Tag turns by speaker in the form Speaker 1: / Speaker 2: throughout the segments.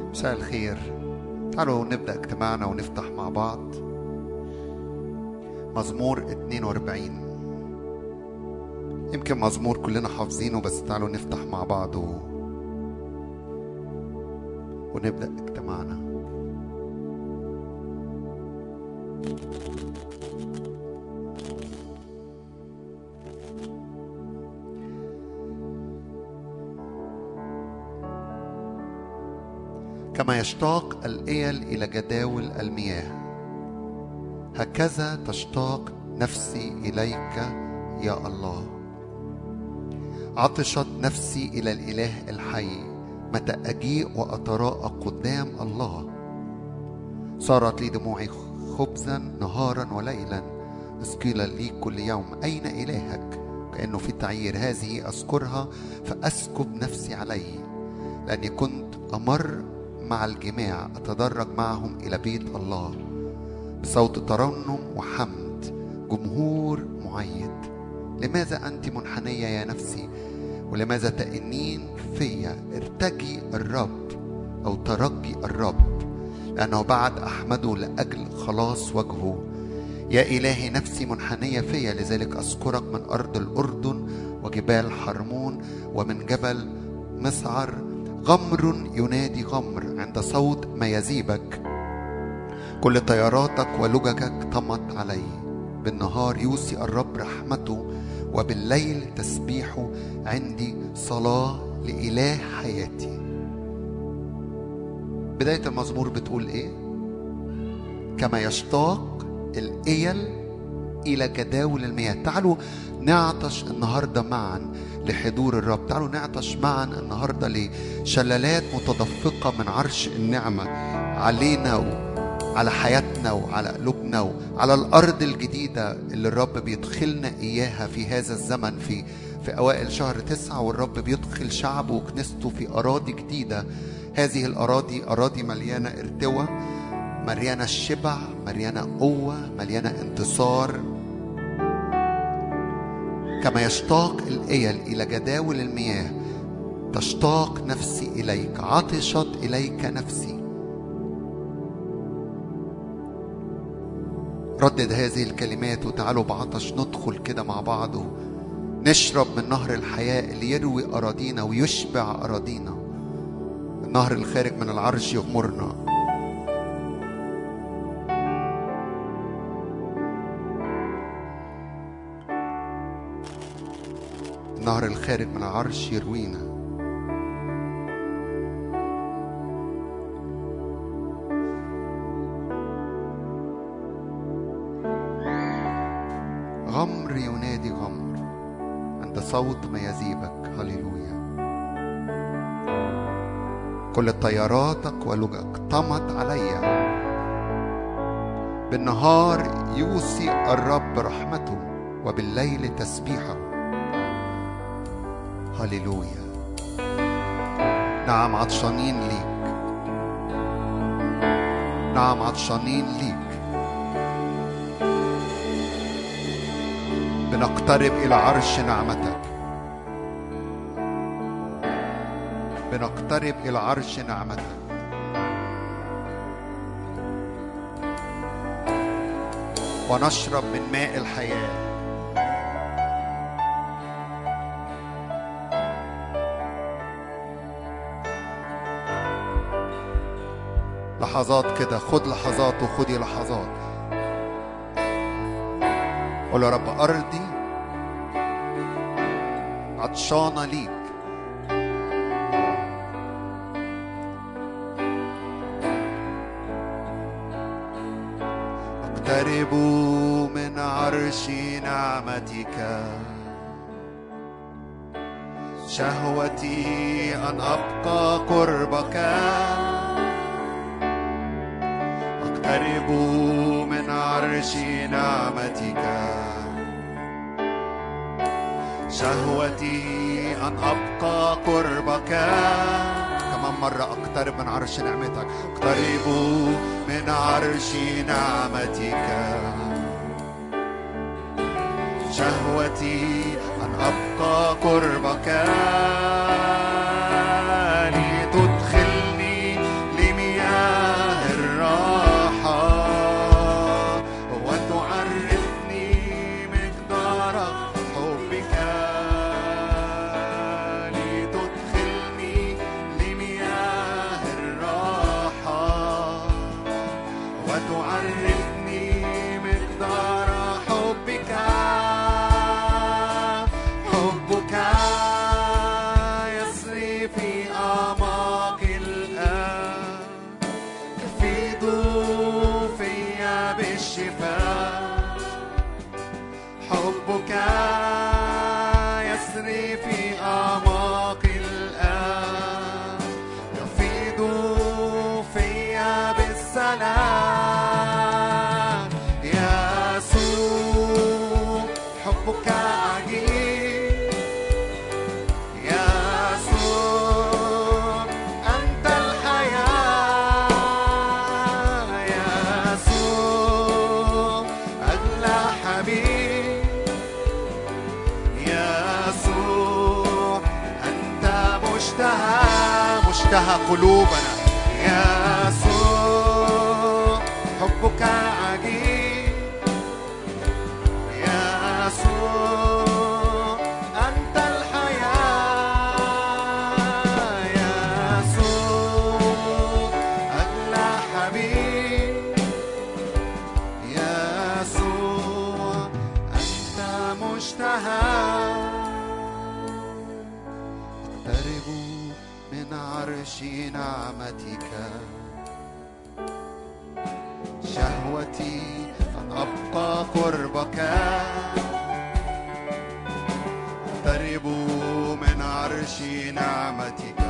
Speaker 1: مساء الخير تعالوا نبدأ اجتماعنا ونفتح مع بعض مزمور 42 يمكن مزمور كلنا حافظينه بس تعالوا نفتح مع بعض و... ونبدأ اجتماعنا كما يشتاق الإيل إلى جداول المياه هكذا تشتاق نفسي إليك يا الله عطشت نفسي إلى الإله الحي متى أجيء وأتراءى قدام الله صارت لي دموعي خبزا نهارا وليلا إذ قيل لي كل يوم أين إلهك كأنه في تعيير هذه أذكرها فأسكب نفسي عليه لأني كنت أمر مع الجماع أتدرج معهم إلى بيت الله بصوت ترنم وحمد جمهور معيد لماذا أنت منحنية يا نفسي ولماذا تأنين فيا ارتجي الرب أو ترجي الرب لأنه بعد أحمده لأجل خلاص وجهه يا إلهي نفسي منحنية فيا لذلك أذكرك من أرض الأردن وجبال حرمون ومن جبل مسعر غمر ينادي غمر عند صوت ميازيبك كل طياراتك ولججك طمت علي بالنهار يوصي الرب رحمته وبالليل تسبيحه عندي صلاة لإله حياتي بداية المزمور بتقول إيه؟ كما يشتاق الإيل إلى جداول المياه تعالوا نعطش النهاردة معا لحضور الرب تعالوا نعطش معا النهاردة لشلالات متدفقة من عرش النعمة علينا وعلى حياتنا وعلى قلوبنا وعلى الأرض الجديدة اللي الرب بيدخلنا إياها في هذا الزمن في في أوائل شهر تسعة والرب بيدخل شعبه وكنيسته في أراضي جديدة هذه الأراضي أراضي مليانة ارتوى مليانة الشبع مليانة قوة مليانة انتصار كما يشتاق الإيل إلى جداول المياه تشتاق نفسي إليك عطشت إليك نفسي ردد هذه الكلمات وتعالوا بعطش ندخل كده مع بعض نشرب من نهر الحياة اللي يروي أراضينا ويشبع أراضينا النهر الخارج من العرش يغمرنا النهر الخارج من العرش يروينا غمر ينادي غمر عند صوت ميازيبك هللويا كل طياراتك ولجك طمت علي بالنهار يوصي الرب رحمته وبالليل تسبيحه هللويا نعم عطشانين ليك نعم عطشانين ليك بنقترب إلى عرش نعمتك بنقترب إلى عرش نعمتك ونشرب من ماء الحياه لحظات كده خد لحظات وخدي لحظات قول يا رب أرضي عطشانة ليك أقترب من عرش نعمتك شهوتي أن أبقى قربك أقترب من عرش نعمتك شهوتي أن أبقى قربك كمان مرة أقترب من عرش نعمتك أقترب من عرش نعمتك شهوتي أن أبقى قربك لتدخلني حبك عجيب يسوع أنت الحياة يسوع أغلى حبيب يسوع أنت مشتهى مشتهى قلوبنا يسوع حبك عجيب يسوع أنت الحياة يسوع أغلى حبيب يسوع أنت مشتهى اقترب من عرش نعمتك شهوتي أن أبقى قربك اقترب من عرش نعمتك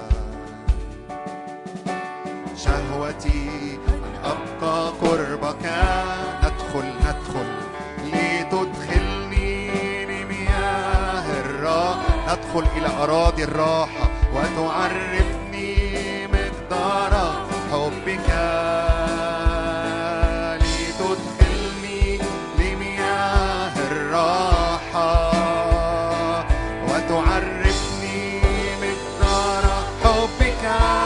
Speaker 1: شهوتي أن أبقى قربك ندخل ندخل لتدخلني لمياه الراحة ندخل إلى أراضي الراحة وتعرفني مقدار حبك لتدخلني لمياه الراحة وتعرفني مقدار حبك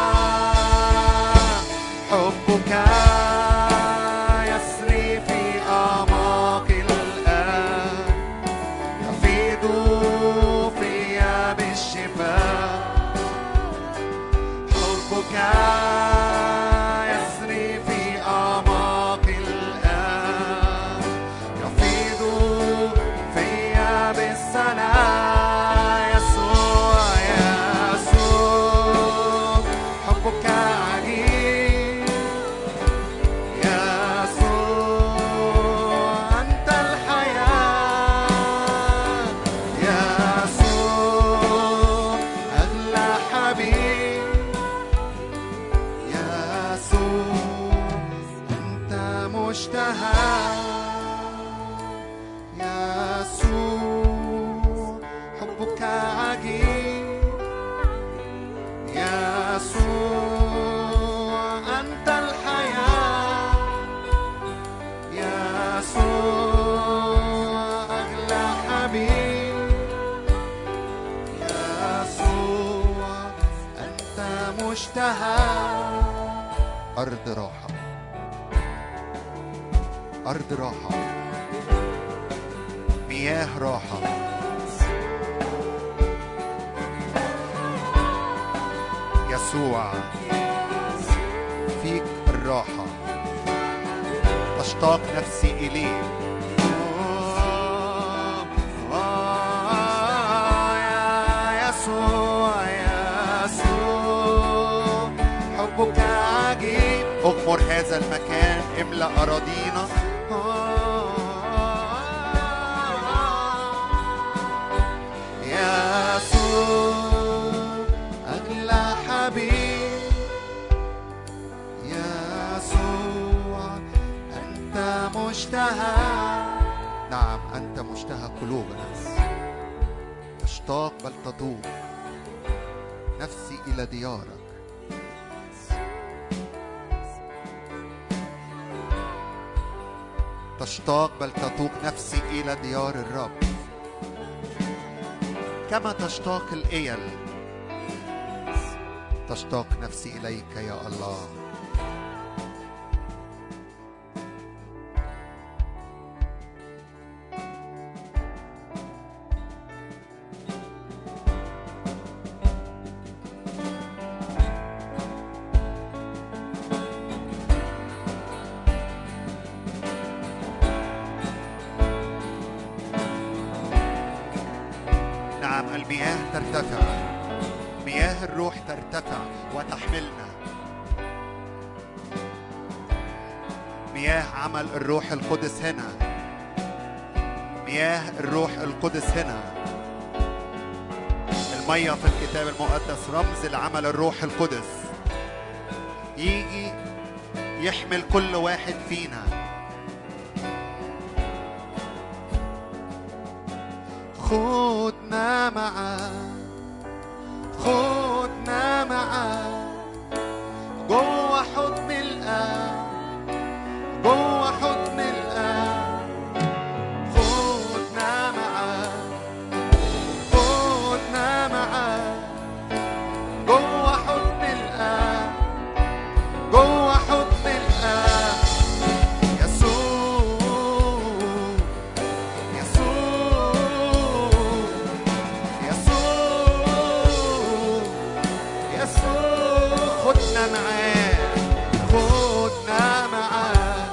Speaker 1: حبك يسري في أعماق الآن يفيض فيا بالشفاء حبك يسري في أعماق الآن يفيض فيا بالسلام يسوع يسوع حبك عجيب يسوع أنت الحياة يسوع أغلى حبيب يسوع أنت مشتهى يسوع حبك عجيب يسوع أنت الحياة يسوع أغلى حبيب يسوع أنت مشتهى أرض راحة أرض راحة مياه راحة يسوع فيك الراحة تشتاق نفسي إليه يا يسوع يسوع حبك عجيب اغمر هذا المكان املأ أراضينا يسوع أغلى حبيب يسوع أنت مشتهى نعم أنت مشتهى قلوبنا تشتاق بل تطوب نفسي إلى ديارك تشتاق بل تطوق نفسي إلى ديار الرب كما تشتاق الإيل تشتاق نفسي إليك يا الله نعم المياه ترتفع مياه الروح ترتفع وتحملنا مياه عمل الروح القدس هنا مياه الروح القدس هنا المية في الكتاب المقدس رمز لعمل الروح القدس يجي يحمل كل واحد فينا خدنا معاك خدنا معاك جوه حضن الآب جوه حضن الآب خدنا معاك خدنا معاك جوه حضن الآب جوه حضن الآب يسوع يسوع يسوع يسوع خدنا معاه خدنا معاه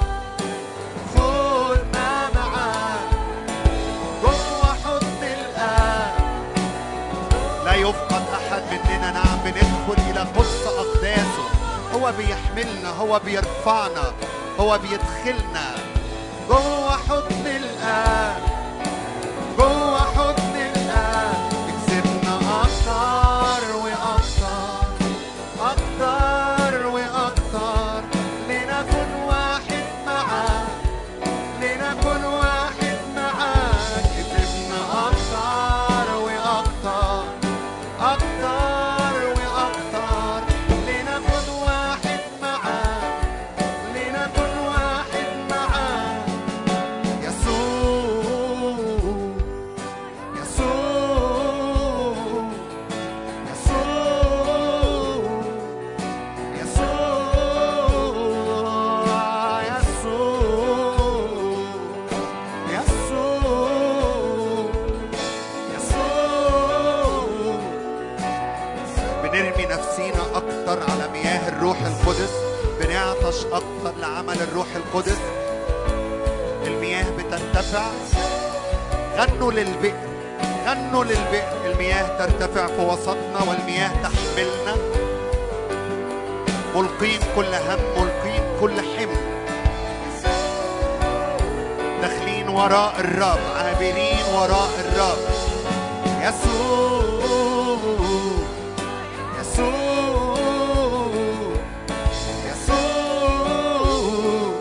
Speaker 1: خدنا معاه جوه حضن الآب لا يفقد أحد مننا نعم بندخل إلى قدس أقداسه هو بيحملنا هو بيرفعنا هو بيدخلنا جوه حضن الآب جوه حضن الآب يكسبنا أكتر وأكتر أكتر وأكتر لنكن واحد معاه لنكن واحد معاك كسبنا أكتر وأكتر أكتر وأكتر لنكن واحد معاك لنكن واحد معاك يسوع يسوع يسوع يسوع يسوع يسوع بنرمي نفسينا أكتر على مياه الروح القدس بنعطش أكتر لعمل الروح القدس المياه بترتفع غنوا للبئر غنوا للبئر المياه ترتفع في وسطنا والمياه تحملنا ملقين كل هم ملقين كل حمل داخلين وراء الرب عابرين وراء الرب يسوع يسوع يسوع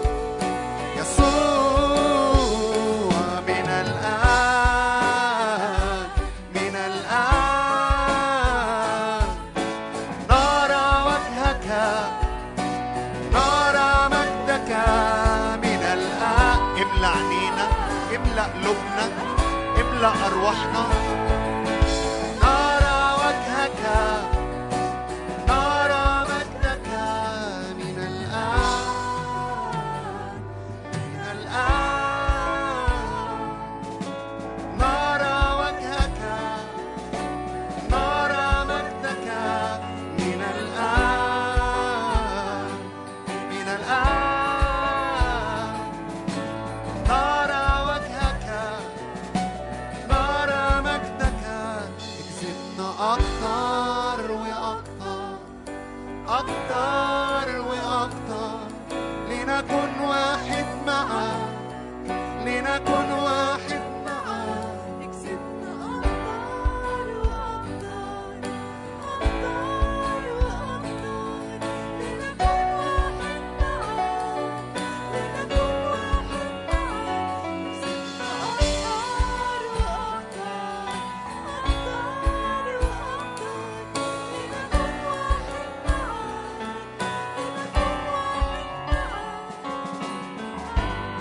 Speaker 1: يسوع من الآن من الآن نرى وجهك نرى مجدك من الآن املأ عينينا املأ قلوبنا املأ أرواحنا نرى وجهك نرى مجدك من الآن من الآن نرى وجهك نرى مجدك من الآن من الآن نرى وجهك نرى مجدك اكسبنا أكتر وأكتر أكتر وأكتر لنكن واحد معاك لنكن واحد معاك
Speaker 2: اكسبنا أكتر وأكتر أكتر وأكتر لنكن واحد معاك لنكن واحد معاك اكسبنا أكتر وأكتر أكتر وأكتر لنكن واحد معاك لنكن واحد معاك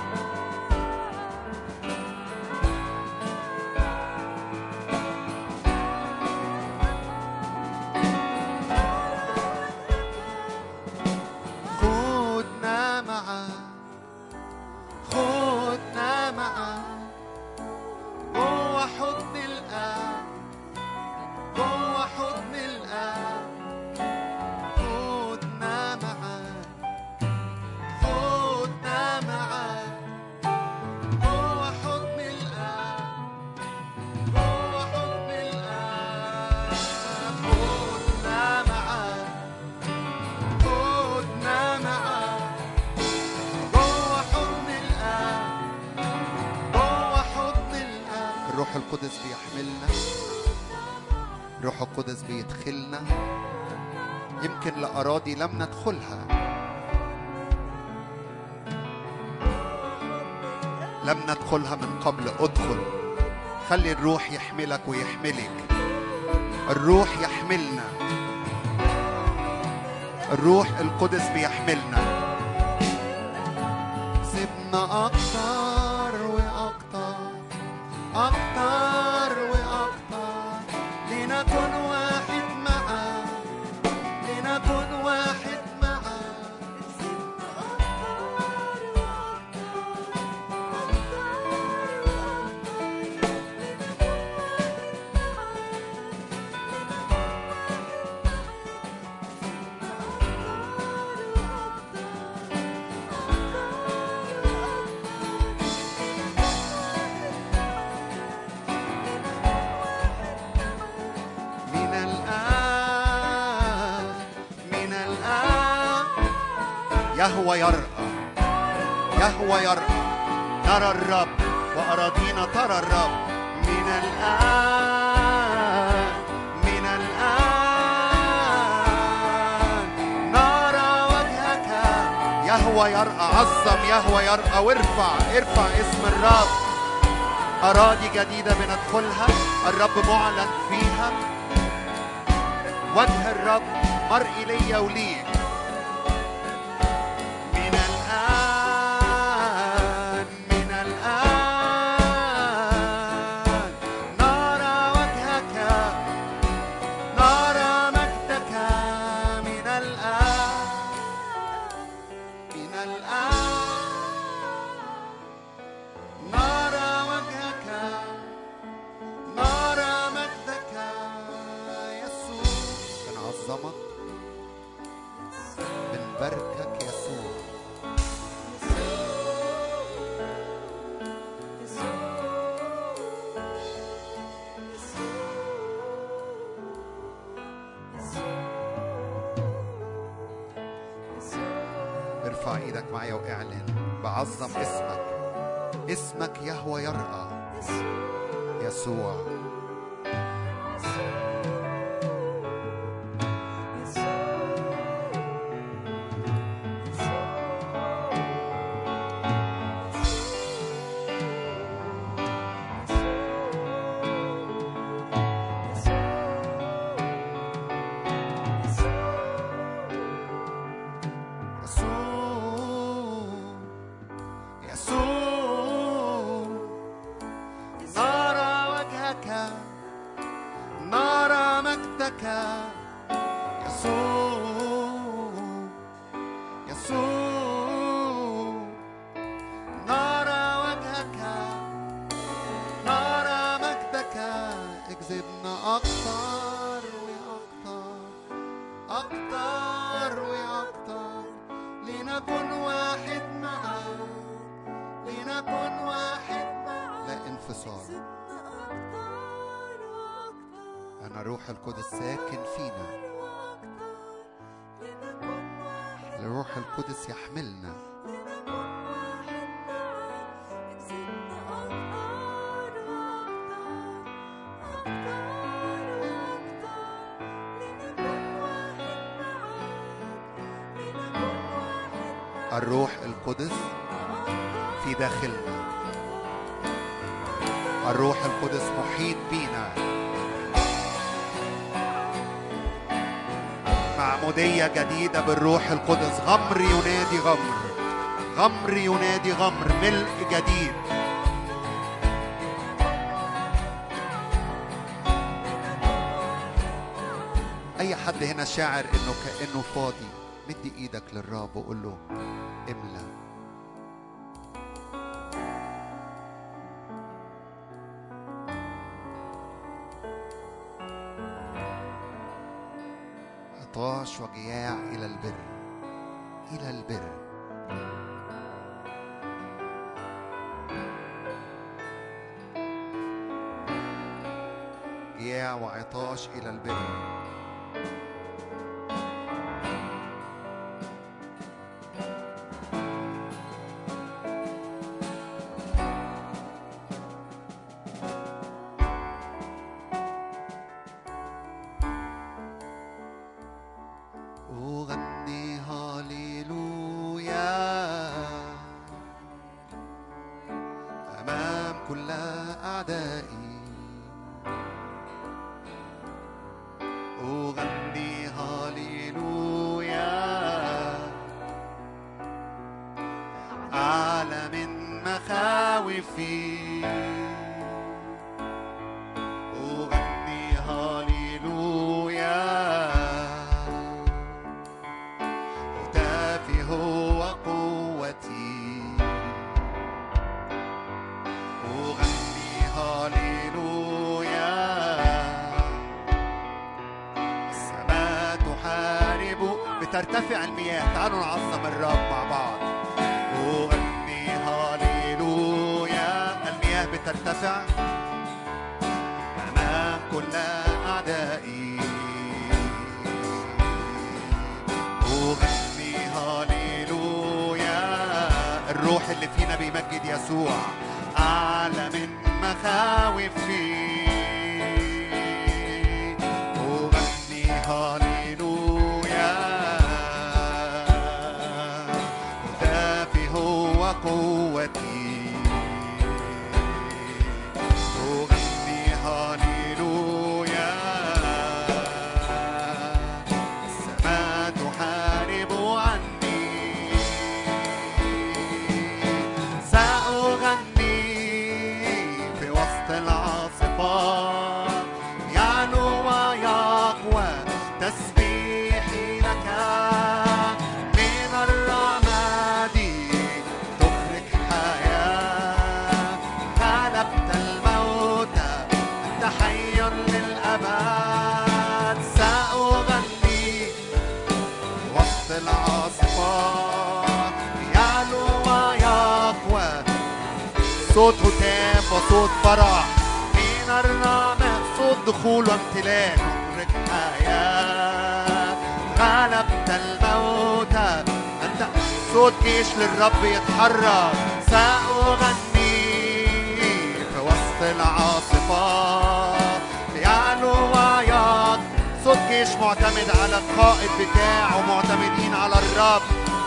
Speaker 1: خدنا معاك خدنا معاك جوه حضن الآب جوه حضن الآب خدنا معاك خدنا معاك جوه حضن الآب جوه حضن الآب خدنا معاك خدنا معاك جوه حضن الآب جوه حضن الآب الروح القدس بيحملنا الروح القدس بيدخلنا يمكن لأراضي لم ندخلها لم ندخلها من قبل ادخل خلي الروح يحملك ويحملك الروح يحملنا الروح القدس بيحملنا سيبنا أكتر وأكتر أكتر وأكتر لنكن واحد معا لنكن واحد معا من الآن من الآن يهوى يرأى يهوى يرأى نرى الرب وأراضينا ترى الرب من الآن من الآن نرى وجهك يهوى يرأى عظم يهوى يرأى وارفع ارفع اسم الرب أراضي جديدة بندخلها الرب معلن فيها وجه الرب مرئي ليا وليك من الآن من الآن نرى وجهك نرى مجدك من الآن من الآن نرى وجهك نرى مجدك يسوع بنعظمك بنباركك يسوع ارفع ايدك معايا واعلن بعظم اسمك اسمك يهوى يرأى يسوع يسوع يسوع نرى وجهك نرى مجدك يسوع يسوع نرى وجهك نرى مجدك اجذبنا أكتر وأكتر أكتر وأكتر لنكن واحد معك لنكن واحد معك لا انفصال أنا روح القدس ساكن فينا الروح القدس يحملنا الروح القدس في داخلنا الروح القدس محيط بينا معمودية جديدة بالروح القدس غمر ينادي غمر غمر ينادي غمر ملء جديد أي حد هنا شاعر إنه كأنه فاضي مدي إيدك للرب وقول له املى عطاش وجياع إلى البر إلى البر جياع وعطاش إلى البر أغني هاليلويا أمام كل أعدائي ترتفع المياه تعالوا نعظم الرب مع بعض أغني هاليلويا المياه بترتفع أمام كل أعدائي أغني هاليلويا الروح اللي فينا بيمجد يسوع أعلى من مخاوفي أغني هاليلويا هتافي هو قوتي أغني هاليلويا السماء تحارب عني سأغني في وسط العاصفات يعلو ويقوى تسبيحي لك من الرماد تخرج حياة غلبت الموت أنت حي للأبد سأغني وسط العاصفات يعلو ويقوى صوت هتاف وصوت فرح من الرماء صوت دخول وامتلاك عمرك حياة غلبت الموت أنت صوت جيش للرب يتحرك سأغني في وسط العاصفات يعلو ويقوى صوت جيش معتمد على القائد بتاعه معتمدين على الرب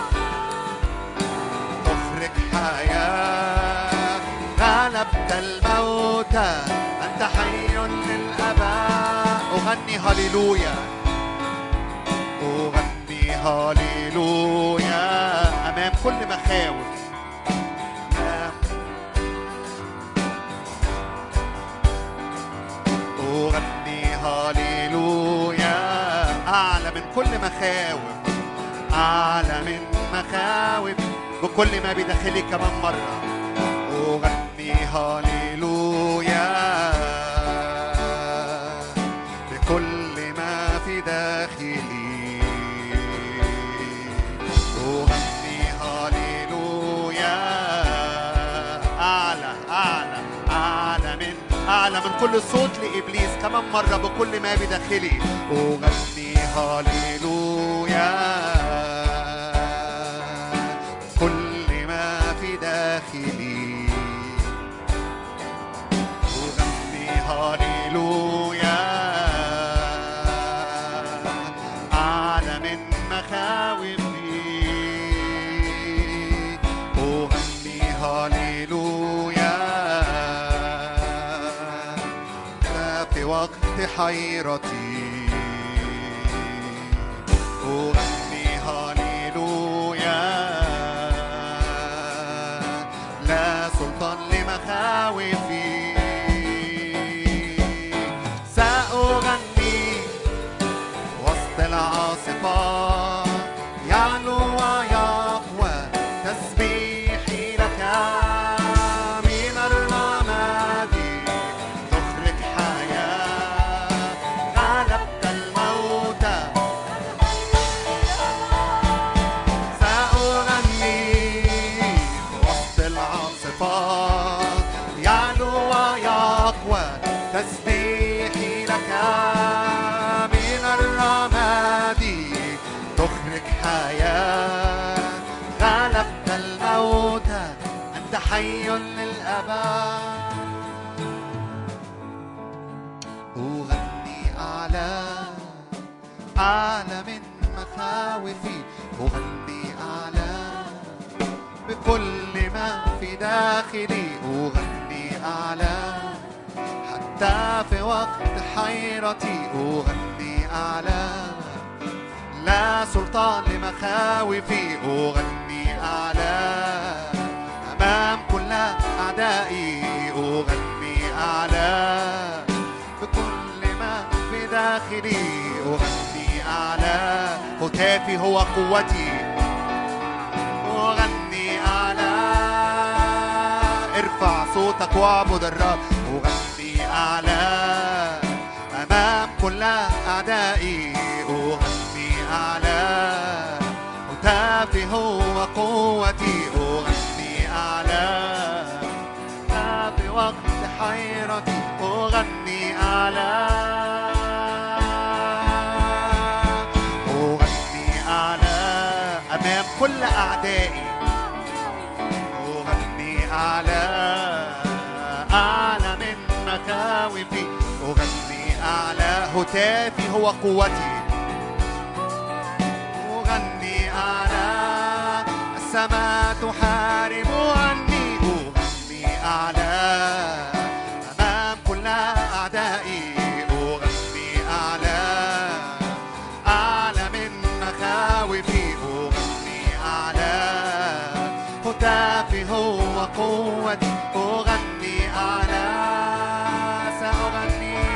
Speaker 1: تخرج حياة غلبت الموت أنت حي للأبد أغني هللويا أغني هللويا أمام كل مخاوف أمام أغني هاليلويا أعلى من كل مخاوف أعلى من مخاوف بكل ما بداخلي كمان مرة أغني هاليلويا بكل ما في داخلي أغني هاليلويا أعلى أعلى أعلى من أعلى من كل صوت لإبليس كمان مرة بكل ما بداخلي أغني هاليلويا كل ما في داخلي أغني هاليلويا أعلى من مخاوفي أغني هاليلويا لا في وقت حيرتي أغني هاليلويا لا سلطان لمخاوفي سأغني وسط العاصفات يعلو ويقوى تسبيحي لك من الرماد تخرج حياة غلبت الموت سأغني في وسط العاصفات يعلو ويقوى تسبيحي لك من الرماد تخرج حياة غلبت الموت أنت حي للأبد أغني أعلى أعلى من مخاوفي أغني أعلى بكل ما في داخلي أغني أعلى حتى في وقت حيرتي أغني أعلى لا سلطان لمخاوفي أغني أعلى أمام كل أعدائي أغني أعلى بكل ما في داخلي أغني أعلى هتافي هو قوتي أغني أعلى ارفع صوتك واعبد الرب أغني أعلى أمام كل أعدائي أغني أعلى أعلى أغني أعلى أمام كل أعدائي أغني أعلى أعلى من مخاوفي أغني أعلى هتافي هو قوتي أغني أعلى السماء تحارب عني أغني أعلى أمام كل أعدائي أغني أعلى أعلى من مخاوفي أغني أعلى هتافي هو قوتي أغني أعلى سأغني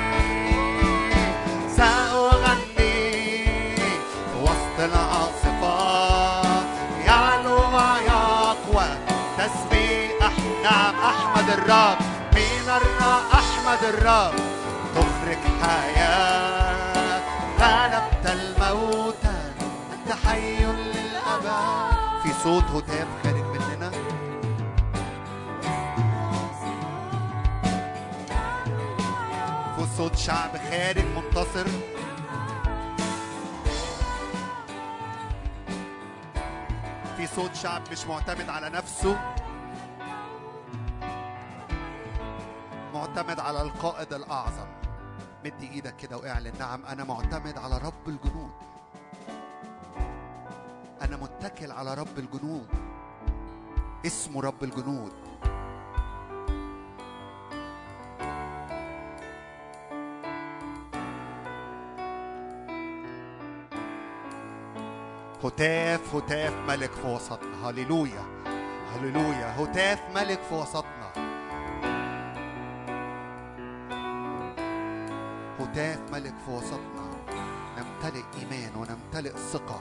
Speaker 1: سأغني وسط العاصفات يعلو ويقوى تسبيح نعم أحمد الرب من الرب أحمد الرب تخرج حياة غلبت الموت أنت حي للأبد في صوت هتاف خارج مننا في صوت شعب خارج منتصر في صوت شعب مش معتمد على نفسه معتمد على القائد الأعظم مد إيدك كده واعلن نعم أنا معتمد على رب الجنود أنا متكل على رب الجنود اسمه رب الجنود هتاف هتاف ملك في وسطنا هللويا هللويا هتاف ملك في وسطنا هتاف ملك في وسطنا نمتلئ ايمان ونمتلئ ثقه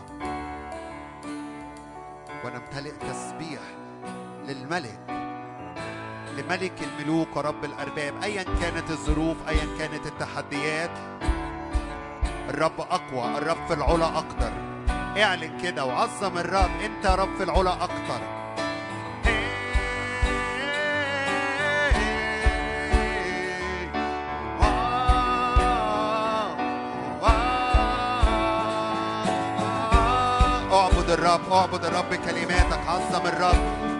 Speaker 1: ونمتلئ تسبيح للملك لملك الملوك ورب الارباب ايا كانت الظروف ايا كانت التحديات الرب اقوى الرب في العلا اقدر اعلن كده وعظم الرب انت يا رب في العلا اكتر اعبد الرب اعبد الرب بكلماتك عظم الرب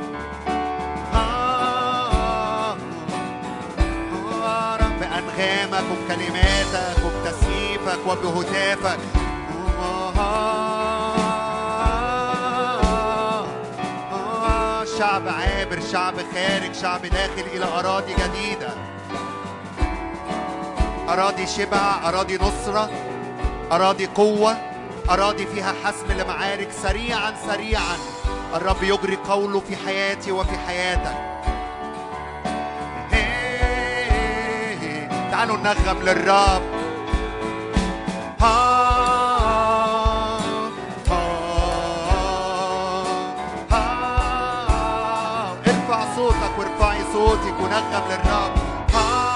Speaker 1: بأنغامك وبكلماتك وبتسقيفك وبهتافك شعب عابر شعب خارج شعب داخل إلى أراضي جديدة أراضي شبع أراضي نصرة أراضي قوة أراضي فيها حسم لمعارك سريعا سريعا الرب يجري قوله في حياتي وفي حياتك تعالوا نغم للرب ها ها ها ارفع صوتك وارفعي صوتك ونغم للرب ها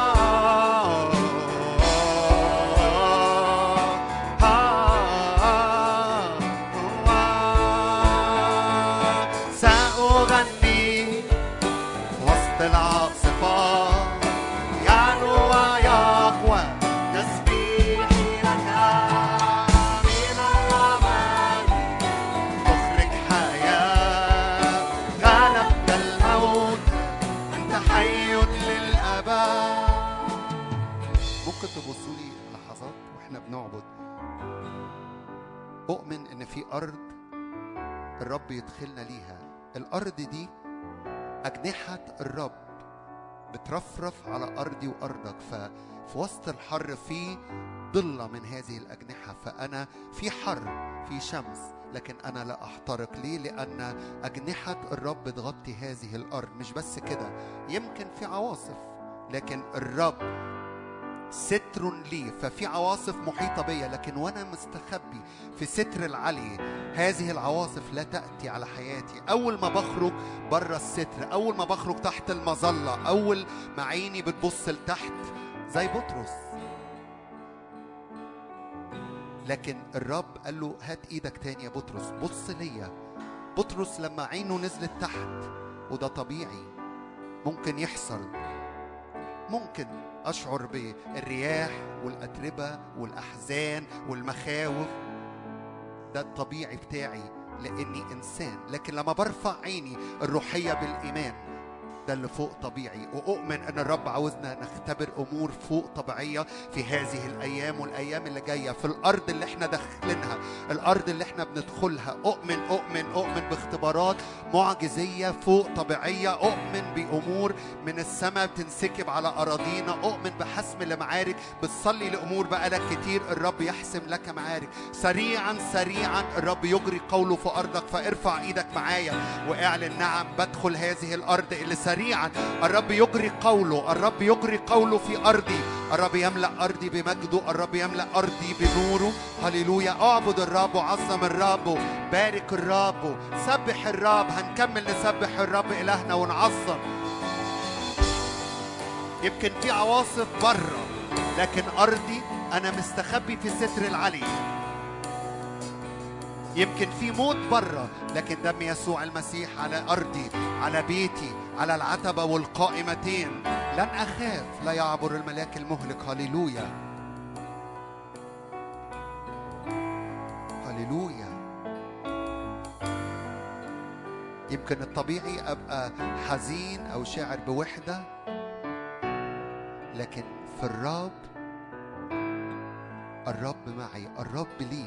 Speaker 1: ها سأغني وسط العاصفات يعلو ويقوى تسبيحي لك من الرماد تخرج حياة غلبت الموت أنت حي للأبد ممكن تبصوا لي لحظات واحنا بنعبد أؤمن إن في أرض الرب يدخلنا ليها الأرض دي أجنحة الرب بترفرف على أرضي وأرضك ففي وسط الحر في ضلة من هذه الأجنحة فأنا في حر في شمس لكن أنا لا أحترق ليه؟ لأن أجنحة الرب تغطي هذه الأرض مش بس كده يمكن في عواصف لكن الرب ستر لي ففي عواصف محيطة بيا لكن وأنا مستخبي في ستر العلي هذه العواصف لا تأتي على حياتي أول ما بخرج بره الستر أول ما بخرج تحت المظلة أول ما عيني بتبص لتحت زي بطرس لكن الرب قال له هات ايدك تاني يا بطرس بص ليا بطرس لما عينه نزلت تحت وده طبيعي ممكن يحصل ممكن اشعر بالرياح والاتربه والاحزان والمخاوف ده الطبيعي بتاعي لاني انسان لكن لما برفع عيني الروحيه بالايمان ده اللي فوق طبيعي واؤمن ان الرب عاوزنا نختبر امور فوق طبيعيه في هذه الايام والايام اللي جايه في الارض اللي احنا داخلينها الارض اللي احنا بندخلها اؤمن اؤمن اؤمن باختبارات معجزيه فوق طبيعيه اؤمن بامور من السماء بتنسكب على اراضينا اؤمن بحسم لمعارك بتصلي لامور بقالك كتير الرب يحسم لك معارك سريعا سريعا الرب يجري قوله في ارضك فارفع ايدك معايا واعلن نعم بدخل هذه الارض اللي سريعا الرب يجري قوله الرب يجري قوله في ارضي الرب يملا ارضي بمجده الرب يملا ارضي بنوره هللويا اعبد الرب وعظم الرب بارك الرب سبح الرب هنكمل نسبح الرب الهنا ونعظم يمكن في عواصف بره لكن ارضي انا مستخبي في ستر العلي يمكن في موت بره لكن دم يسوع المسيح على ارضي على بيتي على العتبه والقائمتين لن اخاف لا يعبر الملاك المهلك هللويا هللويا يمكن الطبيعي ابقى حزين او شاعر بوحده لكن في الرب الرب معي الرب لي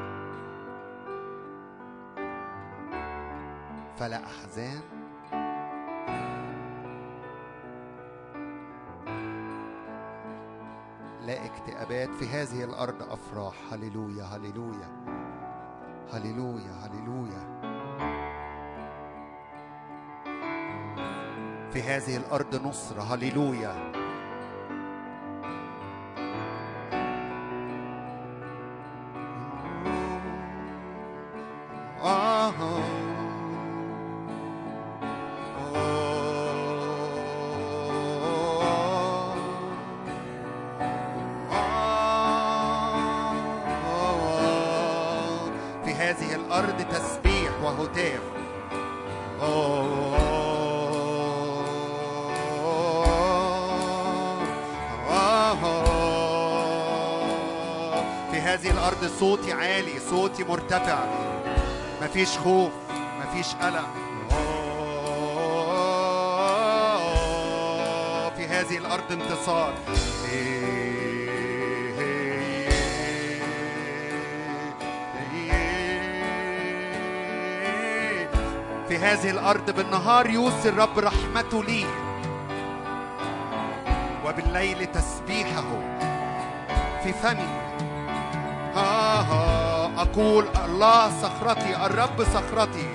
Speaker 1: فلا احزان لا اكتئابات في هذه الارض افراح هللويا هللويا هللويا هللويا في هذه الارض نصره هللويا آه في هذه الأرض تسبيح وهتاف في هذه الأرض صوتي عالي صوتي مرتفع مفيش خوف مفيش قلق في هذه الأرض انتصار في هذه الأرض بالنهار يوصي الرب رحمته لي وبالليل تسبيحه في فمي ها ها أقول الله صخرتي الرب صخرتي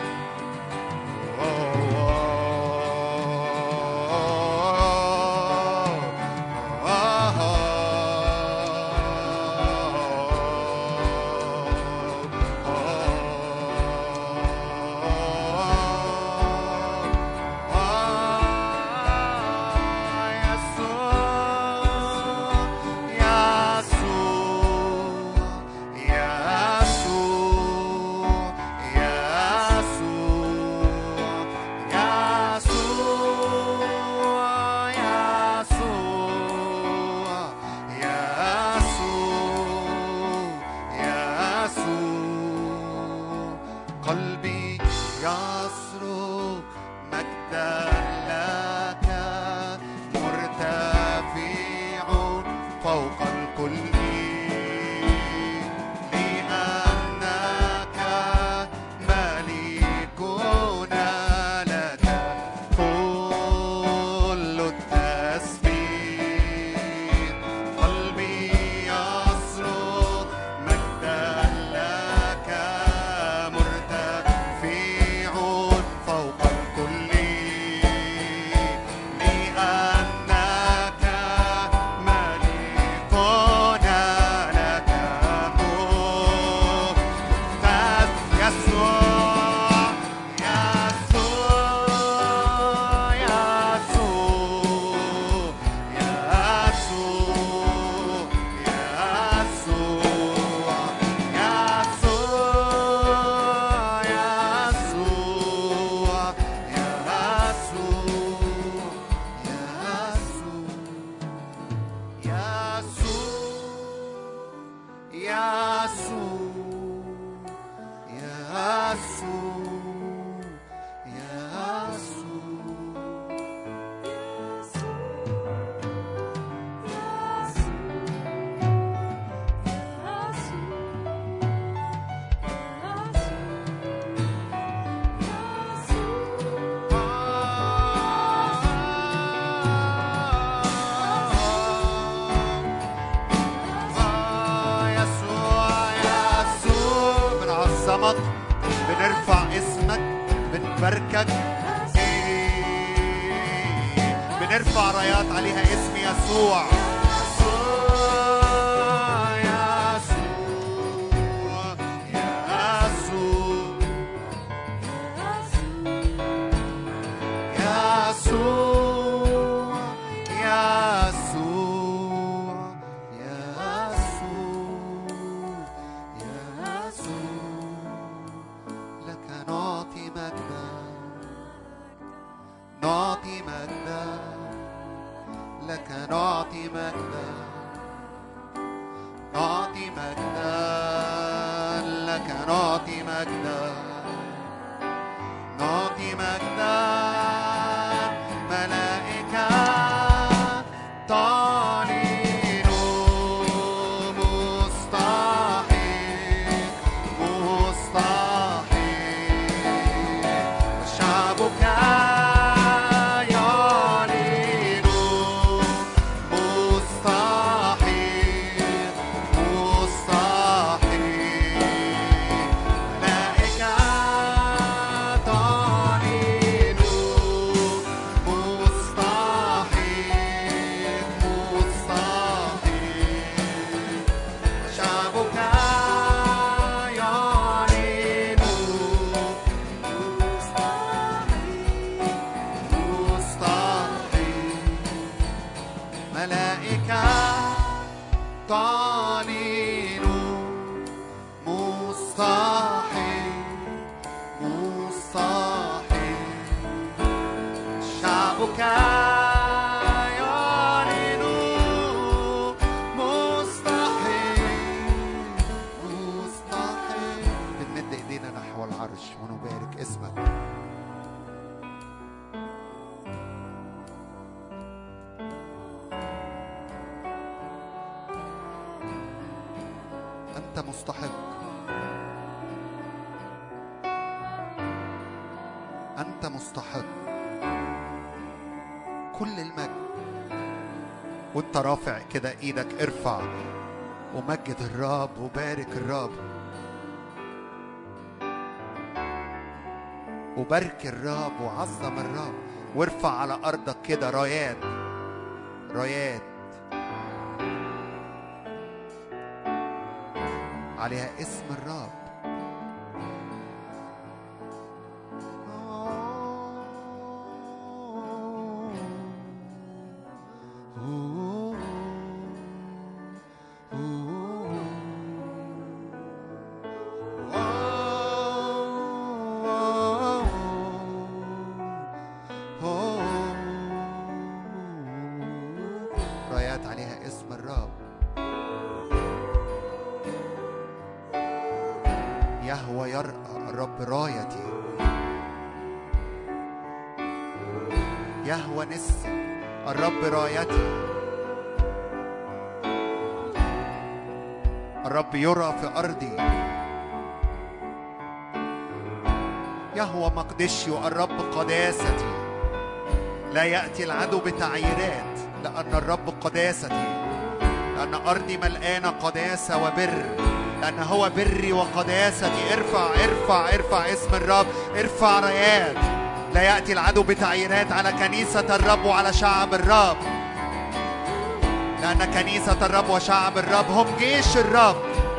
Speaker 1: قلبي يصرخ مجدا لك مرتفع فوق الكل لأنك ملكنا لك كل التسبيح قلبي يصرخ مجدا لك مرتفع فوق الكل لأنك ملكنا ارفع رايات عليها اسم يسوع لك نعطي مجدا نعطي مجدا لك نعطي مجدا نعطي مجدا لك نعطي مجدا نعطي مجدا ملائكة تعلن مستحيل مستحيل شعبك يعلن مستحيل مستحيل ملائكة تعلن مستحيل مستحيل شعبك يعلن مستحيل ملائكة تعلن مستحيل مستحيل شعبك يعلن مستحيل مستحيل بنمد ايدينا نحو العرش ونبارك اسمك انت مستحق انت مستحق كل المجد وانت رافع كده ايدك ارفع ومجد الرب وبارك الرب وبارك الرب وعظم الرب وارفع على ارضك كده رايات رايات عليها اسم الرب رايات عليها اسم الرب يهوى يرأى الرب رايتي يهوى نسي الرب رايتي الرب يرى في أرضي يهوى مقدشي الرب قداستي لا يأتي العدو بتعييرات لأن الرب قداستي لأن أرضي ملقانة قداسة وبر لأن هو بري وقداستي ارفع ارفع ارفع اسم الرب ارفع رايات لا يأتي العدو بتعييرات على كنيسة الرب وعلى شعب الرب لأن كنيسة الرب وشعب الرب هم جيش الرب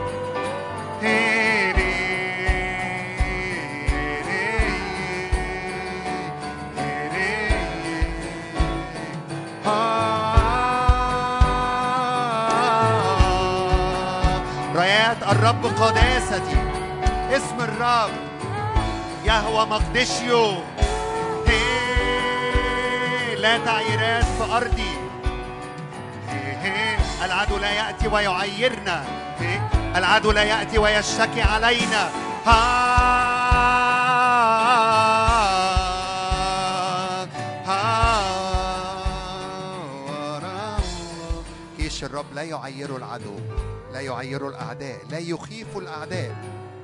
Speaker 1: رايات الرب قداستي اسم الرب يهوى مقدشيو هي، لا تعييرات في أرضي هي، هي، العدو لا يأتي ويعيرنا هي، العدو لا يأتي ويشتكي علينا ها ها جيش الرب لا يعير العدو لا يعير الأعداء لا يخيف الأعداء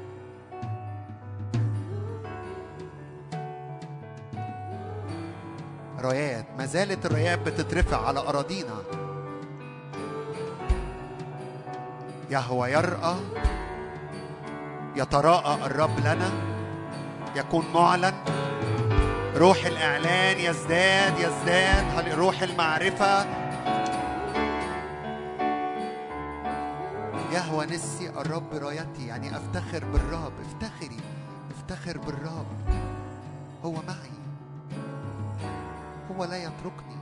Speaker 1: رايات ما زالت الرايات بتترفع على أراضينا يهوى يرأى يتراءى الرب لنا يكون معلن روح الإعلان يزداد يزداد هل- روح المعرفة يهوى نسي الرب رايتي يعني أفتخر بالرب افتخري افتخر بالرب هو معي هو لا يتركني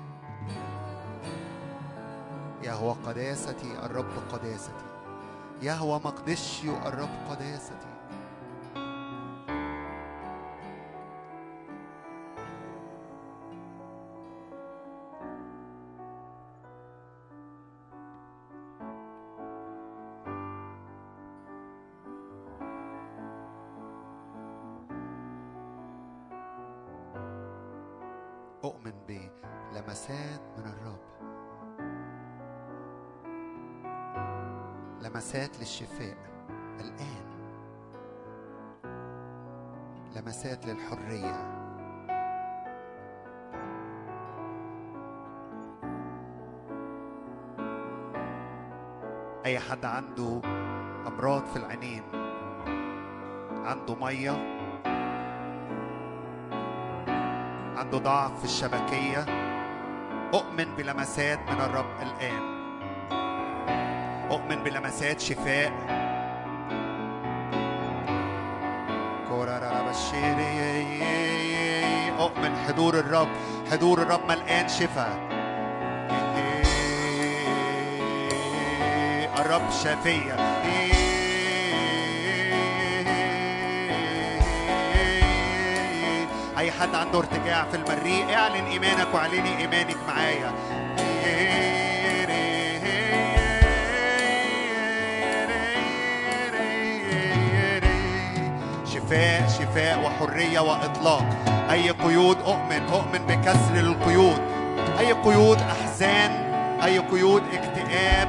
Speaker 1: يهوى قداستي الرب قداستي يهوى مقدشي الرب قداستي أؤمن بلمسات من الرب لمسات للشفاء الآن لمسات للحرية أي حد عنده أمراض في العينين عنده مية عنده ضعف في الشبكية أؤمن بلمسات من الرب الآن أؤمن بلمسات شفاء أؤمن حضور الرب حضور الرب ملقان شفاء الرب شافية أي حد عنده ارتجاع في المريء اعلن إيمانك واعلني إيمانك معايا شفاء شفاء وحرية وإطلاق أي قيود أؤمن أؤمن بكسر القيود أي قيود أحزان أي قيود اكتئاب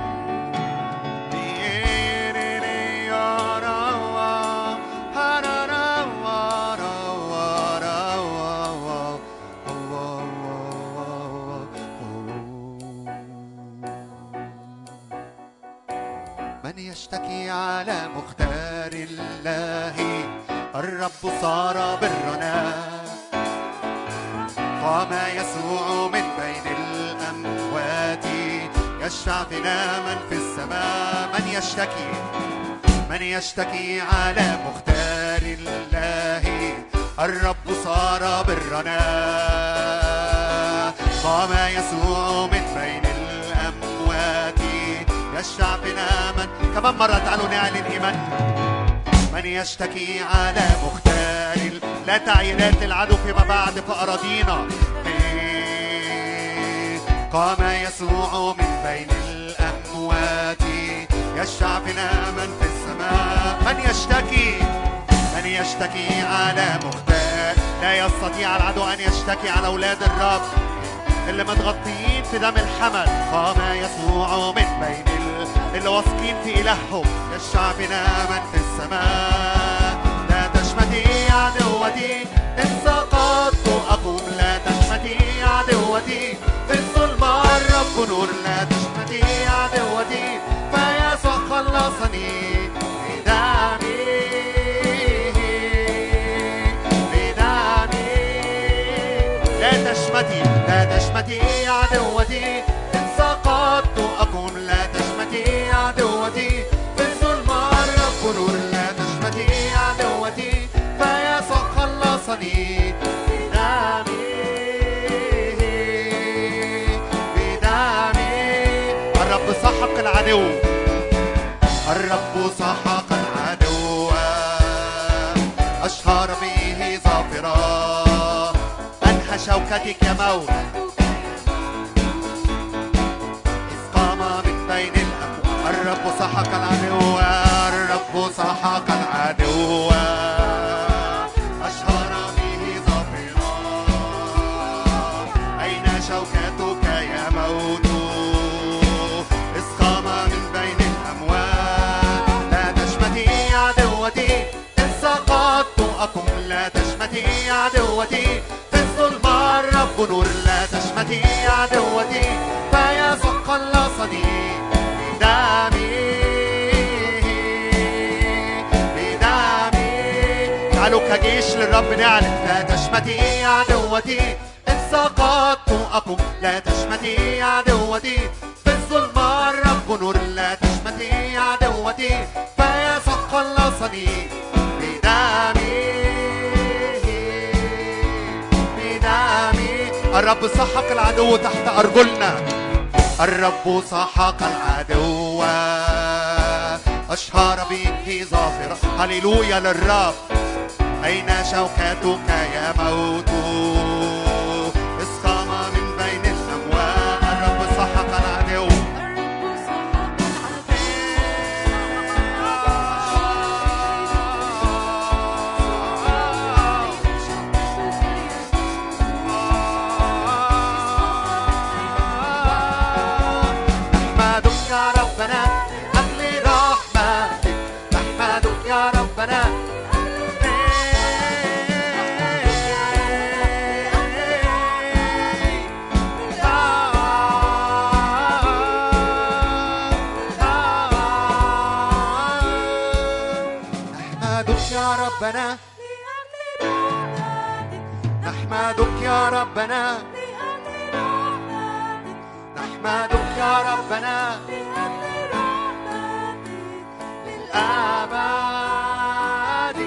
Speaker 1: من يشتكي على مختار الله الرب صار برنا قام يسوع من بين الأموات يشفع فينا من في السماء من يشتكي من يشتكي على مختار الله الرب صار برنا قام يسوع من بين الأموات يشفع فينا من كمان مرة تعالوا نعلن إيماننا من يشتكي على مختار لا تعيينات العدو فيما بعد فأراضينا قام يسوع من بين الأموات يشفع فينا من في السماء من يشتكي من يشتكي على مختار لا يستطيع العدو أن يشتكي على أولاد الرب اللي متغطيين في دم الحمل قام يسوع من بين ال... اللي واثقين في إلههم يشفع بنا من في السماء لا تشمتي عدوتي إن سقطت أقوم لا تشمتي عدوتي في الظلمة الرب نور لا تشمتي عدوتي فيسوع خلصني بدمه بدمه لا تشمتي لا تشمتي عدوتي إن سقطت أقوم لا تشمتي عدوتي في الظلمة الرب نور لا تشمتي عدوتي فيسوع خلصني بدمه بدمه الرب سحق العدو الرب سحق العدو أشهر به ظافرا أنهى شوكتك يا موت إذ قام من بين الأموات الرب سحق العدو الرب سحق العدو أشهر به ظافرا أين شوكتك يا موت إذ قام من بين الأموات لا تشمتي عدوتي إن سقطت أقم لا تشمتي عدوتي في الظلمة الرب نور لا تشمتي عدوتي فيسوع خلصني بدمه بدمه تعالوا كجيش للرب نعلن لا تشمتي يا عدوتي إن سقطت أقوم لا تشمتي يا عدوتي في الظلمة الرب نور لا تشمتي يا عدوتي فيسوع خلصني بدمه بدمه الرب سحق العدو تحت أرجلنا الرب سحق العدو أشهر به ظافرا هللويا للرب أين شوكتك يا موت اسقام من بين الأموات الرب سحق العدو
Speaker 2: الرب سحق
Speaker 1: نحمدك يا ربنا أجل رحمتك نحمدك يا ربنا نحمدك يا ربنا نحمدك يا ربنا نحمدك يا ربنا للأبد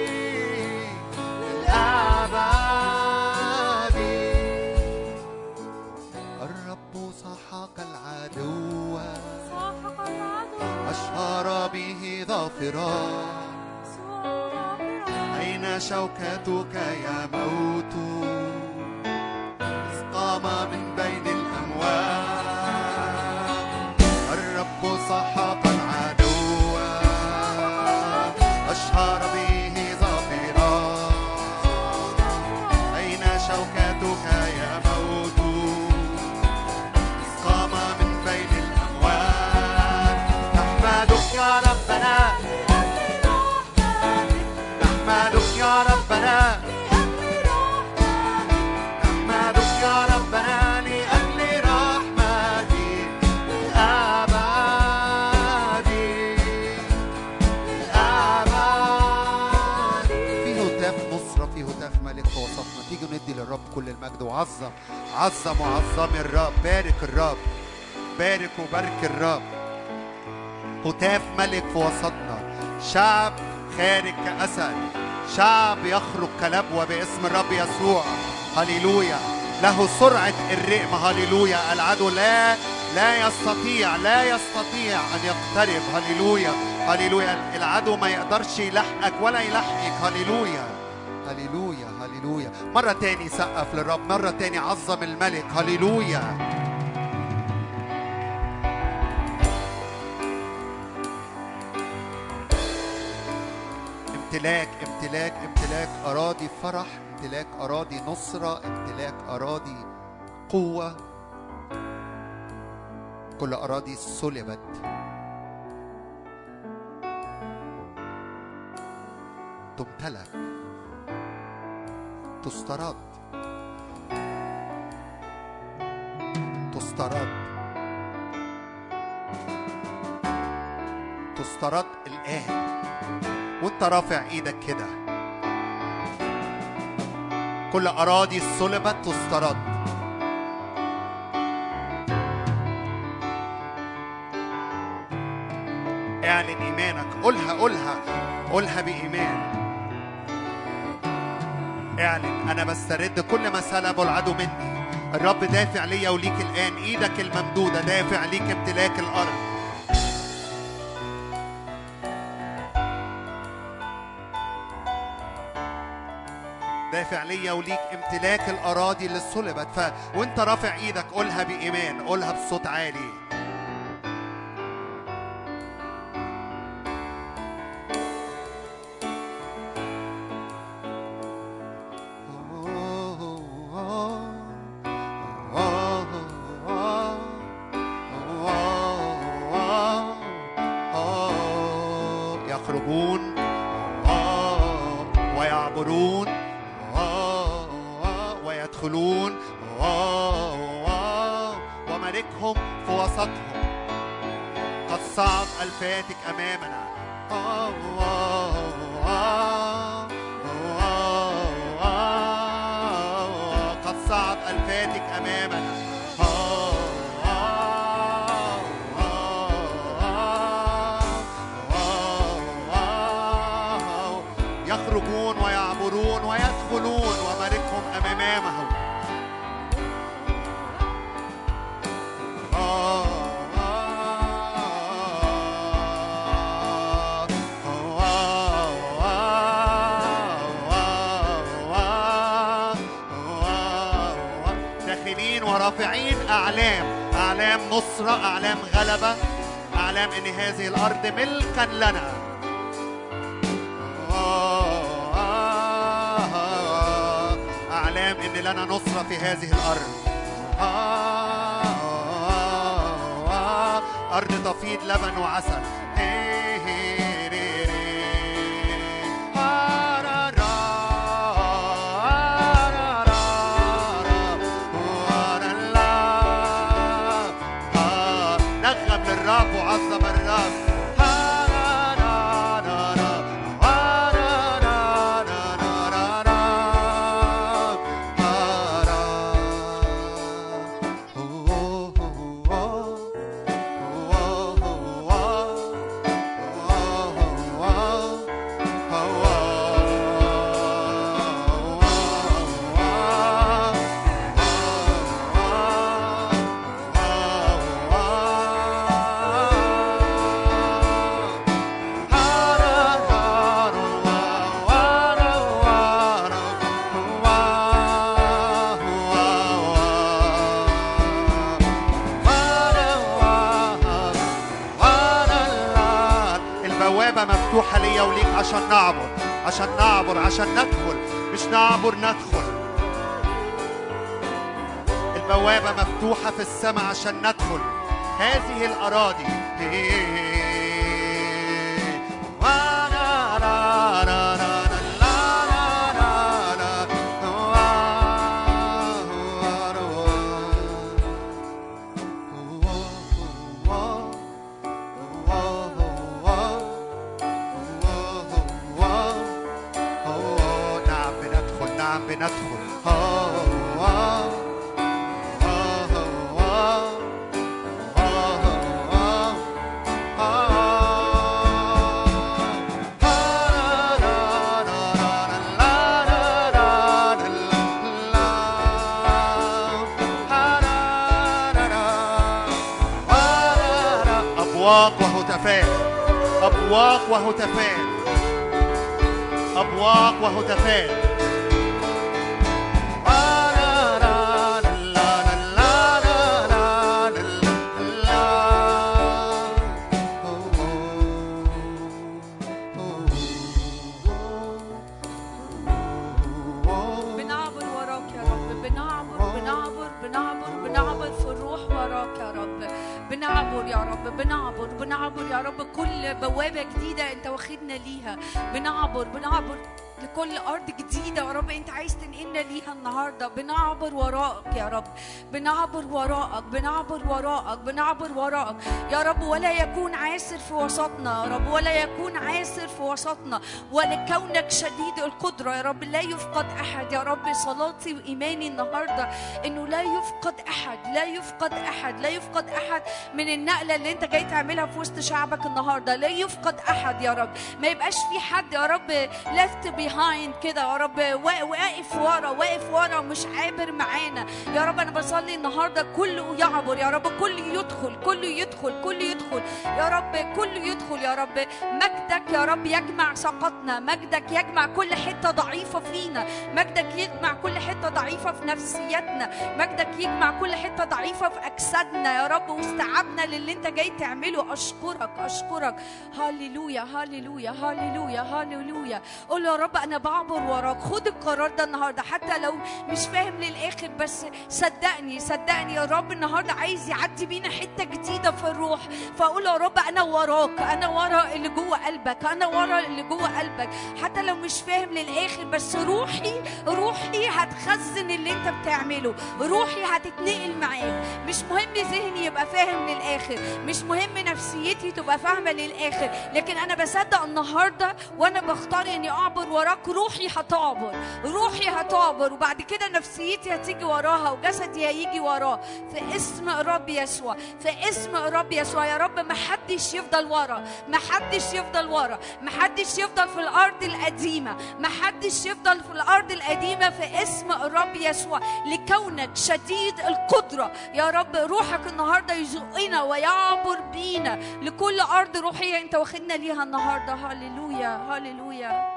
Speaker 1: للأبد الرب سحق العدو أشهر به ظافرا أين شوكتك يا موت إذ قام من بين الأموات الرب سحق العدو أشهر به ظافرا أين شوكتك يا موت إذ قام من بين الأموات نحمدك يا ربنا نحمدك يا ربنا نحمدك يا ربنا لأجل رحمتك للأبد للأبد في هتاف نصرة في هتاف ملك في وسطنا تيجي ندي للرب كل المجد وعظم عظم وعظم الرب بارك الرب بارك وبارك الرب هتاف ملك في وسطنا شعب خارج كأسد شعب يخرج كلبوة باسم الرب يسوع هللويا له سرعة الرئم هللويا العدو لا لا يستطيع لا يستطيع أن يقترب هللويا هللويا العدو ما يقدرش يلحقك ولا يلحقك هللويا هللويا هللويا مرة تاني سقف للرب مرة تاني عظم الملك هللويا امتلاك امتلاك امتلاك أراضي فرح امتلاك أراضي نصرة امتلاك أراضي قوة كل أراضي سلبت تمتلك تسترد تسترد تسترد الآن وانت رافع ايدك كده كل اراضي صلبت تسترد اعلن ايمانك قولها قولها قولها بايمان اعلن انا بسترد كل ما سلبه العدو مني الرب دافع ليا وليك الان ايدك الممدوده دافع ليك امتلاك الارض دافع ليا وليك امتلاك الاراضي اللي صلبت ف وانت رافع ايدك قولها بايمان قولها بصوت عالي يخرجون ويعبرون ويدخلون وملكهم في وسطهم قد صعد الفاتك امامنا أمامنا آه، آه، آه، آه. يخرجون ويعبرون ويدخلون وملكهم أمامه آه، آه، داخلين ورافعين أعلام أعلام نصرة أعلام غلبة أعلام أن هذه الأرض ملكا لنا أعلام أن لنا نصرة في هذه الأرض أرض تفيض لبن وعسل نغم للرب وعظم الرب البوابة مفتوحة ليا وليك عشان نعبر عشان نعبر عشان ندخل مش نعبر ندخل البوابة مفتوحة في السماء عشان ندخل هذه الأراضي نعم بندخل نعم بندخل أبواق وهتافات أبواق وهتافات أبواق وهتافات
Speaker 2: بنعبر وراك يا رب بنعبر بنعبر بنعبر بنعبر في الروح وراك يا رب بنعبر يا رب بنعبر بنعبر يا رب كل بوابة جديدة انت واخدنا ليها بنعبر بنعبر لكل أرض جديدة يا رب أنت عايز تنقلنا ليها النهاردة بنعبر وراءك يا رب بنعبر وراءك بنعبر وراءك بنعبر وراءك يا رب ولا يكون عاسر في وسطنا يا رب ولا يكون عاسر في وسطنا ولكونك شديد القدرة يا رب لا يفقد أحد يا رب صلاتي وإيماني النهاردة إنه لا يفقد أحد لا يفقد أحد لا يفقد أحد من النقلة اللي أنت جاي تعملها في وسط شعبك النهاردة لا يفقد أحد يا رب ما يبقاش في حد يا رب left behind كده يا رب وا- واقف ورا واقف ورا مش عابر معانا يا رب أنا بصلي النهاردة كله يعبر يا رب كله يدخل كله يدخل كله يدخل يا رب كله يدخل يا رب مجدك يا رب يجمع سقطنا مجدك يجمع كل حتة ضعيفة فينا مجدك يجمع كل حتة ضعيفة في نفسيتنا مجدك يجمع كل حتة ضعيفة في أجسادنا يا رب واستيعابنا للي أنت جاي تعمله أشكرك أشكرك هللويا هللويا هللويا هللويا قول يا رب أنا بعبر وراك خد القرار ده النهاردة حتى لو مش فاهم للآخر بس صدقني صدقني يا رب النهاردة عايز يعدي بينا حتة جديدة في الروح فأقول يا رب أنا وراك أنا ورا اللي جوه قلبك أنا ورا اللي جوه قلبك حتى لو مش فاهم للآخر بس روحي روحي هتخزن اللي أنت بتعمله روحي هتتنقل معاك مش مهم ذهني يبقى فاهم للآخر مش مهم نفسيتي تبقى فاهمة للآخر لكن أنا بصدق النهاردة وأنا بختار إني أعبر وراك وراك روحي هتعبر روحي هتعبر وبعد كده نفسيتي هتيجي وراها وجسدي هيجي وراه في اسم الرب يسوع في اسم الرب يسوع يا رب ما حدش يفضل ورا ما حدش يفضل ورا ما حدش يفضل في الارض القديمه ما حدش يفضل في الارض القديمه في اسم الرب يسوع لكونك شديد القدره يا رب روحك النهارده يزقنا ويعبر بينا لكل ارض روحيه انت واخدنا ليها النهارده هللويا هللويا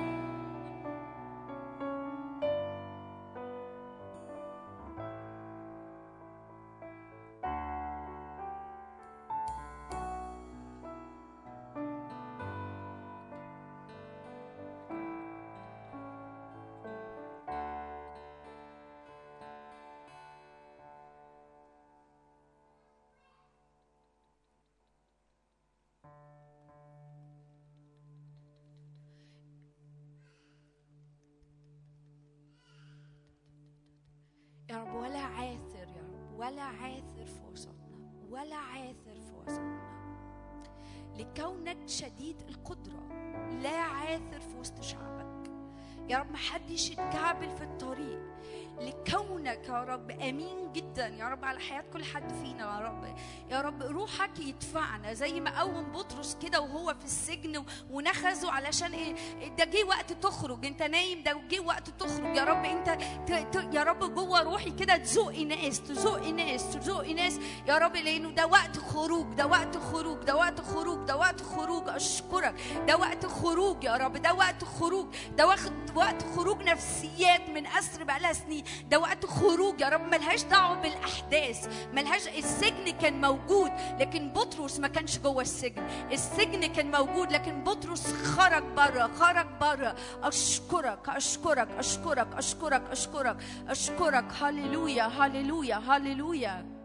Speaker 2: يا رب ولا عاثر يا رب ولا عاثر في وسطنا ولا عاثر في وسطنا لكونك شديد القدرة لا عاثر في وسط شعبك يا رب محدش يتكعبل في الطريق لكونك يا رب امين جدا يا رب على حياه كل حد فينا يا رب يا رب روحك يدفعنا زي ما قوم بطرس كده وهو في السجن ونخزه علشان ايه ده جه وقت تخرج انت نايم ده جه وقت تخرج يا رب انت ت... ت... يا رب جوه روحي كده تزق ناس تزق ناس تزق ناس يا رب لانه ده وقت خروج ده وقت خروج ده وقت خروج ده وقت خروج اشكرك ده وقت خروج يا رب ده وقت خروج ده وقت وقت خروج نفسيات من اسر بقالها سنين ده وقت خروج يا رب ملهاش دعوه بالاحداث ملهاش السجن كان موجود لكن بطرس ما كانش جوه السجن السجن كان موجود لكن بطرس خرج بره خرج بره اشكرك اشكرك اشكرك اشكرك اشكرك اشكرك هللويا هللويا هللويا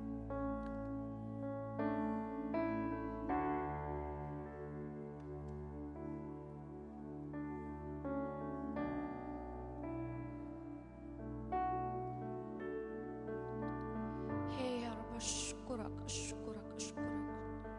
Speaker 2: هي يا رب اشكرك اشكرك اشكرك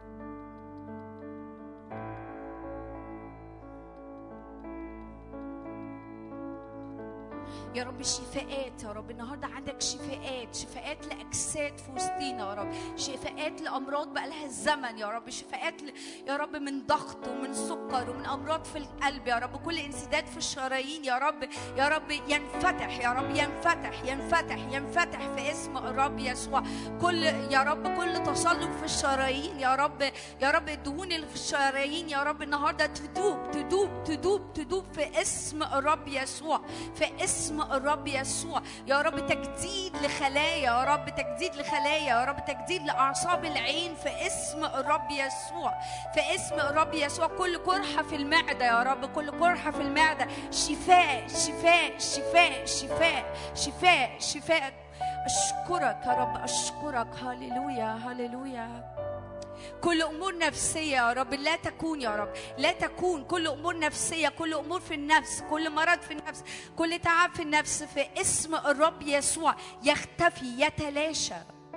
Speaker 2: يا رب شفاءات يا رب النهارده عندك شفاءات شفاءات لاجساد في وسطينا يا رب شفاءات لامراض بقى لها الزمن يا رب شفاءات ل... يا رب من ضغط ومن سكر ومن امراض في القلب يا رب كل انسداد في الشرايين يا رب يا رب ينفتح يا رب ينفتح ينفتح ينفتح في اسم الرب يسوع كل يا رب كل تصلب في الشرايين يا رب يا رب الدهون اللي في الشرايين يا رب النهارده تدوب تدوب تدوب تدوب في اسم الرب يسوع في اسم الرب يسوع يا رب تجديد لخلايا يا رب تجديد لخلايا يا رب تجديد لاعصاب العين في اسم الرب يسوع في اسم الرب يسوع كل قرحه في المعده يا رب كل قرحه في المعده شفاء شفاء شفاء شفاء شفاء شفاء اشكرك يا رب اشكرك هللويا هللويا كل امور نفسيه يا رب لا تكون يا رب لا تكون كل امور نفسيه كل امور في النفس كل مرض في النفس كل تعب في النفس في اسم الرب يسوع يختفي يتلاشى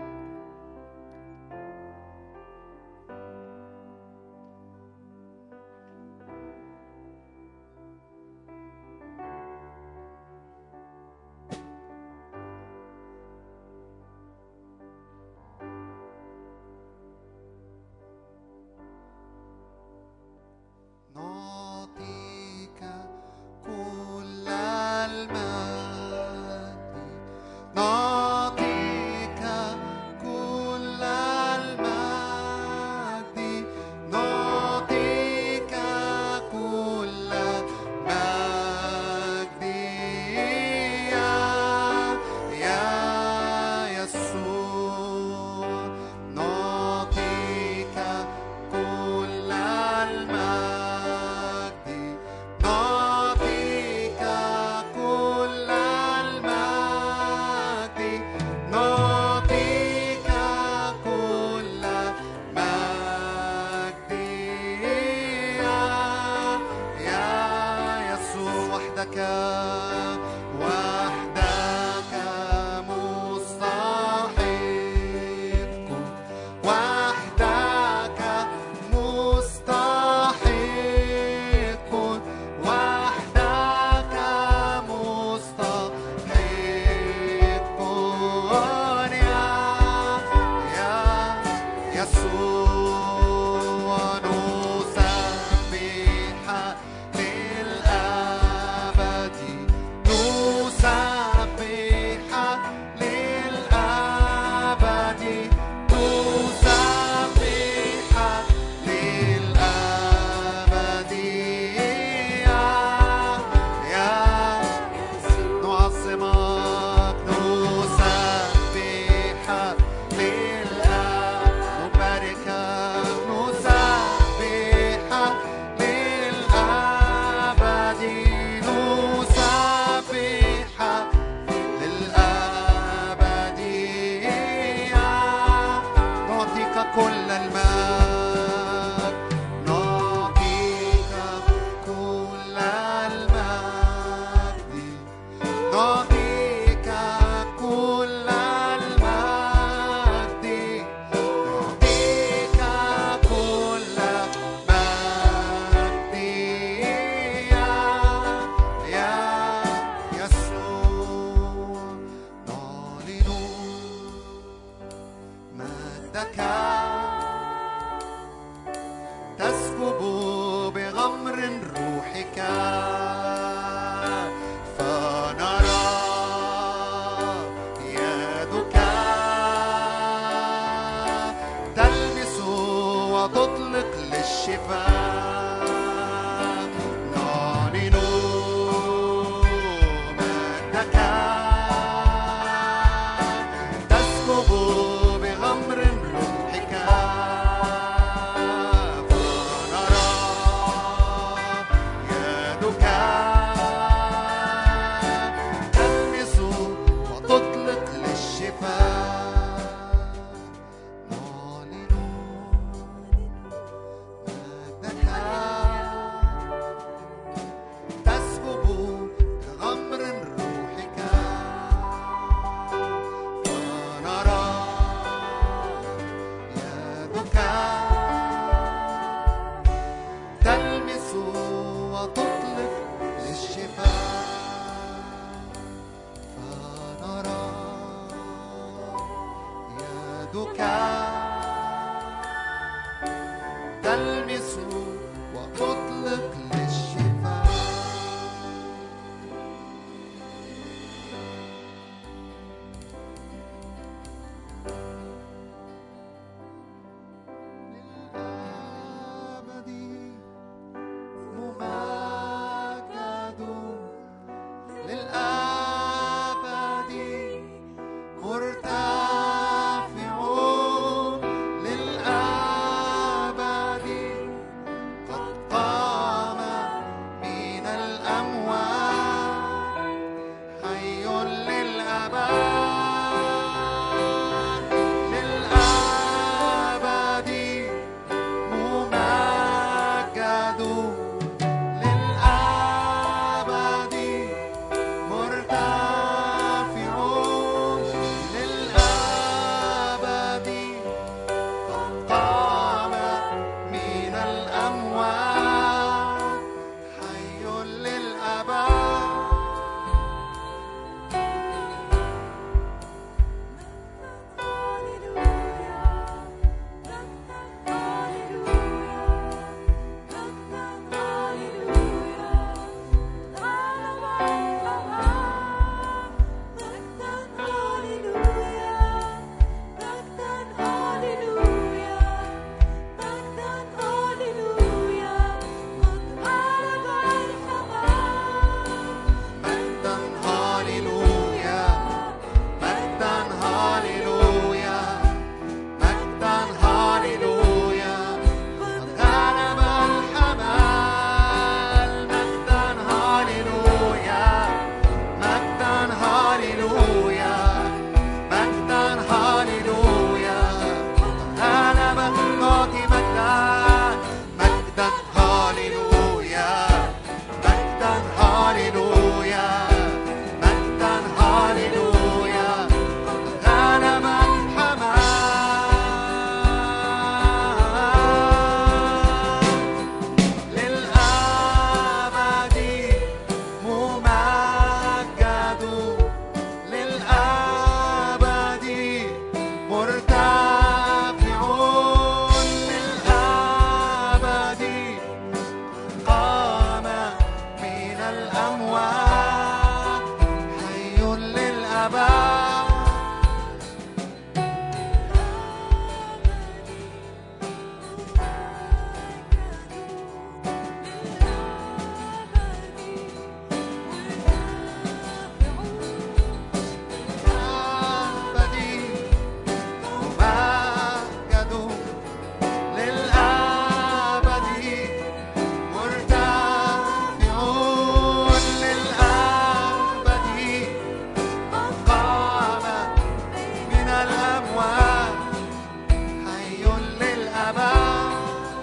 Speaker 1: نعطيك كل المجد نعطيك وتطلق للشفاء نعلن مجدك تسكب بغمر رمحك فنرى يدك تلمس وتطلق للشفاء نعلن مجدك تسكب بغمر روحك فنرى يدك تلمس وتطلق للشفاء فنرى يدك تلمس وتطلق للشفاء للأبد ممجد للأبد مرتفع للأبد قد قام من الأموات حي للأبد للأبد ممجد للأبد مرتفع للأبد قد قام من الأموات حي للأبد مجدا هاليلويا مجدا هاليلويا مجدا هاليلويا قد غلب الحمال مجدا هاليلويا مجدا هاليلويا مجدا هاليلويا غلب نعطي مجدا مجدا هاليلويا مجدا هاليلويا مجدا هاليلويا غلب الحمام للأبد ممجد للأبد مرتفع للأبد قام من الأموات حي للأبد أبدي ممجد للأبد مرتفع للأبد قام من الأموات حي للأبد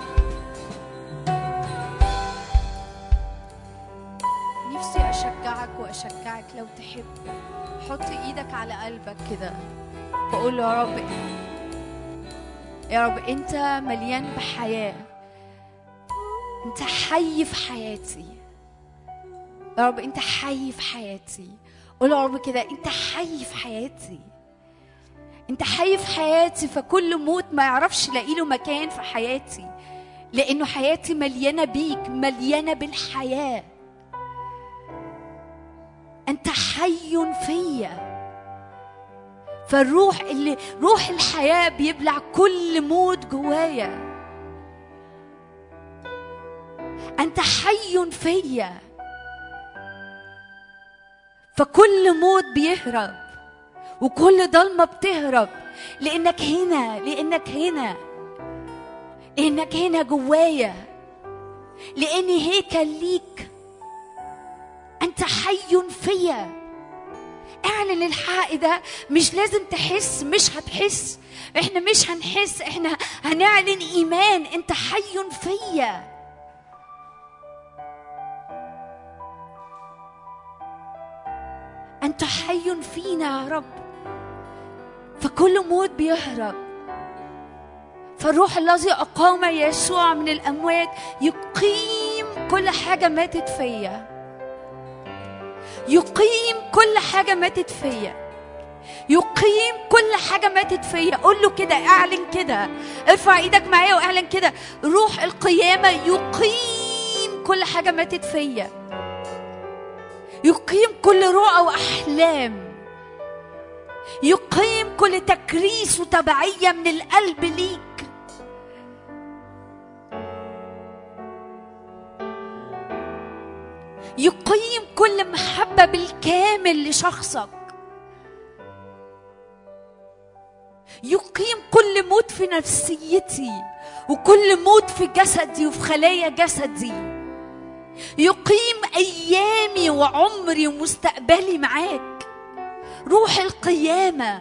Speaker 2: نفسي أشجعك وأشجعك لو تحب حط إيدك على قلبك كده وقول له يا رب يا رب أنت مليان بحياة أنت حي في حياتي يا رب أنت حي في حياتي قول يا رب كده أنت حي في حياتي أنت حي في حياتي فكل موت ما يعرفش يلاقي له مكان في حياتي لأنه حياتي مليانة بيك مليانة بالحياه انت حي فيا فالروح اللي روح الحياه بيبلع كل موت جوايا انت حي فيا فكل موت بيهرب وكل ضلمه بتهرب لانك هنا لانك هنا لانك هنا جوايا لاني هيكل ليك انت حي فيا اعلن الحق ده مش لازم تحس مش هتحس احنا مش هنحس احنا هنعلن ايمان انت حي فيا انت حي فينا يا رب فكل موت بيهرب فالروح الذي اقام يسوع من الاموات يقيم كل حاجه ماتت فيا يقيم كل حاجه ماتت فيا يقيم كل حاجة ماتت فيا قول له كده اعلن كده ارفع ايدك معايا واعلن كده روح القيامة يقيم كل حاجة ماتت فيا يقيم كل رؤى وأحلام يقيم كل تكريس وتبعية من القلب ليك يقيم كل محبة بالكامل لشخصك يقيم كل موت في نفسيتي وكل موت في جسدي وفي خلايا جسدي يقيم ايامي وعمري ومستقبلي معاك روح القيامه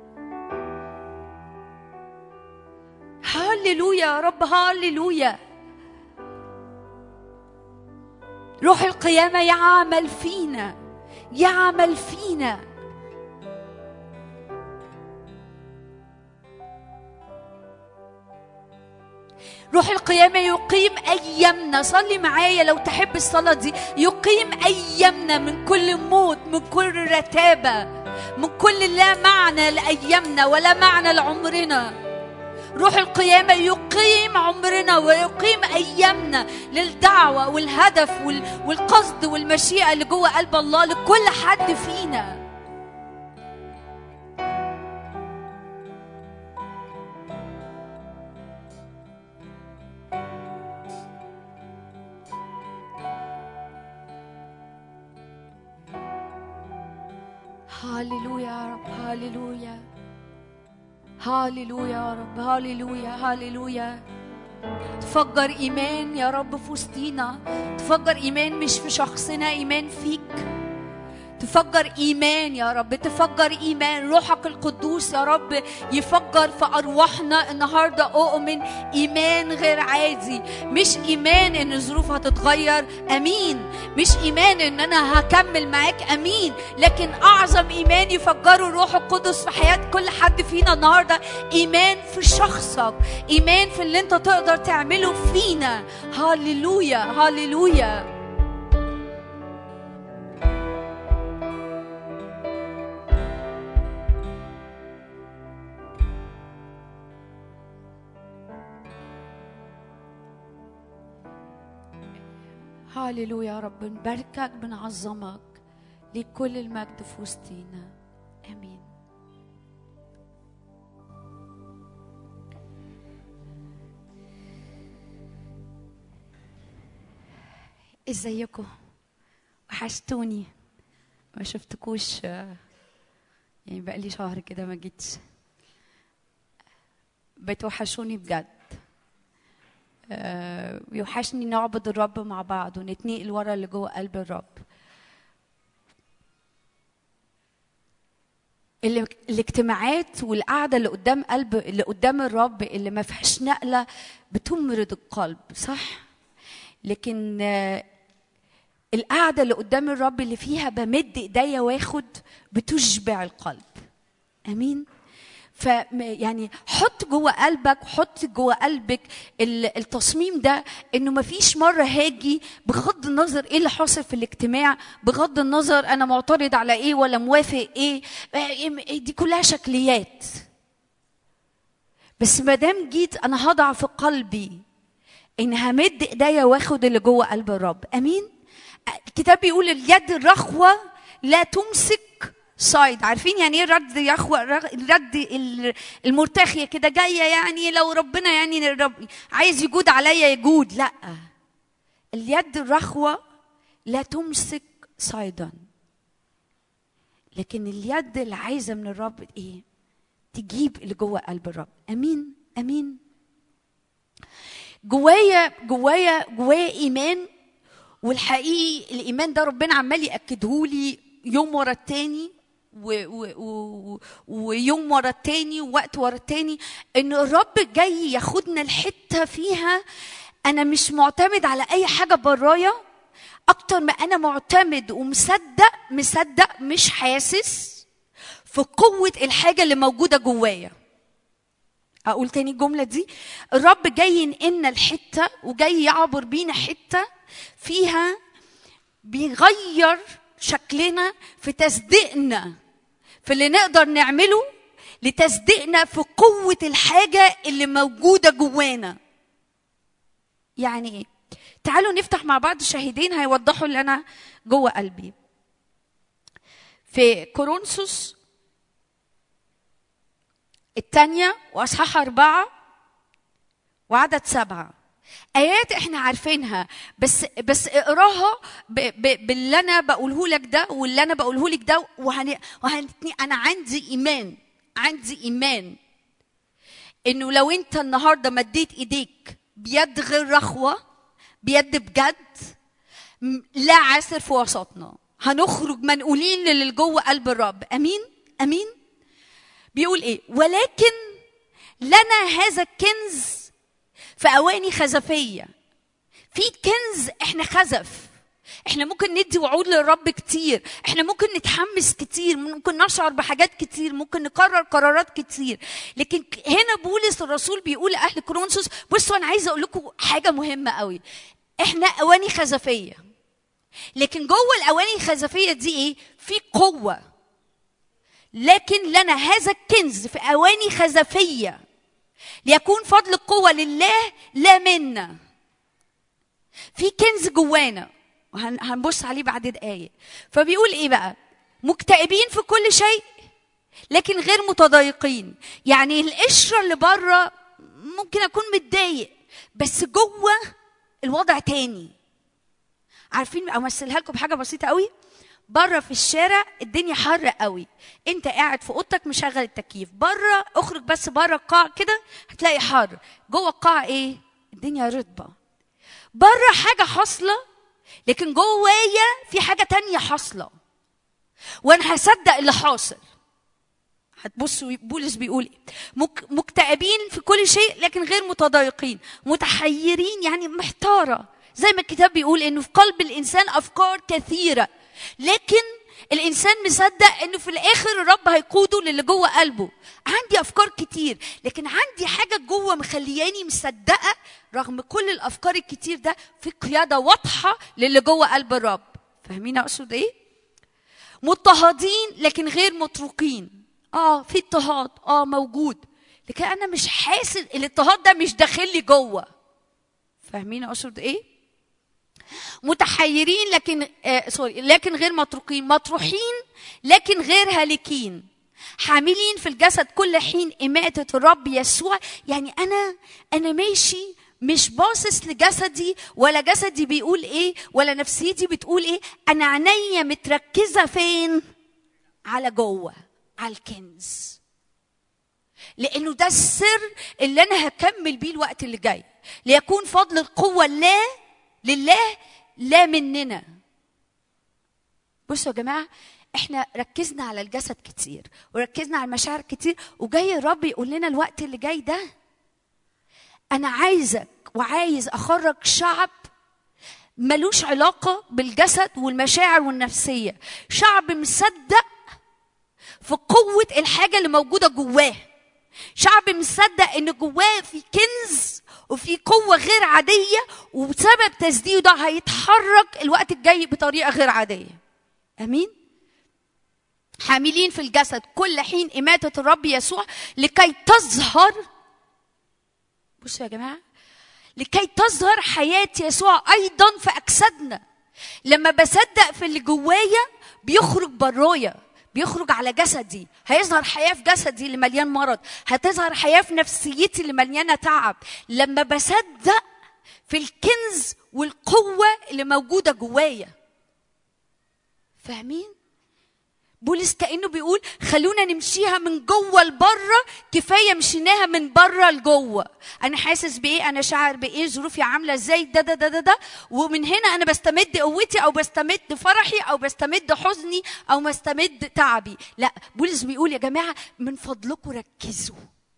Speaker 2: هللويا يا رب هللويا روح القيامه يعمل فينا يعمل فينا روح القيامة يقيم أيامنا صلي معايا لو تحب الصلاة دي يقيم أيامنا من كل موت من كل رتابة من كل لا معنى لأيامنا ولا معنى لعمرنا روح القيامة يقيم عمرنا ويقيم أيامنا للدعوة والهدف والقصد والمشيئة اللي جوه قلب الله لكل حد فينا هاليلويا يا رب هاليلويا هاليلويا يا رب هاليلويا هاليلويا تفجر ايمان يا رب في وسطينا تفجر ايمان مش في شخصنا ايمان فيك تفجر ايمان يا رب تفجر ايمان روحك القدوس يا رب يفجر في ارواحنا النهارده اؤمن ايمان غير عادي مش ايمان ان الظروف هتتغير امين مش ايمان ان انا هكمل معاك امين لكن اعظم ايمان يفجره الروح القدس في حياه كل حد فينا النهارده ايمان في شخصك ايمان في اللي انت تقدر تعمله فينا هاليلويا هاليلويا هاليلويا يا رب نباركك بنعظمك لكل المجد في وسطينا امين ازيكم وحشتوني ما شفتكوش يعني بقالي شهر كده ما جيتش بتوحشوني بجد آه، يوحشني نعبد الرب مع بعض ونتنقل ورا اللي جوه قلب الرب الاجتماعات والقعده اللي قدام قلب اللي قدام الرب اللي ما فيهاش نقله بتمرض القلب صح لكن آه، القعده اللي قدام الرب اللي فيها بمد ايديا واخد بتشبع القلب امين ف يعني حط جوه قلبك حط جوه قلبك التصميم ده انه ما فيش مره هاجي بغض النظر ايه اللي حاصل في الاجتماع بغض النظر انا معترض على ايه ولا موافق ايه دي كلها شكليات بس ما دام جيت انا هضع في قلبي ان همد ايديا واخد اللي جوه قلب الرب امين الكتاب بيقول اليد الرخوه لا تمسك سايد عارفين يعني ايه رد يخوى الرد المرتخيه كده جايه يعني لو ربنا يعني رب عايز يجود عليا يجود لا اليد الرخوة لا تمسك صيدا لكن اليد اللي عايزة من الرب ايه تجيب اللي جوه قلب الرب امين امين جوايا جوايا جوايا ايمان والحقيقي الايمان ده ربنا عمال ياكدهولي يوم ورا التاني و و و ويوم ورا التاني ووقت ورا التاني ان الرب جاي ياخدنا الحته فيها انا مش معتمد على اي حاجه برايا اكتر ما انا معتمد ومصدق مصدق مش حاسس في قوه الحاجه اللي موجوده جوايا اقول تاني الجمله دي الرب جاي ينقلنا الحته وجاي يعبر بينا حته فيها بيغير شكلنا في تصديقنا في اللي نقدر نعمله لتصديقنا في قوه الحاجه اللي موجوده جوانا يعني ايه تعالوا نفتح مع بعض شاهدين هيوضحوا اللي انا جوه قلبي في كورنثوس الثانية وأصحاح أربعة وعدد سبعة آيات إحنا عارفينها بس بس اقراها ب ب باللي أنا بقوله لك ده واللي أنا بقوله لك ده وهن وهنتني أنا عندي إيمان عندي إيمان إنه لو أنت النهاردة مديت إيديك بيد غير رخوة بيد بجد م- لا عسر في وسطنا هنخرج منقولين للي جوه قلب الرب امين امين بيقول ايه ولكن لنا هذا الكنز في اواني خزفيه في كنز احنا خزف احنا ممكن ندي وعود للرب كتير احنا ممكن نتحمس كتير ممكن نشعر بحاجات كتير ممكن نقرر قرارات كتير لكن ك- هنا بولس الرسول بيقول لاهل كورنثوس بصوا انا عايزه اقول لكم حاجه مهمه قوي احنا اواني خزفيه لكن جوه الاواني الخزفيه دي ايه في قوه لكن لنا هذا الكنز في اواني خزفيه ليكون فضل القوه لله لا منا في كنز جوانا وهنبص عليه بعد دقايق فبيقول ايه بقى مكتئبين في كل شيء لكن غير متضايقين يعني القشره اللي بره ممكن اكون متضايق بس جوه الوضع تاني عارفين امثلها لكم بحاجه بسيطه قوي بره في الشارع الدنيا حر قوي انت قاعد في اوضتك مشغل التكييف بره اخرج بس بره القاع كده هتلاقي حر جوه القاع ايه الدنيا رطبه بره حاجه حاصله لكن جوايا في حاجه تانية حاصله وانا هصدق اللي حاصل هتبصوا بولس بيقول ايه مك مكتئبين في كل شيء لكن غير متضايقين متحيرين يعني محتاره زي ما الكتاب بيقول انه في قلب الانسان افكار كثيره لكن الانسان مصدق انه في الاخر الرب هيقوده للي جوه قلبه عندي افكار كتير لكن عندي حاجه جوه مخلياني مصدقه رغم كل الافكار الكتير ده في قياده واضحه للي جوه قلب الرب فاهمين اقصد ايه مضطهدين لكن غير متروكين اه في اضطهاد اه موجود لكن انا مش حاسس الاضطهاد ده مش داخل لي جوه فاهمين اقصد ايه متحيرين لكن آه سوري لكن غير متروكين مطروحين لكن غير هالكين حاملين في الجسد كل حين إماتة الرب يسوع يعني أنا أنا ماشي مش باصص لجسدي ولا جسدي بيقول ايه ولا نفسيتي بتقول ايه انا عينيا متركزه فين على جوه على الكنز لانه ده السر اللي انا هكمل بيه الوقت اللي جاي ليكون فضل القوه لا لله لا مننا بصوا يا جماعه احنا ركزنا على الجسد كتير وركزنا على المشاعر كتير وجاي الرب يقول لنا الوقت اللي جاي ده انا عايزك وعايز اخرج شعب ملوش علاقة بالجسد والمشاعر والنفسية شعب مصدق في قوة الحاجة اللي موجودة جواه شعب مصدق ان جواه في كنز وفي قوة غير عادية وبسبب تصديقه ده هيتحرك الوقت الجاي بطريقة غير عادية امين حاملين في الجسد كل حين إماتة الرب يسوع لكي تظهر بصوا يا جماعة لكي تظهر حياة يسوع أيضا في أجسادنا لما بصدق في اللي جوايا بيخرج برايا بيخرج على جسدي هيظهر حياة في جسدي اللي مليان مرض هتظهر حياة في نفسيتي اللي مليانة تعب لما بصدق في الكنز والقوة اللي موجوده جوايا فاهمين بولس كانه بيقول خلونا نمشيها من جوه لبره كفايه مشيناها من بره لجوه انا حاسس بايه انا شاعر بايه ظروفي عامله ازاي ده ده ده ده ده ومن هنا انا بستمد قوتي او بستمد فرحي او بستمد حزني او بستمد تعبي لا بولس بيقول يا جماعه من فضلكم ركزوا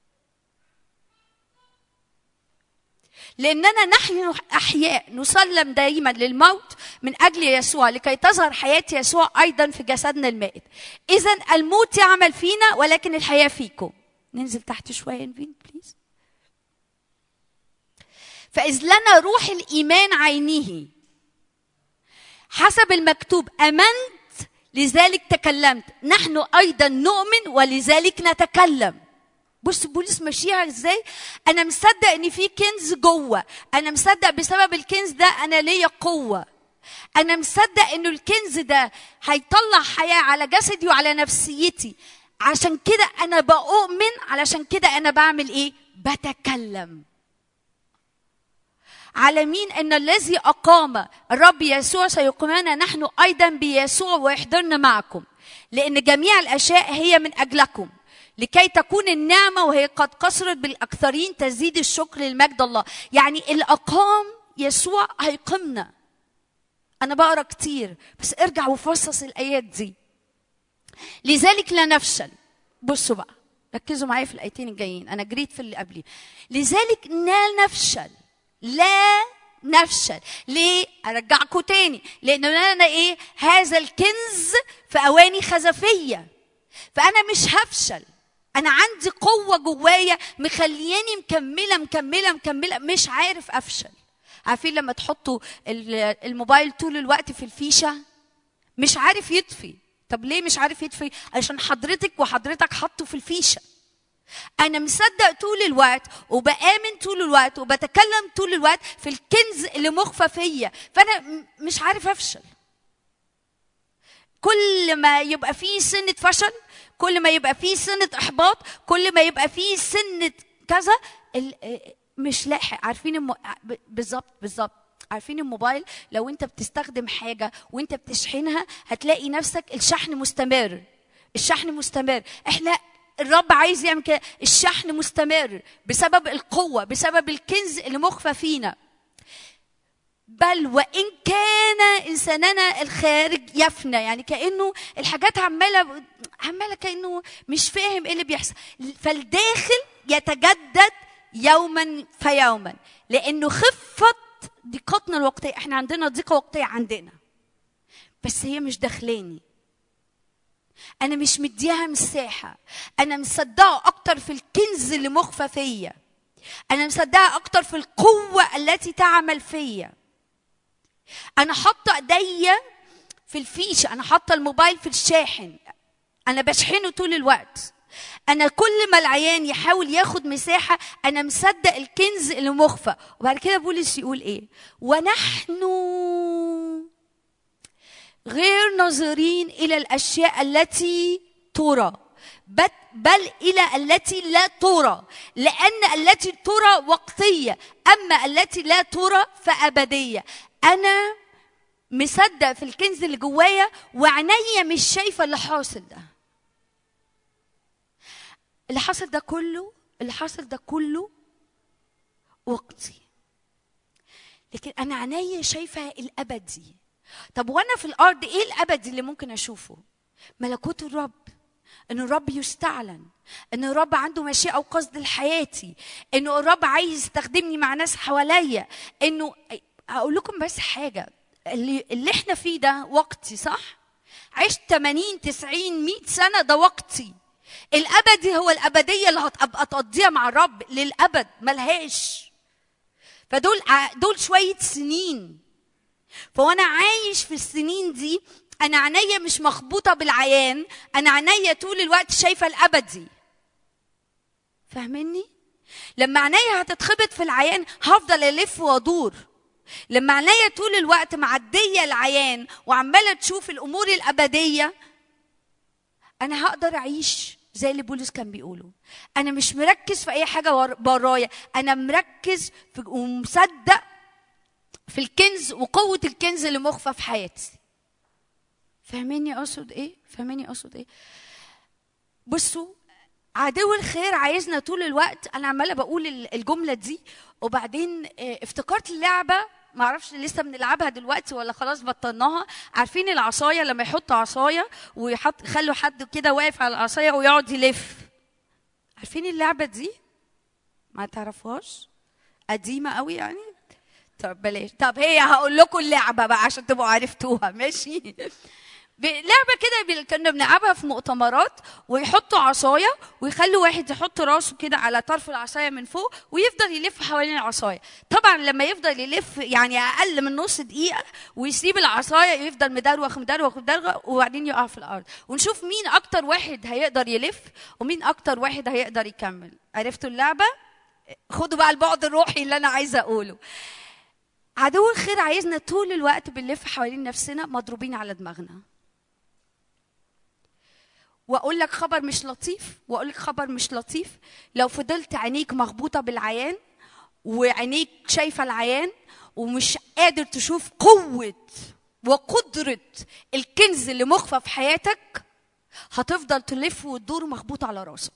Speaker 2: لأننا نحن أحياء نسلم دائما للموت من أجل يسوع لكي تظهر حياة يسوع أيضا في جسدنا المائت إذا الموت يعمل فينا ولكن الحياة فيكم ننزل تحت شوية نفين بليز فإذ لنا روح الإيمان عينه حسب المكتوب أمنت لذلك تكلمت نحن أيضا نؤمن ولذلك نتكلم بص بولس ماشيها ازاي انا مصدق ان في كنز جوه انا مصدق بسبب الكنز ده انا ليا قوه انا مصدق انه الكنز ده هيطلع حياه على جسدي وعلى نفسيتي عشان كده انا بؤمن علشان كده انا بعمل ايه بتكلم على مين ان الذي اقام الرب يسوع سيقيمنا نحن ايضا بيسوع ويحضرنا معكم لان جميع الاشياء هي من اجلكم لكي تكون النعمة وهي قد قصرت بالأكثرين تزيد الشكر للمجد الله يعني الأقام يسوع هيقمنا أنا بقرأ كتير بس ارجع وفصص الآيات دي لذلك لا نفشل بصوا بقى ركزوا معايا في الآيتين الجايين أنا جريت في اللي قبلي لذلك لا نفشل لا نفشل ليه ارجعكم تاني لان انا ايه هذا الكنز في اواني خزفيه فانا مش هفشل انا عندي قوه جوايا مخلياني مكمله مكمله مكمله مش عارف افشل عارفين لما تحطوا الموبايل طول الوقت في الفيشه مش عارف يطفي طب ليه مش عارف يطفي عشان حضرتك وحضرتك حطه في الفيشه انا مصدق طول الوقت وبامن طول الوقت وبتكلم طول الوقت في الكنز اللي مخفى فيا فانا مش عارف افشل كل ما يبقى فيه سنه فشل كل ما يبقى فيه سنه احباط كل ما يبقى فيه سنه كذا مش لاحق عارفين الم... بالظبط بالظبط عارفين الموبايل لو انت بتستخدم حاجه وانت بتشحنها هتلاقي نفسك الشحن مستمر الشحن مستمر احنا الرب عايز يعمل كده الشحن مستمر بسبب القوه بسبب الكنز اللي مخفى فينا بل وان كان انساننا الخارج يفنى يعني كانه الحاجات عماله عماله كانه مش فاهم ايه اللي بيحصل فالداخل يتجدد يوما فيوما لانه خفه ضيقتنا الوقتيه احنا عندنا ضيقه وقتيه عندنا بس هي مش داخلاني انا مش مديها مساحه انا مصدقه اكتر في الكنز اللي مخفى فيا انا مصدقه اكتر في القوه التي تعمل فيا انا حاطه ايديا في الفيشه انا حاطه الموبايل في الشاحن انا بشحنه طول الوقت انا كل ما العيان يحاول ياخد مساحه انا مصدق الكنز اللي مخفى وبعد كده بولس يقول ايه ونحن غير ناظرين الى الاشياء التي ترى بل الى التي لا ترى لان التي ترى وقتيه اما التي لا ترى فابديه انا مصدق في الكنز اللي جوايا وعينيا مش شايفه اللي حاصل ده اللي حاصل ده كله اللي حاصل ده كله وقتي لكن انا عينيا شايفه الابدي طب وانا في الارض ايه الابدي اللي ممكن اشوفه ملكوت الرب ان الرب يستعلن ان الرب عنده مشيئه وقصد لحياتي انه الرب عايز يستخدمني مع ناس حواليا انه هقول لكم بس حاجه اللي, اللي احنا فيه ده وقتي صح عشت 80 90 100 سنه ده وقتي الابدي هو الابديه اللي هتبقى تقضيها مع الرب للابد ملهاش فدول دول شويه سنين فوانا عايش في السنين دي انا عينيا مش مخبوطه بالعيان انا عينيا طول الوقت شايفه الابدي فاهمني لما عينيا هتتخبط في العيان هفضل الف وادور لما عينيا طول الوقت معديه العيان وعماله تشوف الامور الابديه انا هقدر اعيش زي اللي بولس كان بيقوله انا مش مركز في اي حاجه ورايا انا مركز في ومصدق في الكنز وقوه الكنز اللي مخفى في حياتي فاهميني اقصد ايه فاهميني اقصد ايه بصوا عدو الخير عايزنا طول الوقت انا عماله بقول ال- الجمله دي وبعدين آه، افتكرت اللعبه ما اعرفش لسه بنلعبها دلوقتي ولا خلاص بطلناها عارفين العصايه لما يحطوا عصايه ويحط يخلوا حد كده واقف على العصايه ويقعد يلف عارفين اللعبه دي ما تعرفوهاش قديمه قوي يعني طب بلاش طب هي هقول لكم اللعبه بقى عشان تبقوا عرفتوها ماشي ب- لعبه كده بال- كنا بنلعبها في مؤتمرات ويحطوا عصايه ويخلوا واحد يحط راسه كده على طرف العصايه من فوق ويفضل يلف حوالين العصايه طبعا لما يفضل يلف يعني اقل من نص دقيقه ويسيب العصايه يفضل مدروخ مدروخ مدروخ وبعدين يقع في الارض ونشوف مين اكتر واحد هيقدر يلف ومين اكتر واحد هيقدر يكمل عرفتوا اللعبه خدوا بقى البعد الروحي اللي انا عايزه اقوله عدو الخير عايزنا طول الوقت بنلف حوالين نفسنا مضروبين على دماغنا واقول لك خبر مش لطيف واقول لك خبر مش لطيف لو فضلت عينيك مخبوطه بالعيان وعينيك شايفه العيان ومش قادر تشوف قوه وقدره الكنز اللي مخفى في حياتك هتفضل تلف وتدور مخبوط على راسك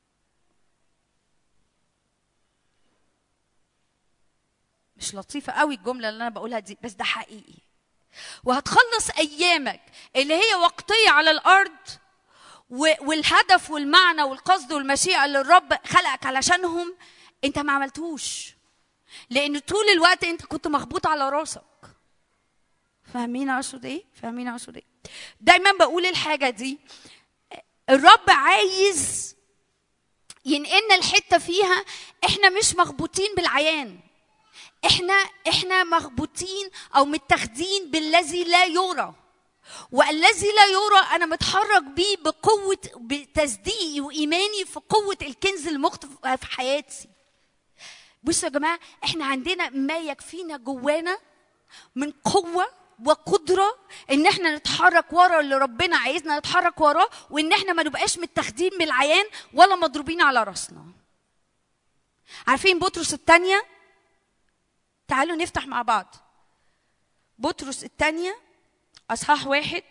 Speaker 2: مش لطيفه قوي الجمله اللي انا بقولها دي بس ده حقيقي وهتخلص ايامك اللي هي وقتيه على الارض و- والهدف والمعنى والقصد والمشيئه اللي الرب خلقك علشانهم انت ما عملتوش لان طول الوقت انت كنت مخبوط على راسك فاهمين اقصد ايه فاهمين اقصد ايه دايما بقول الحاجه دي الرب عايز ينقلنا الحته فيها احنا مش مخبوطين بالعيان احنا احنا مخبوطين او متاخدين بالذي لا يرى والذي لا يرى انا متحرك بيه بقوه بتصديقي وايماني في قوه الكنز المخطف في حياتي بصوا يا جماعه احنا عندنا ما يكفينا جوانا من قوه وقدره ان احنا نتحرك ورا اللي ربنا عايزنا نتحرك وراه وان احنا ما نبقاش متاخدين بالعيان ولا مضروبين على راسنا عارفين بطرس الثانيه تعالوا نفتح مع بعض بطرس الثانيه اصحاح واحد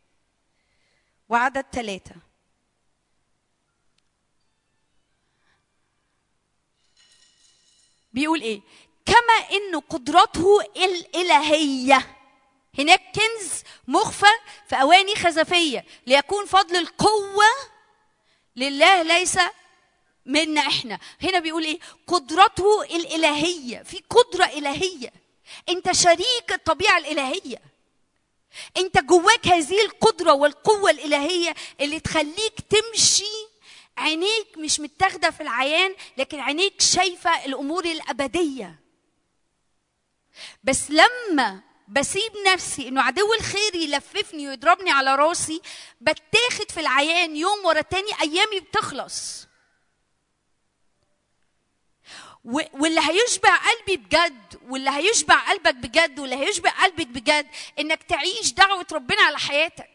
Speaker 2: وعدد ثلاثه بيقول ايه كما ان قدرته الالهيه هناك كنز مخفى في اواني خزفيه ليكون فضل القوه لله ليس منا احنا هنا بيقول ايه قدرته الالهيه في قدره الهيه انت شريك الطبيعه الالهيه انت جواك هذه القدره والقوه الالهيه اللي تخليك تمشي عينيك مش متاخده في العيان لكن عينيك شايفه الامور الابديه بس لما بسيب نفسي انه عدو الخير يلففني ويضربني على راسي بتاخد في العيان يوم ورا تاني ايامي بتخلص و- واللي هيشبع قلبي بجد واللي هيشبع قلبك بجد واللي هيشبع قلبك بجد انك تعيش دعوه ربنا على حياتك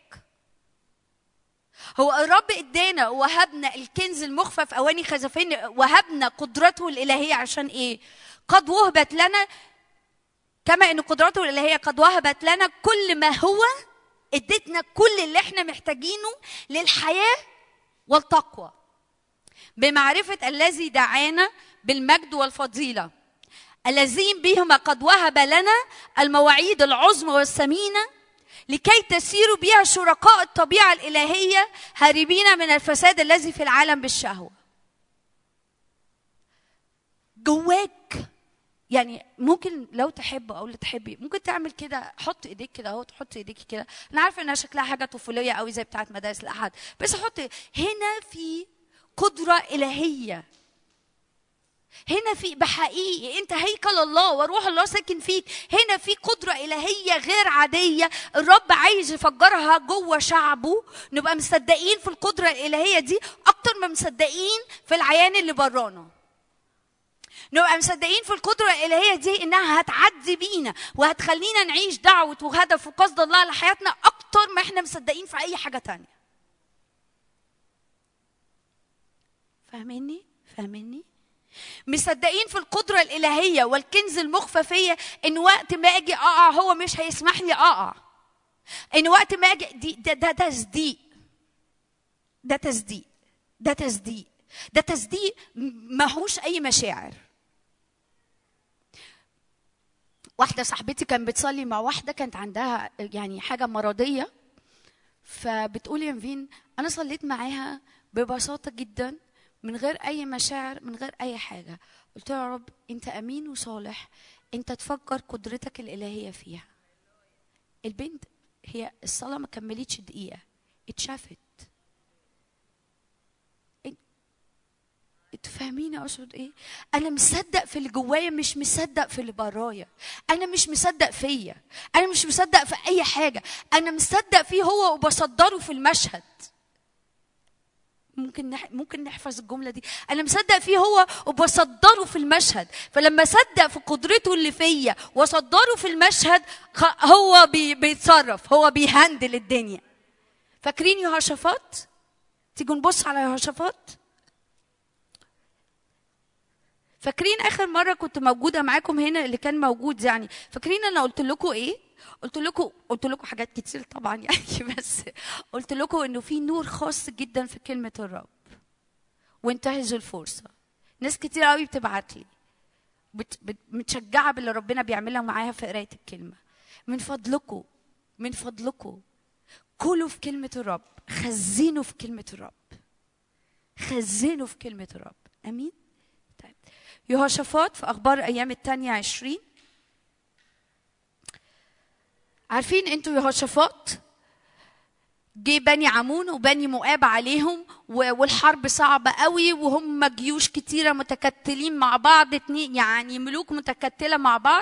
Speaker 2: هو الرب ادانا وهبنا الكنز المخفى في اواني خزفين وهبنا قدرته الالهيه عشان ايه قد وهبت لنا كما ان قدرته الالهيه قد وهبت لنا كل ما هو ادتنا كل اللي احنا محتاجينه للحياه والتقوى بمعرفه الذي دعانا بالمجد والفضيله الذين بهما قد وهب لنا المواعيد العظمى والثمينه لكي تسيروا بها شركاء الطبيعه الالهيه هاربين من الفساد الذي في العالم بالشهوه جواك يعني ممكن لو تحب او اللي تحبي ممكن تعمل كده حط ايديك كده اهو تحط ايديك كده انا عارفه انها شكلها حاجه طفوليه قوي زي بتاعه مدارس الاحد بس حط هنا في قدره الهيه هنا في بحقيقي انت هيكل الله وروح الله ساكن فيك هنا في قدره الهيه غير عاديه الرب عايز يفجرها جوه شعبه نبقى مصدقين في القدره الالهيه دي اكتر ما مصدقين في العيان اللي برانا نبقى مصدقين في القدرة الإلهية دي إنها هتعدي بينا وهتخلينا نعيش دعوة وهدف وقصد الله لحياتنا أكتر ما إحنا مصدقين في أي حاجة تانية. فاهميني؟ فاهميني؟ مصدقين في القدرة الإلهية والكنز المخفى فيا إن وقت ما أجي أقع هو مش هيسمح لي أقع إن وقت ما أجي دي ده ده تصديق ده تصديق ده تصديق ده تصديق ماهوش أي مشاعر واحدة صاحبتي كانت بتصلي مع واحدة كانت عندها يعني حاجة مرضية فبتقول يا نفين أنا صليت معاها ببساطة جدا من غير أي مشاعر من غير أي حاجة قلت له يا رب أنت أمين وصالح أنت تفكر قدرتك الإلهية فيها البنت هي الصلاة ما كملتش دقيقة اتشافت انتوا فاهمين اقصد ايه انا مصدق في اللي جوايا مش مصدق في اللي برايا انا مش مصدق فيا انا مش مصدق في اي حاجه انا مصدق فيه هو وبصدره في المشهد ممكن نح... ممكن نحفظ الجمله دي انا مصدق فيه هو وبصدره في المشهد فلما صدق في قدرته اللي فيا وصدره في المشهد خ- هو بي... بيتصرف هو بيهندل الدنيا فاكرين يهوشافاط تيجوا نبص على يهوشافاط فاكرين اخر مره كنت موجوده معاكم هنا اللي كان موجود يعني فاكرين انا قلت لكم ايه قلت لكم قلت لكم حاجات كتير طبعا يعني بس قلت لكم انه في نور خاص جدا في كلمه الرب وانتهزوا الفرصه ناس كتير قوي بتبعت لي بت بت متشجعه باللي ربنا بيعملها معاها في قرايه الكلمه من فضلكم من فضلكم كلوا في كلمه الرب خزنوا في كلمه الرب خزنوا في كلمه الرب امين طيب يهوشافاط في اخبار ايام الثانيه عشرين عارفين انتوا يهوشافاط جه بني عمون وبني مؤاب عليهم و- والحرب صعبة قوي وهم جيوش كتيرة متكتلين مع بعض اتنين يعني ملوك متكتلة مع بعض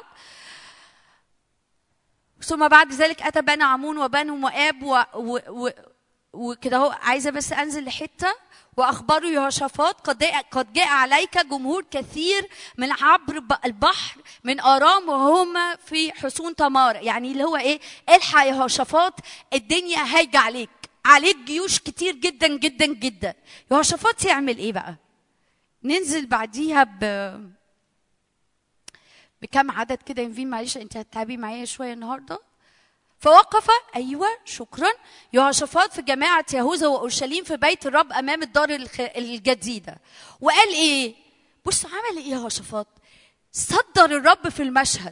Speaker 2: ثم بعد ذلك أتى بني عمون وبني مؤاب و, و, و وكده هو عايزة بس أنزل لحتة وأخبروا يهوشافاط قد جاء- قد جاء عليك جمهور كثير من عبر ب- البحر من أرام وهم في حصون تمار يعني اللي هو إيه الحق يا يهوشافاط الدنيا هايجة عليك عليك جيوش كتير جدا جدا جدا يهوشافاط يعمل إيه بقى ننزل بعديها ب بكم عدد كده ينفين معلش انت هتتعبي معايا شويه النهارده فوقف ايوه شكرا يهوشافاط في جماعه يهوذا واورشليم في بيت الرب امام الدار الخ- الجديده وقال ايه بص عمل ايه يهوشافاط صدر الرب في المشهد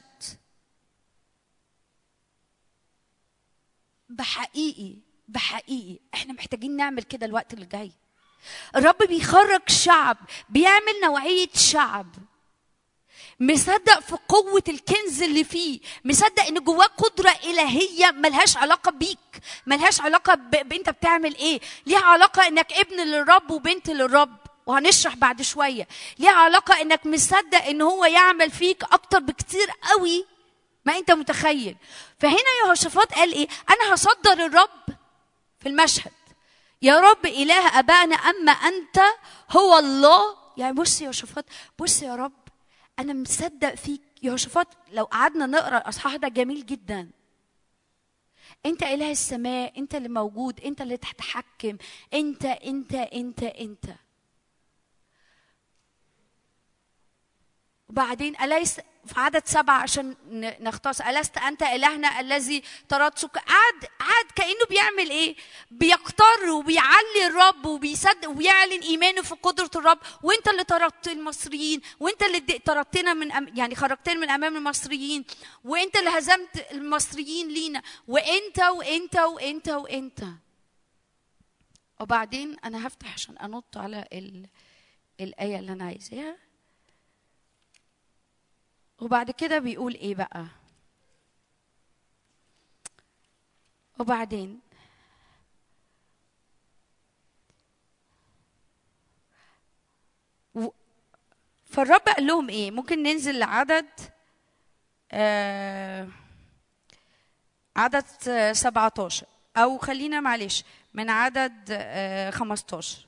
Speaker 2: بحقيقي بحقيقي احنا محتاجين نعمل كده الوقت اللي جاي الرب بيخرج شعب بيعمل نوعيه شعب مصدق في قوة الكنز اللي فيه مصدق ان جواه قدرة إلهية ملهاش علاقة بيك ملهاش علاقة ب... بانت بتعمل ايه ليها علاقة انك ابن للرب وبنت للرب وهنشرح بعد شوية ليها علاقة انك مصدق ان هو يعمل فيك اكتر بكتير قوي ما انت متخيل فهنا يهوشافاط قال ايه انا هصدر الرب في المشهد يا رب اله ابائنا اما انت هو الله يعني بص يا يهوشافاط بص يا رب انا مصدق فيك يهوشافاط لو قعدنا نقرا الاصحاح ده جميل جدا انت اله السماء انت اللي موجود انت اللي تتحكم انت انت انت انت وبعدين أليس في عدد سبعة عشان ن- نختصر ألست أنت إلهنا الذي طردتك قعد قعد كأنه بيعمل إيه؟ بيقتر وبيعلي الرب وبيصدق وبيعلن إيمانه في قدرة الرب وأنت اللي طردت المصريين وأنت اللي اد- طردتنا من أم يعني خرجتنا من أمام المصريين وأنت اللي هزمت المصريين لينا وأنت وأنت وأنت وأنت وبعدين أنا هفتح عشان أنط على ال... الآية اللي أنا عايزاها وبعد كده بيقول ايه بقى وبعدين و... فالرب قال لهم ايه ممكن ننزل لعدد آه عدد آه، 17 او خلينا معلش من عدد آه 15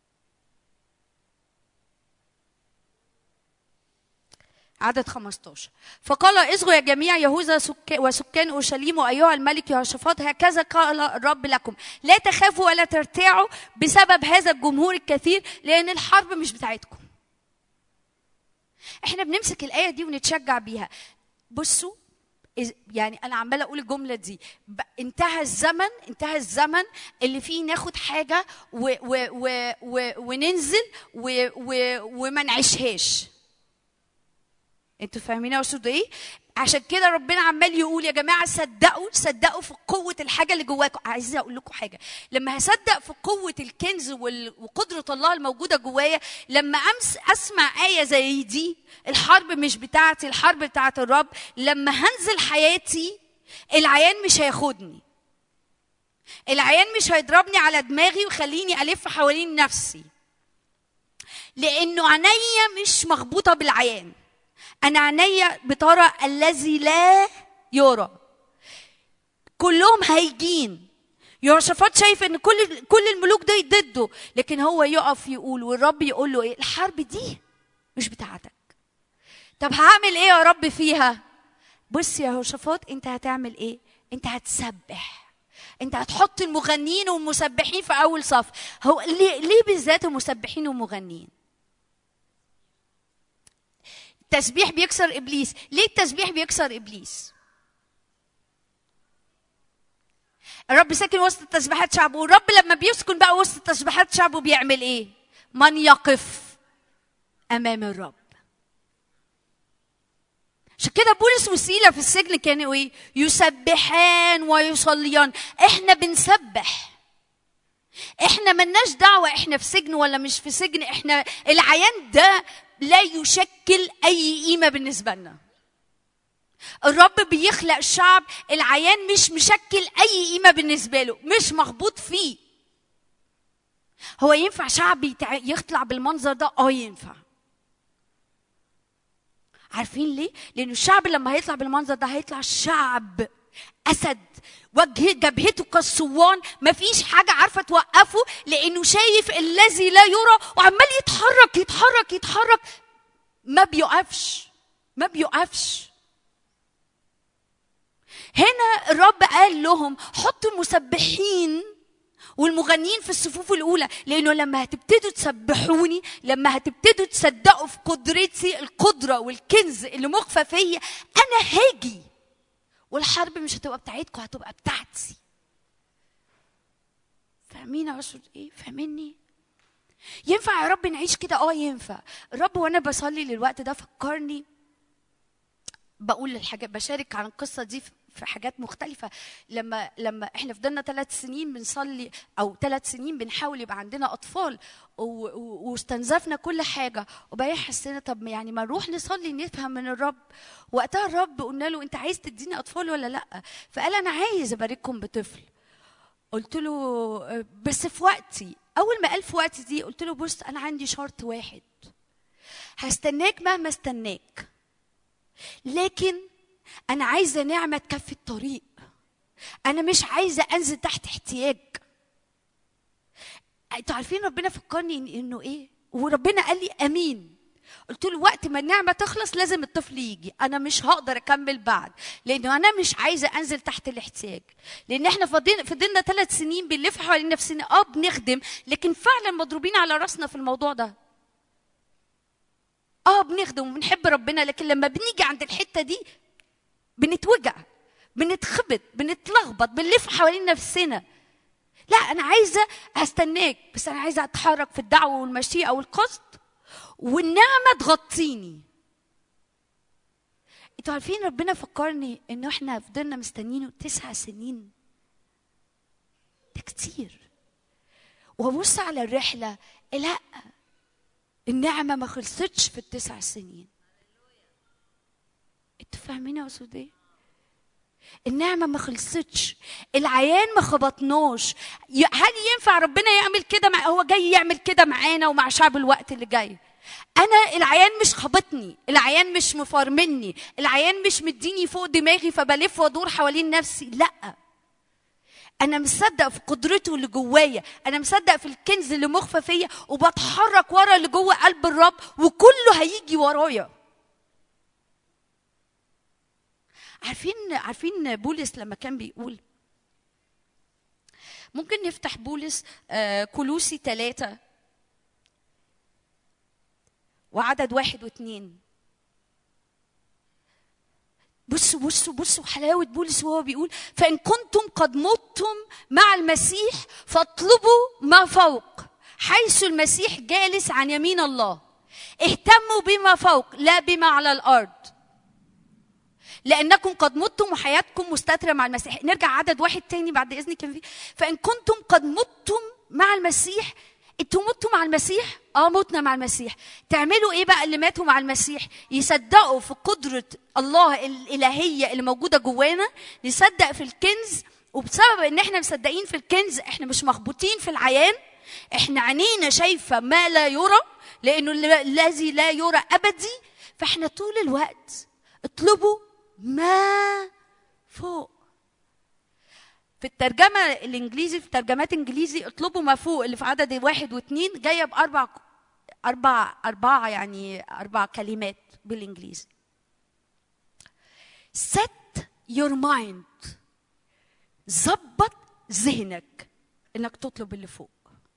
Speaker 2: عدد 15 فقال اصغوا يا جميع يهوذا سكا- وسكان اورشليم وايها الملك يهوشافاط هكذا قال الرب لكم لا تخافوا ولا ترتاعوا بسبب هذا الجمهور الكثير لان الحرب مش بتاعتكم احنا بنمسك الايه دي ونتشجع بيها بصوا إز- يعني انا عماله اقول الجمله دي ب- انتهى الزمن انتهى الزمن اللي فيه ناخد حاجه و و و و وننزل و و وما نعيشهاش انتوا فاهمين اقصد ايه عشان كده ربنا عمال يقول يا جماعه صدقوا صدقوا في قوه الحاجه اللي جواكم عايزه اقول لكم حاجه لما هصدق في قوه الكنز وال- وقدره الله الموجوده جوايا لما امس اسمع ايه زي دي الحرب مش بتاعتي الحرب بتاعت الرب لما هنزل حياتي العيان مش هياخدني العيان مش هيضربني على دماغي ويخليني الف حوالين نفسي لانه عينيا مش مخبوطه بالعيان انا عينيا بترى الذي لا يرى كلهم هايجين يهوشافاط شايف ان كل كل الملوك دول ضده لكن هو يقف يقول والرب يقول له ايه الحرب دي مش بتاعتك طب هعمل ايه يا رب فيها بص يا يهوشافاط انت هتعمل ايه انت هتسبح انت هتحط المغنيين والمسبحين في اول صف هو ليه ليه بالذات المسبحين والمغنيين التسبيح بيكسر ابليس ليه التسبيح بيكسر ابليس الرب ساكن وسط تسبيحات شعبه والرب لما بيسكن بقى وسط تسبيحات شعبه بيعمل ايه من يقف امام الرب عشان كده بولس وسيلة في السجن كانوا ايه يسبحان ويصليان احنا بنسبح احنا ملناش دعوة احنا في سجن ولا مش في سجن احنا العيان ده لا يشكل اي قيمة بالنسبة لنا الرب بيخلق شعب العيان مش مشكل اي قيمة بالنسبة له مش مخبوط فيه هو ينفع شعب يتع... يطلع بالمنظر ده اه ينفع عارفين ليه لانه الشعب لما هيطلع بالمنظر ده هيطلع شعب اسد وجه جبهته كالصوان مفيش حاجه عارفه توقفه لانه شايف الذي لا يرى وعمال يتحرك يتحرك يتحرك ما بيقفش ما بيقفش هنا الرب قال لهم حطوا المسبحين والمغنيين في الصفوف الاولى لانه لما هتبتدوا تسبحوني لما هتبتدوا تصدقوا في قدرتي القدره والكنز اللي مخفى فيا انا هاجي والحرب مش هتبقى بتاعتكم هتبقى بتاعتي فاهمين اقصد ايه فاهميني ينفع يا رب نعيش كده اه ينفع الرب وانا بصلي للوقت ده فكرني بقول الحاجات بشارك عن القصه دي في حاجات مختلفة لما لما احنا فضلنا ثلاث سنين بنصلي او ثلاث سنين بنحاول يبقى عندنا اطفال واستنزفنا كل حاجة وبعدين حسينا طب يعني ما نروح نصلي نفهم من الرب وقتها الرب قلنا له انت عايز تديني اطفال ولا لا فقال انا عايز ابارككم بطفل قلت له بس في وقتي اول ما قال في وقتي دي قلت له بص انا عندي شرط واحد هستناك مهما استناك لكن انا عايزه نعمه تكفي الطريق انا مش عايزه انزل تحت احتياج انتوا عارفين ربنا فكرني انه ايه وربنا قال لي امين قلت له وقت ما النعمه تخلص لازم الطفل يجي انا مش هقدر اكمل بعد لانه انا مش عايزه انزل تحت الاحتياج لان احنا فضلنا فضلنا ثلاث سنين بنلف حوالين نفسنا اه بنخدم لكن فعلا مضروبين على راسنا في الموضوع ده اه بنخدم وبنحب ربنا لكن لما بنيجي عند الحته دي بنتوجع بنتخبط بنتلخبط بنلف حوالين نفسنا لا انا عايزه هستناك بس انا عايزه اتحرك في الدعوه والمشيئه والقصد والنعمه تغطيني انتوا عارفين ربنا فكرني انه احنا فضلنا مستنينه تسع سنين ده كتير وابص على الرحله لا النعمه ما خلصتش في التسع سنين انتوا فاهمين اقصد ايه النعمة ما خلصتش العيان ما خبطناش هل ينفع ربنا يعمل كده مع هو جاي يعمل كده معانا ومع شعب الوقت اللي جاي انا العيان مش خبطني العيان مش مفرمني العيان مش مديني فوق دماغي فبلف وادور حوالين نفسي لا انا مصدق في قدرته اللي جوايا انا مصدق في الكنز اللي مخفى فيا وبتحرك ورا اللي جوه قلب الرب وكله هيجي ورايا عارفين عارفين بولس لما كان بيقول ممكن نفتح بولس آه كلوسي ثلاثة وعدد واحد واثنين بصوا بصوا بصوا حلاوة بولس وهو بيقول فإن كنتم قد متم مع المسيح فاطلبوا ما فوق حيث المسيح جالس عن يمين الله اهتموا بما فوق لا بما على الأرض لأنكم قد متم وحياتكم مستترة مع المسيح نرجع عدد واحد تاني بعد إذنك كان في فإن كنتم قد متم مع المسيح انتوا متوا مع المسيح؟ اه متنا مع المسيح. تعملوا ايه بقى اللي ماتوا مع المسيح؟ يصدقوا في قدرة الله الإلهية اللي موجودة جوانا، نصدق في الكنز وبسبب ان احنا مصدقين في الكنز احنا مش مخبوطين في العيان احنا عينينا شايفة ما لا يرى لأنه الذي لا يرى أبدي فاحنا طول الوقت اطلبوا ما فوق في الترجمة الإنجليزي في ترجمات إنجليزي اطلبوا ما فوق اللي في عدد واحد واثنين جاية بأربع أربع أربعة يعني أربع كلمات بالإنجليزي. Set your mind ظبط ذهنك إنك تطلب اللي فوق.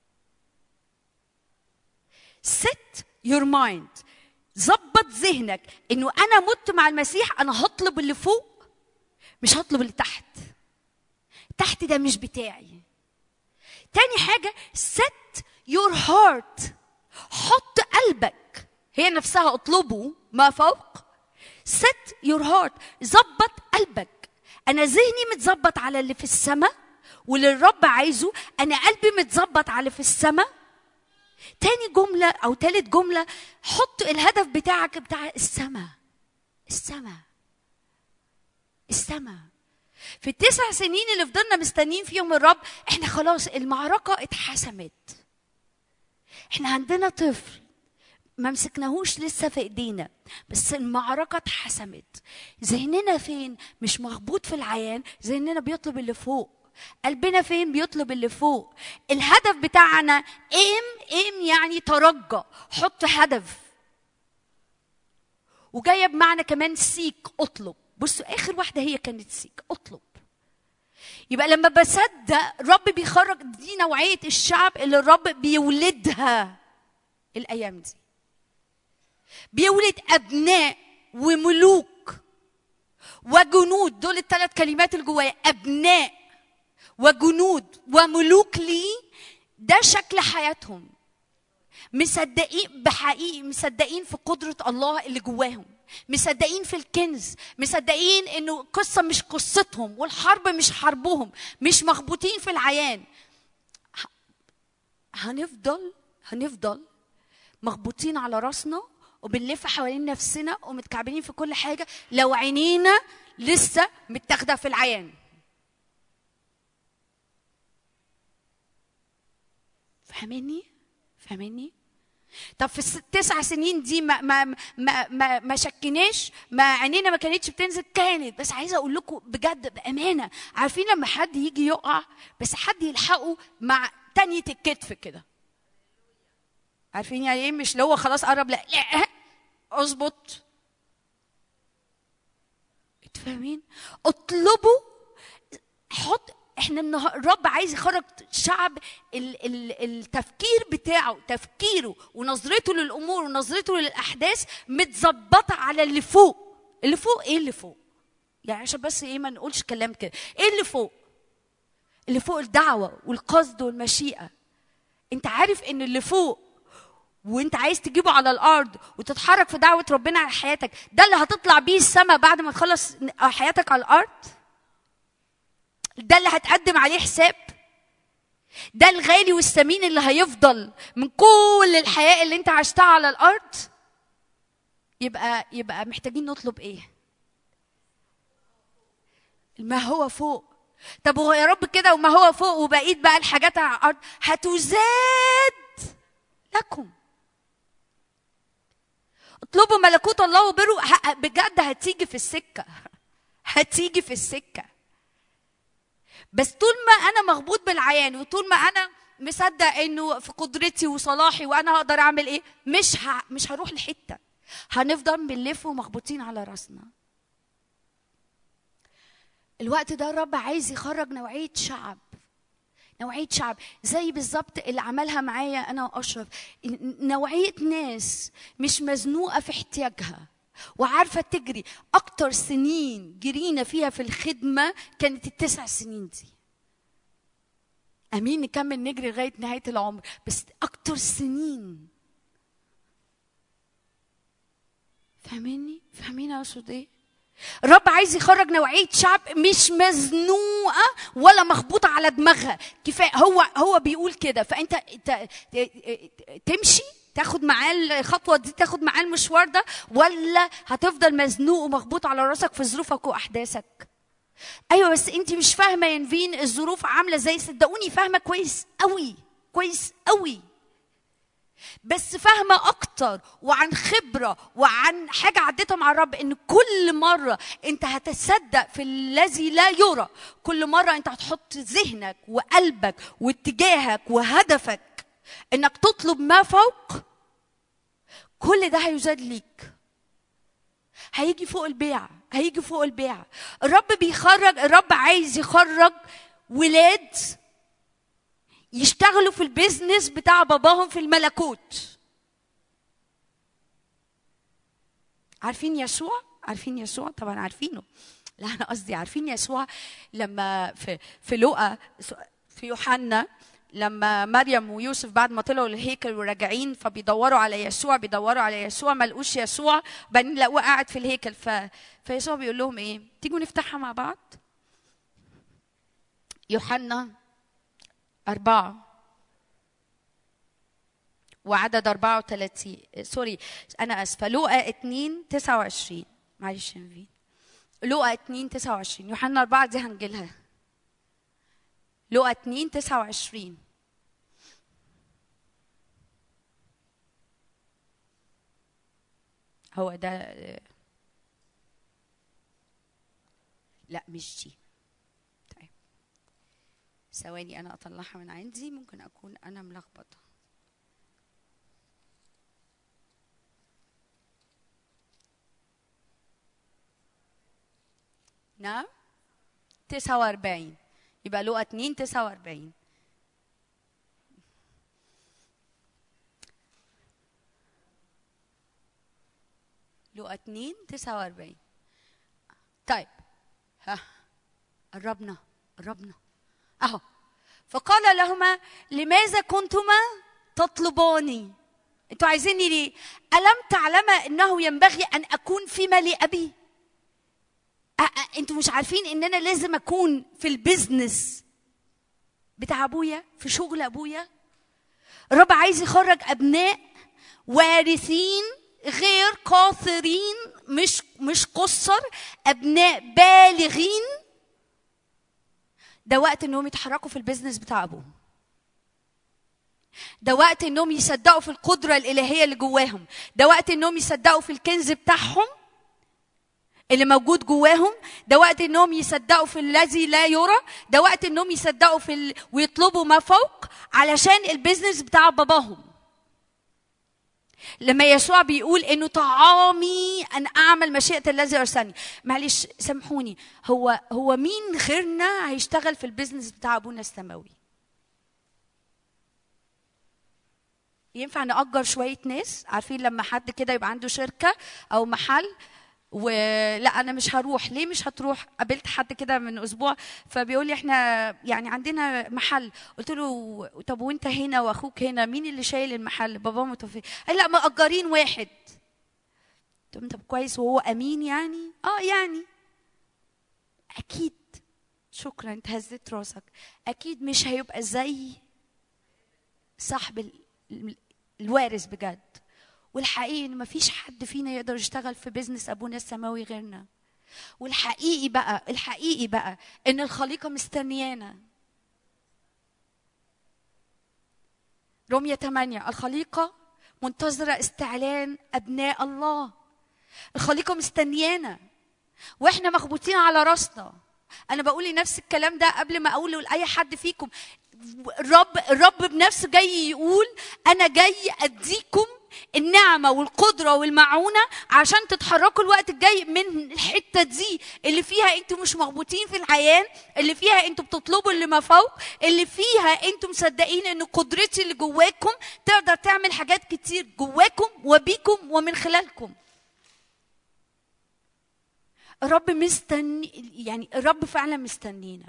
Speaker 2: Set your mind ظبط ذهنك إنه أنا مت مع المسيح أنا هطلب اللي فوق مش هطلب اللي تحت. تحت ده مش بتاعي تاني حاجة set your heart حط قلبك هي نفسها اطلبوا ما فوق set your heart ظبط قلبك انا ذهني متظبط على اللي في السماء واللي الرب عايزه انا قلبي متظبط على اللي في السماء تاني جملة أو تالت جملة حط الهدف بتاعك بتاع السماء السماء السماء في التسع سنين اللي فضلنا مستنيين فيهم الرب احنا خلاص المعركة اتحسمت احنا عندنا طفل ما مسكناهوش لسه في ايدينا بس المعركة اتحسمت ذهننا فين مش مخبوط في العيان ذهننا بيطلب اللي فوق قلبنا فين بيطلب اللي فوق الهدف بتاعنا ايم ايم يعني ترجى حط هدف وجايه بمعنى كمان سيك اطلب بصوا اخر واحده هي كانت سيك اطلب يبقى لما بصدق الرب بيخرج دي نوعيه الشعب اللي الرب بيولدها الايام دي بيولد ابناء وملوك وجنود دول الثلاث كلمات اللي جوايا ابناء وجنود وملوك لي ده شكل حياتهم مصدقين بحقيقي مصدقين في قدرة الله اللي جواهم مصدقين في الكنز مصدقين انه قصة مش قصتهم والحرب مش حربهم مش مخبوطين في العيان هنفضل هنفضل مخبوطين على راسنا وبنلف حوالين نفسنا ومتكعبلين في كل حاجة لو عينينا لسه متاخدة في العيان فاهميني؟ فاهميني؟ طب في التسع سنين دي ما ما ما ما, ما شكناش ما عينينا ما كانتش بتنزل كانت بس عايزه اقول لكم بجد بامانه عارفين لما حد يجي يقع بس حد يلحقه مع تانية الكتف كده عارفين يعني ايه مش اللي هو خلاص قرب لا لا اظبط فاهمين اطلبوا حط احنا النهار الرب عايز يخرج شعب ال ال التفكير بتاعه تفكيره ونظرته للامور ونظرته للاحداث متظبطه على اللي فوق اللي فوق ايه اللي فوق يعني عشان بس ايه ما نقولش كلام كده ايه اللي فوق اللي فوق الدعوه والقصد والمشيئه انت عارف ان اللي فوق وانت عايز تجيبه على الارض وتتحرك في دعوه ربنا على حياتك ده اللي هتطلع بيه السماء بعد ما تخلص حياتك على الارض ده اللي هتقدم عليه حساب ده الغالي والثمين اللي هيفضل من كل الحياة اللي انت عشتها على الأرض يبقى يبقى محتاجين نطلب ايه؟ ما هو فوق طب هو يا رب كده وما هو فوق وبقيت بقى الحاجات على الأرض هتزاد لكم اطلبوا ملكوت الله وبره بجد هتيجي في السكة هتيجي في السكه بس طول ما انا مخبوط بالعيان وطول ما انا مصدق انه في قدرتي وصلاحي وانا هقدر اعمل ايه مش ه... مش هروح لحته هنفضل بنلف ومخبوطين على راسنا الوقت ده الرب عايز يخرج نوعيه شعب نوعية شعب زي بالظبط اللي عملها معايا أنا وأشرف نوعية ناس مش مزنوقة في احتياجها وعارفه تجري اكتر سنين جرينا فيها في الخدمه كانت التسع سنين دي امين نكمل نجري لغايه نهايه العمر بس اكتر سنين فاهميني فاهمين اقصد ايه الرب عايز يخرج نوعيه شعب مش مزنوقه ولا مخبوطه على دماغها كفايه هو هو بيقول كده فانت ت- ت- تمشي تاخد معاه الخطوه دي تاخد معاه المشوار ده ولا هتفضل مزنوق ومخبوط على راسك في ظروفك واحداثك ايوه بس انت مش فاهمه يا نفين الظروف عامله ازاي صدقوني فاهمه كويس قوي كويس قوي بس فاهمه اكتر وعن خبره وعن حاجه عديتها مع الرب ان كل مره انت هتصدق في الذي لا يرى كل مره انت هتحط ذهنك وقلبك واتجاهك وهدفك انك تطلب ما فوق كل ده هيزاد ليك هيجي فوق البيع هيجي فوق البيع الرب بيخرج الرب عايز يخرج ولاد يشتغلوا في البيزنس بتاع باباهم في الملكوت عارفين يسوع عارفين يسوع طبعا عارفينه لا انا قصدي عارفين يسوع لما في في لوقا في يوحنا لما مريم ويوسف بعد ما طلعوا للهيكل وراجعين فبيدوروا على يسوع بيدوروا على يسوع ما لقوش يسوع بعدين لقوه قاعد في الهيكل ف... فيسوع بيقول لهم ايه تيجوا نفتحها مع بعض يوحنا أربعة وعدد 34 سوري أنا آسفة لوقا 2 29 معلش يا نفين لوقا 2 29 يوحنا 4 دي هنجيلها لوقا 2 29 هو ده لا مش دي طيب ثواني انا اطلعها من عندي ممكن اكون انا ملخبطه نعم 49 يبقى لقى 2 49 لقى 2 49 طيب ها قربنا قربنا اهو فقال لهما لماذا كنتما تطلباني انتوا عايزيني ليه الم تعلما انه ينبغي ان اكون في مال ابي أ- أ- انتوا مش عارفين ان انا لازم اكون في البيزنس بتاع ابويا في شغل ابويا الرب عايز يخرج ابناء وارثين غير قاصرين مش مش قصر ابناء بالغين ده وقت انهم يتحركوا في البيزنس بتاع ابوهم ده وقت انهم يصدقوا في القدره الالهيه اللي جواهم ده وقت انهم يصدقوا في الكنز بتاعهم اللي موجود جواهم ده وقت انهم يصدقوا في الذي لا يرى ده وقت انهم يصدقوا في ال... ويطلبوا ما فوق علشان البيزنس بتاع باباهم لما يسوع بيقول انه طعامي ان اعمل مشيئه الذي ارسلني معلش سامحوني هو هو مين غيرنا هيشتغل في البيزنس بتاع ابونا السماوي ينفع نأجر شوية ناس عارفين لما حد كده يبقى عنده شركة أو محل ولا انا مش هروح ليه مش هتروح قابلت حد كده من اسبوع فبيقول لي احنا يعني عندنا محل قلت له طب وانت هنا واخوك هنا مين اللي شايل المحل بابا متوفي قال لا مأجرين واحد قلت له طب كويس وهو امين يعني اه يعني اكيد شكرا انت هزيت راسك اكيد مش هيبقى زي صاحب ال- الوارث بجد والحقيقي ان مفيش حد فينا يقدر يشتغل في بيزنس ابونا السماوي غيرنا والحقيقي بقى الحقيقي بقى ان الخليقه مستنيانا رمية 8 الخليقة منتظرة استعلان أبناء الله الخليقة مستنيانا واحنا مخبوطين على راسنا انا بقول لنفس الكلام ده قبل ما اقوله لاي حد فيكم الرب الرب بنفسه جاي يقول انا جاي اديكم النعمه والقدره والمعونه عشان تتحركوا الوقت الجاي من الحته دي اللي فيها انتوا مش مخبوطين في الحياه اللي فيها انتوا بتطلبوا اللي ما فوق اللي فيها انتوا مصدقين ان قدرتي اللي جواكم تقدر تعمل حاجات كتير جواكم وبيكم ومن خلالكم الرب مستني يعني الرب فعلا مستنينا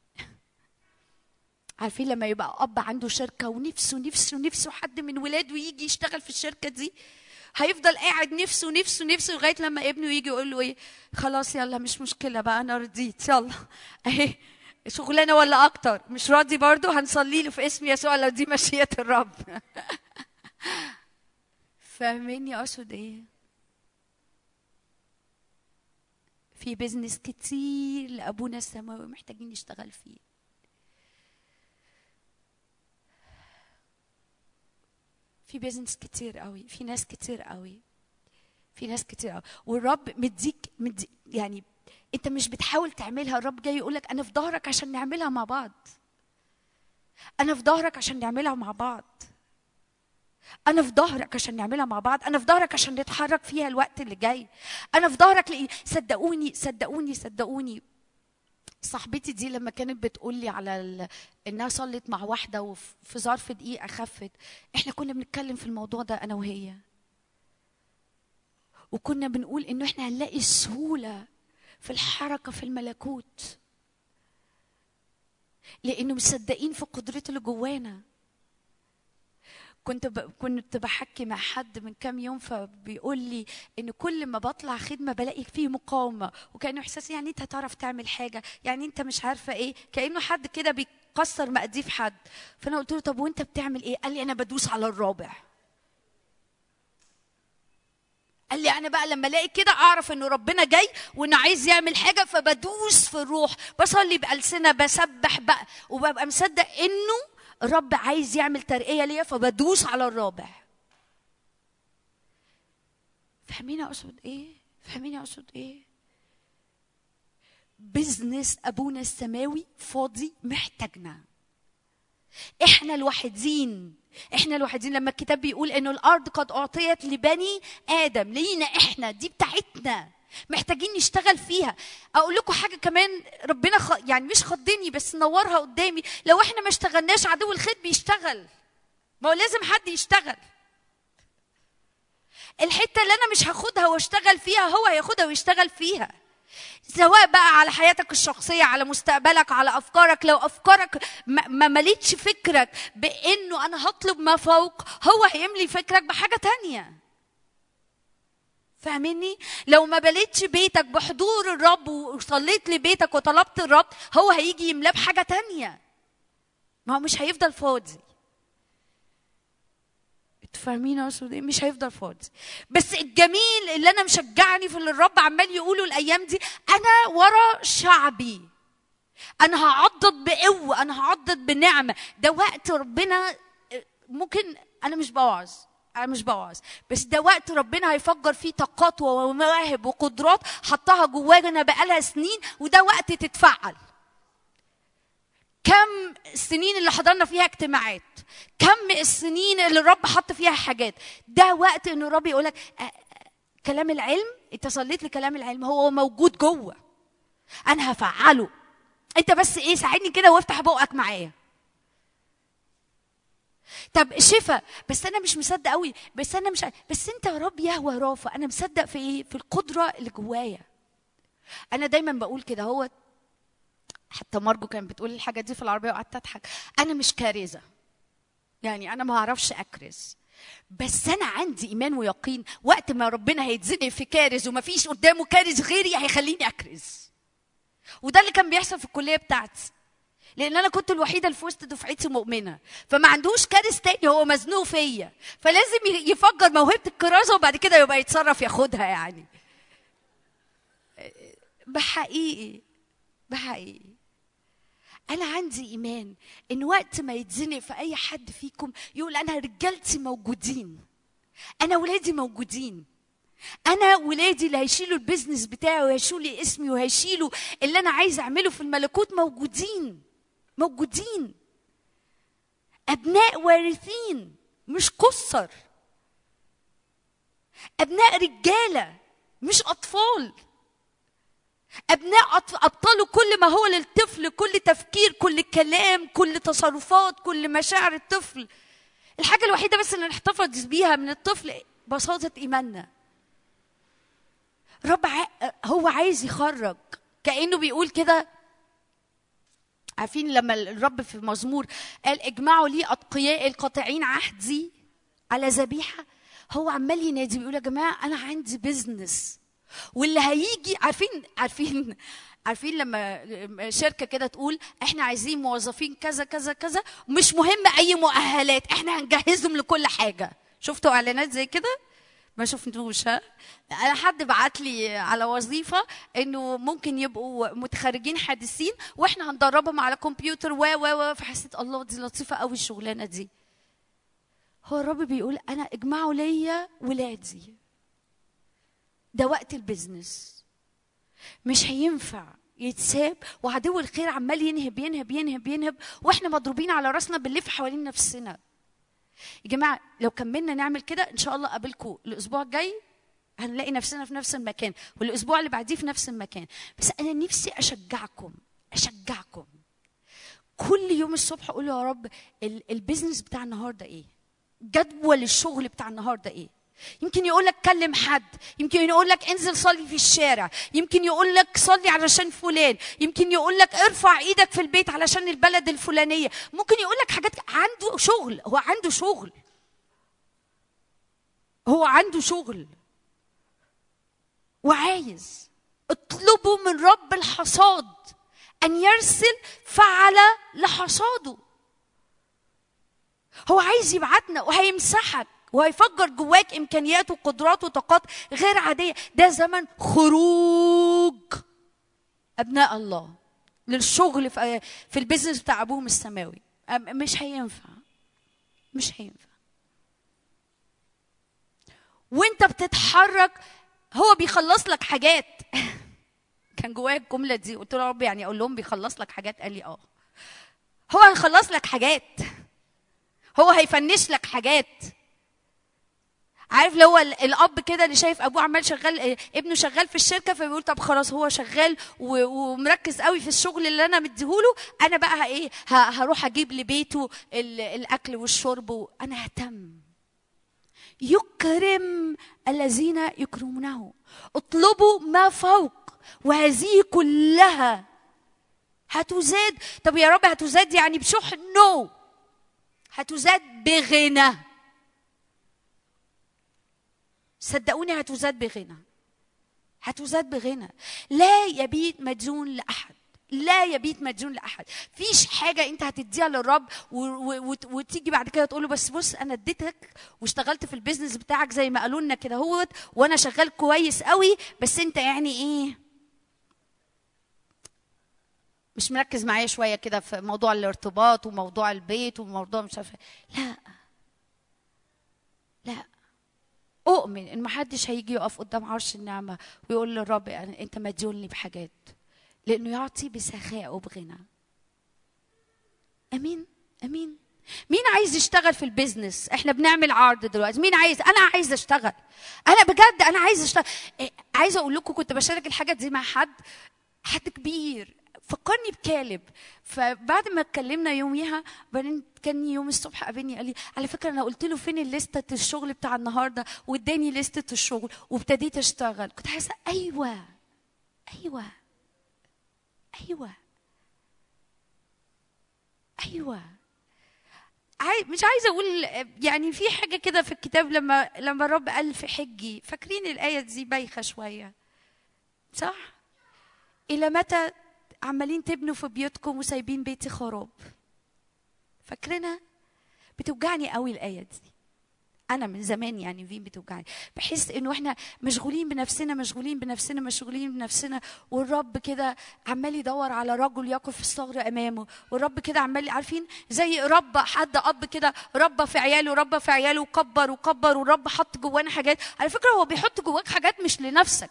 Speaker 2: عارفين لما يبقى اب عنده شركه ونفسه نفسه نفسه حد من ولاده يجي يشتغل في الشركه دي هيفضل قاعد نفسه نفسه نفسه لغايه لما ابنه يجي يقول له ايه خلاص يلا مش مشكله بقى انا رضيت يلا اهي شغلانه ولا اكتر مش راضي برضه هنصلي له في اسم يسوع لو دي مشيئه الرب فاهميني اقصد ايه في بيزنس كتير لابونا السماوي محتاجين نشتغل فيه في بيزنس كتير قوي في ناس كتير قوي في ناس كتير قوي والرب مديك مدي يعني انت مش بتحاول تعملها الرب جاي يقول لك انا في ظهرك عشان نعملها مع بعض انا في ظهرك عشان نعملها مع بعض انا في ظهرك عشان نعملها مع بعض انا في ظهرك عشان نتحرك فيها الوقت اللي جاي انا في ظهرك لإيه؟ صدقوني صدقوني صدقوني صاحبتي دي لما كانت بتقول لي على ال... انها صلت مع واحده وفي ظرف دقيقه خفت احنا كنا بنتكلم في الموضوع ده انا وهي وكنا بنقول انه احنا هنلاقي السهوله في الحركه في الملكوت لانه مصدقين في قدرته اللي جوانا كنت ب... كنت بحكي مع حد من كام يوم فبيقول لي ان كل ما بطلع خدمه بلاقي فيه مقاومه وكانه احساس يعني انت هتعرف تعمل حاجه يعني انت مش عارفه ايه كانه حد كده بيكسر مقاديف حد فانا قلت له طب وانت بتعمل ايه قال لي انا بدوس على الرابع قال لي انا بقى لما الاقي كده اعرف انه ربنا جاي وانه عايز يعمل حاجه فبدوس في الروح بصلي بالسنه بسبح بقى وببقى مصدق انه الرب عايز يعمل ترقيه ليا فبدوس على الرابع فاهمين اقصد ايه فاهمين اقصد ايه بزنس ابونا السماوي فاضي محتاجنا احنا الوحيدين احنا الوحيدين لما الكتاب بيقول انه الارض قد اعطيت لبني ادم لينا احنا دي بتاعتنا محتاجين نشتغل فيها اقول لكم حاجه كمان ربنا خ... يعني مش خضني بس نورها قدامي لو احنا ما اشتغلناش عدو الخير بيشتغل ما هو لازم حد يشتغل الحته اللي انا مش هاخدها واشتغل فيها هو هياخدها ويشتغل فيها سواء بقى على حياتك الشخصية على مستقبلك على أفكارك لو أفكارك ما مليتش فكرك بأنه أنا هطلب ما فوق هو هيملي فكرك بحاجة تانية فاهميني؟ لو ما بليتش بيتك بحضور الرب وصليت لبيتك وطلبت الرب هو هيجي يملاه بحاجة تانية ما هو مش هيفضل فاضي فاهمين اقصد ايه مش هيفضل فاضي بس الجميل اللي انا مشجعني في اللي الرب عمال يقوله الايام دي انا ورا شعبي انا هعضد بقوه انا هعضد بنعمه ده وقت ربنا ممكن انا مش بوعظ انا مش بوعظ بس ده وقت ربنا هيفجر فيه طاقات ومواهب وقدرات حطها جوانا بقالها سنين وده وقت تتفعل كم السنين اللي حضرنا فيها اجتماعات كم السنين اللي الرب حط فيها حاجات ده وقت ان الرب يقول لك كلام العلم انت صليت لكلام العلم هو موجود جوه انا هفعله انت بس ايه ساعدني كده وافتح بقك معايا طب شفا بس انا مش مصدق قوي بس انا مش بس انت يا رب يهوى رافع انا مصدق في ايه في القدره اللي جوايا انا دايما بقول كده هو حتى مارجو كانت بتقول الحاجه دي في العربيه وقعدت اضحك انا مش كارزه يعني انا ما اعرفش اكرز بس انا عندي ايمان ويقين وقت ما ربنا هيتزنق في كارز وما فيش قدامه كارز غيري هيخليني اكرز وده اللي كان بيحصل في الكليه بتاعتي لان انا كنت الوحيده اللي في وسط دفعتي مؤمنه فما عندوش كارث تاني هو مزنوق فيا فلازم يفجر موهبه الكرازه وبعد كده يبقى يتصرف ياخدها يعني بحقيقي بحقيقي انا عندي ايمان ان وقت ما يتزنق في اي حد فيكم يقول انا رجالتي موجودين انا ولادي موجودين انا ولادي اللي هيشيلوا البيزنس بتاعي وهيشيلوا لي اسمي وهيشيلوا اللي انا عايز اعمله في الملكوت موجودين موجودين ابناء وارثين مش قصر ابناء رجاله مش اطفال ابناء ابطلوا كل ما هو للطفل كل تفكير كل كلام كل تصرفات كل مشاعر الطفل الحاجه الوحيده بس اللي نحتفظ بيها من الطفل بساطه ايماننا رب ع... هو عايز يخرج كانه بيقول كده عارفين لما الرب في مزمور قال اجمعوا لي اتقياء القاطعين عهدي على ذبيحه هو عمال ينادي بيقول يا جماعه انا عندي بزنس واللي هيجي عارفين عارفين عارفين لما شركه كده تقول احنا عايزين موظفين كذا كذا كذا مش مهم اي مؤهلات احنا هنجهزهم لكل حاجه شفتوا اعلانات زي كده ما شفتوش ها انا حد بعت لي على وظيفه انه ممكن يبقوا متخرجين حادثين واحنا هندربهم على كمبيوتر و و و فحسيت الله دي لطيفه قوي الشغلانه دي هو الرب بيقول انا اجمعوا ليا ولادي ده وقت البيزنس مش هينفع يتساب وعدو الخير عمال ينهب ينهب ينهب ينهب واحنا مضروبين على راسنا بنلف حوالين نفسنا يا جماعه لو كملنا نعمل كده ان شاء الله اقابلكم الاسبوع الجاي هنلاقي نفسنا في نفس المكان والاسبوع اللي بعديه في نفس المكان بس انا نفسي اشجعكم اشجعكم كل يوم الصبح اقول يا رب البيزنس بتاع النهارده ايه جدول الشغل بتاع النهارده ايه يمكن يقول لك كلم حد يمكن يقول لك انزل صلي في الشارع يمكن يقول لك صلي علشان فلان يمكن يقول لك ارفع ايدك في البيت علشان البلد الفلانيه ممكن يقول لك حاجات عنده شغل هو عنده شغل هو عنده شغل وعايز اطلبوا من رب الحصاد ان يرسل فعل لحصاده هو عايز يبعتنا وهيمسحك وهيفجر جواك امكانيات وقدرات وطاقات غير عاديه ده زمن خروج ابناء الله للشغل في في البيزنس بتاع ابوهم السماوي مش هينفع مش هينفع وانت بتتحرك هو بيخلص لك حاجات كان جوايا الجمله دي قلت له يا رب يعني اقول لهم بيخلص لك حاجات قال لي اه هو هيخلص لك حاجات هو هيفنش لك حاجات عارف اللي هو الاب كده اللي شايف ابوه عمال شغال ابنه شغال في الشركه فبيقول طب خلاص هو شغال ومركز قوي في الشغل اللي انا مديهوله انا بقى ايه هروح اجيب لبيته الاكل والشرب وانا اهتم يكرم الذين يكرمونه اطلبوا ما فوق وهذه كلها هتزاد طب يا رب هتزاد يعني بشح نو هتزاد بغنى صدقوني هتزاد بغنى هتزاد بغنى لا يبيت مديون لاحد لا يبيت مديون لاحد فيش حاجه انت هتديها للرب وتيجي بعد كده تقول له بس بص انا اديتك واشتغلت في البيزنس بتاعك زي ما قالوا لنا كده هوت وانا شغال كويس قوي بس انت يعني ايه مش مركز معايا شويه كده في موضوع الارتباط وموضوع البيت وموضوع مش عارفه لا لا اؤمن ان محدش هيجي يقف قدام عرش النعمه ويقول للرب انت مديون لي بحاجات لانه يعطي بسخاء وبغنى امين امين مين عايز يشتغل في البيزنس احنا بنعمل عرض دلوقتي مين عايز انا عايز اشتغل انا بجد انا عايز اشتغل إيه، عايزه اقول لكم كنت بشارك الحاجات دي مع حد حد كبير فكرني بكالب فبعد ما اتكلمنا يوميها بعدين كان يوم الصبح قابلني قال لي على فكره انا قلت له فين الليسته الشغل بتاع النهارده واداني ليسته الشغل وابتديت اشتغل كنت حاسه ايوه ايوه ايوه ايوه عاي... مش عايزه اقول يعني في حاجه كده في الكتاب لما لما الرب قال في حجي فاكرين الايه دي بايخه شويه صح الى متى عمالين تبنوا في بيوتكم وسايبين بيتي خراب فاكرينها بتوجعني قوي الايه دي انا من زمان يعني فين بتوجعني بحس انه احنا مشغولين بنفسنا مشغولين بنفسنا مشغولين بنفسنا والرب كده عمال يدور على رجل يقف في الثغر امامه والرب كده عمال عارفين زي رب حد اب كده ربى في عياله ربى في عياله وكبر وكبر والرب حط جوانا حاجات على فكره هو بيحط جواك حاجات مش لنفسك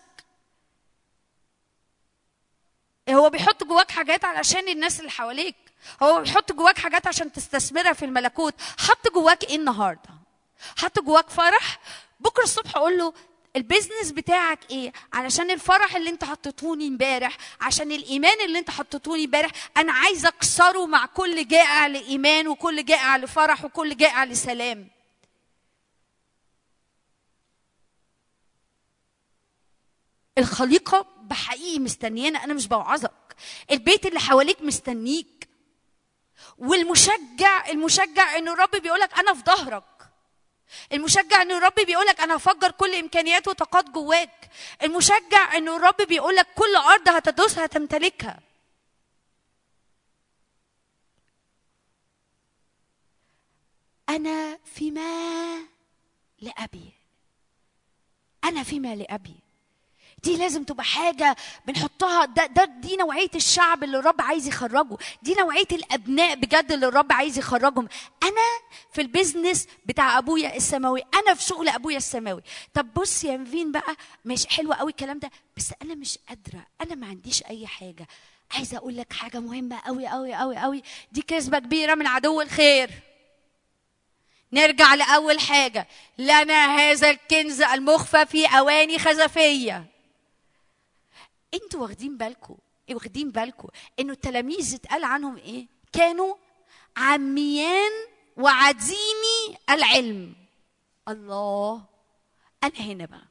Speaker 2: هو بيحط جواك حاجات علشان الناس اللي حواليك هو بيحط جواك حاجات عشان تستثمرها في الملكوت حط جواك ايه النهارده حط جواك فرح بكره الصبح اقول له البيزنس بتاعك ايه علشان الفرح اللي انت حطيتوني امبارح عشان الايمان اللي انت حطيتوني امبارح انا عايز اكسره مع كل جائع لايمان وكل جائع لفرح وكل جائع لسلام الخليقه بحقيقي مستنيانا انا مش بوعظك البيت اللي حواليك مستنيك والمشجع المشجع انه الرب بيقولك انا في ظهرك المشجع انه الرب بيقولك انا هفجر كل امكانيات وطاقات جواك المشجع انه الرب بيقولك كل ارض هتدوسها هتمتلكها انا فيما لابي انا فيما لابي دي لازم تبقى حاجه بنحطها ده, ده دي نوعيه الشعب اللي الرب عايز يخرجه دي نوعيه الابناء بجد اللي الرب عايز يخرجهم انا في البيزنس بتاع ابويا السماوي انا في شغل ابويا السماوي طب بص يا نفين بقى مش حلوه قوي الكلام ده بس انا مش قادره انا ما عنديش اي حاجه عايزه اقول لك حاجه مهمه قوي قوي قوي قوي دي كذبه كبيره من عدو الخير نرجع لاول حاجه لنا هذا الكنز المخفى في اواني خزفيه انتوا واخدين بالكم ايه واخدين بالكم انه التلاميذ اتقال عنهم ايه كانوا عميان وعديمي العلم الله انا هنا بقى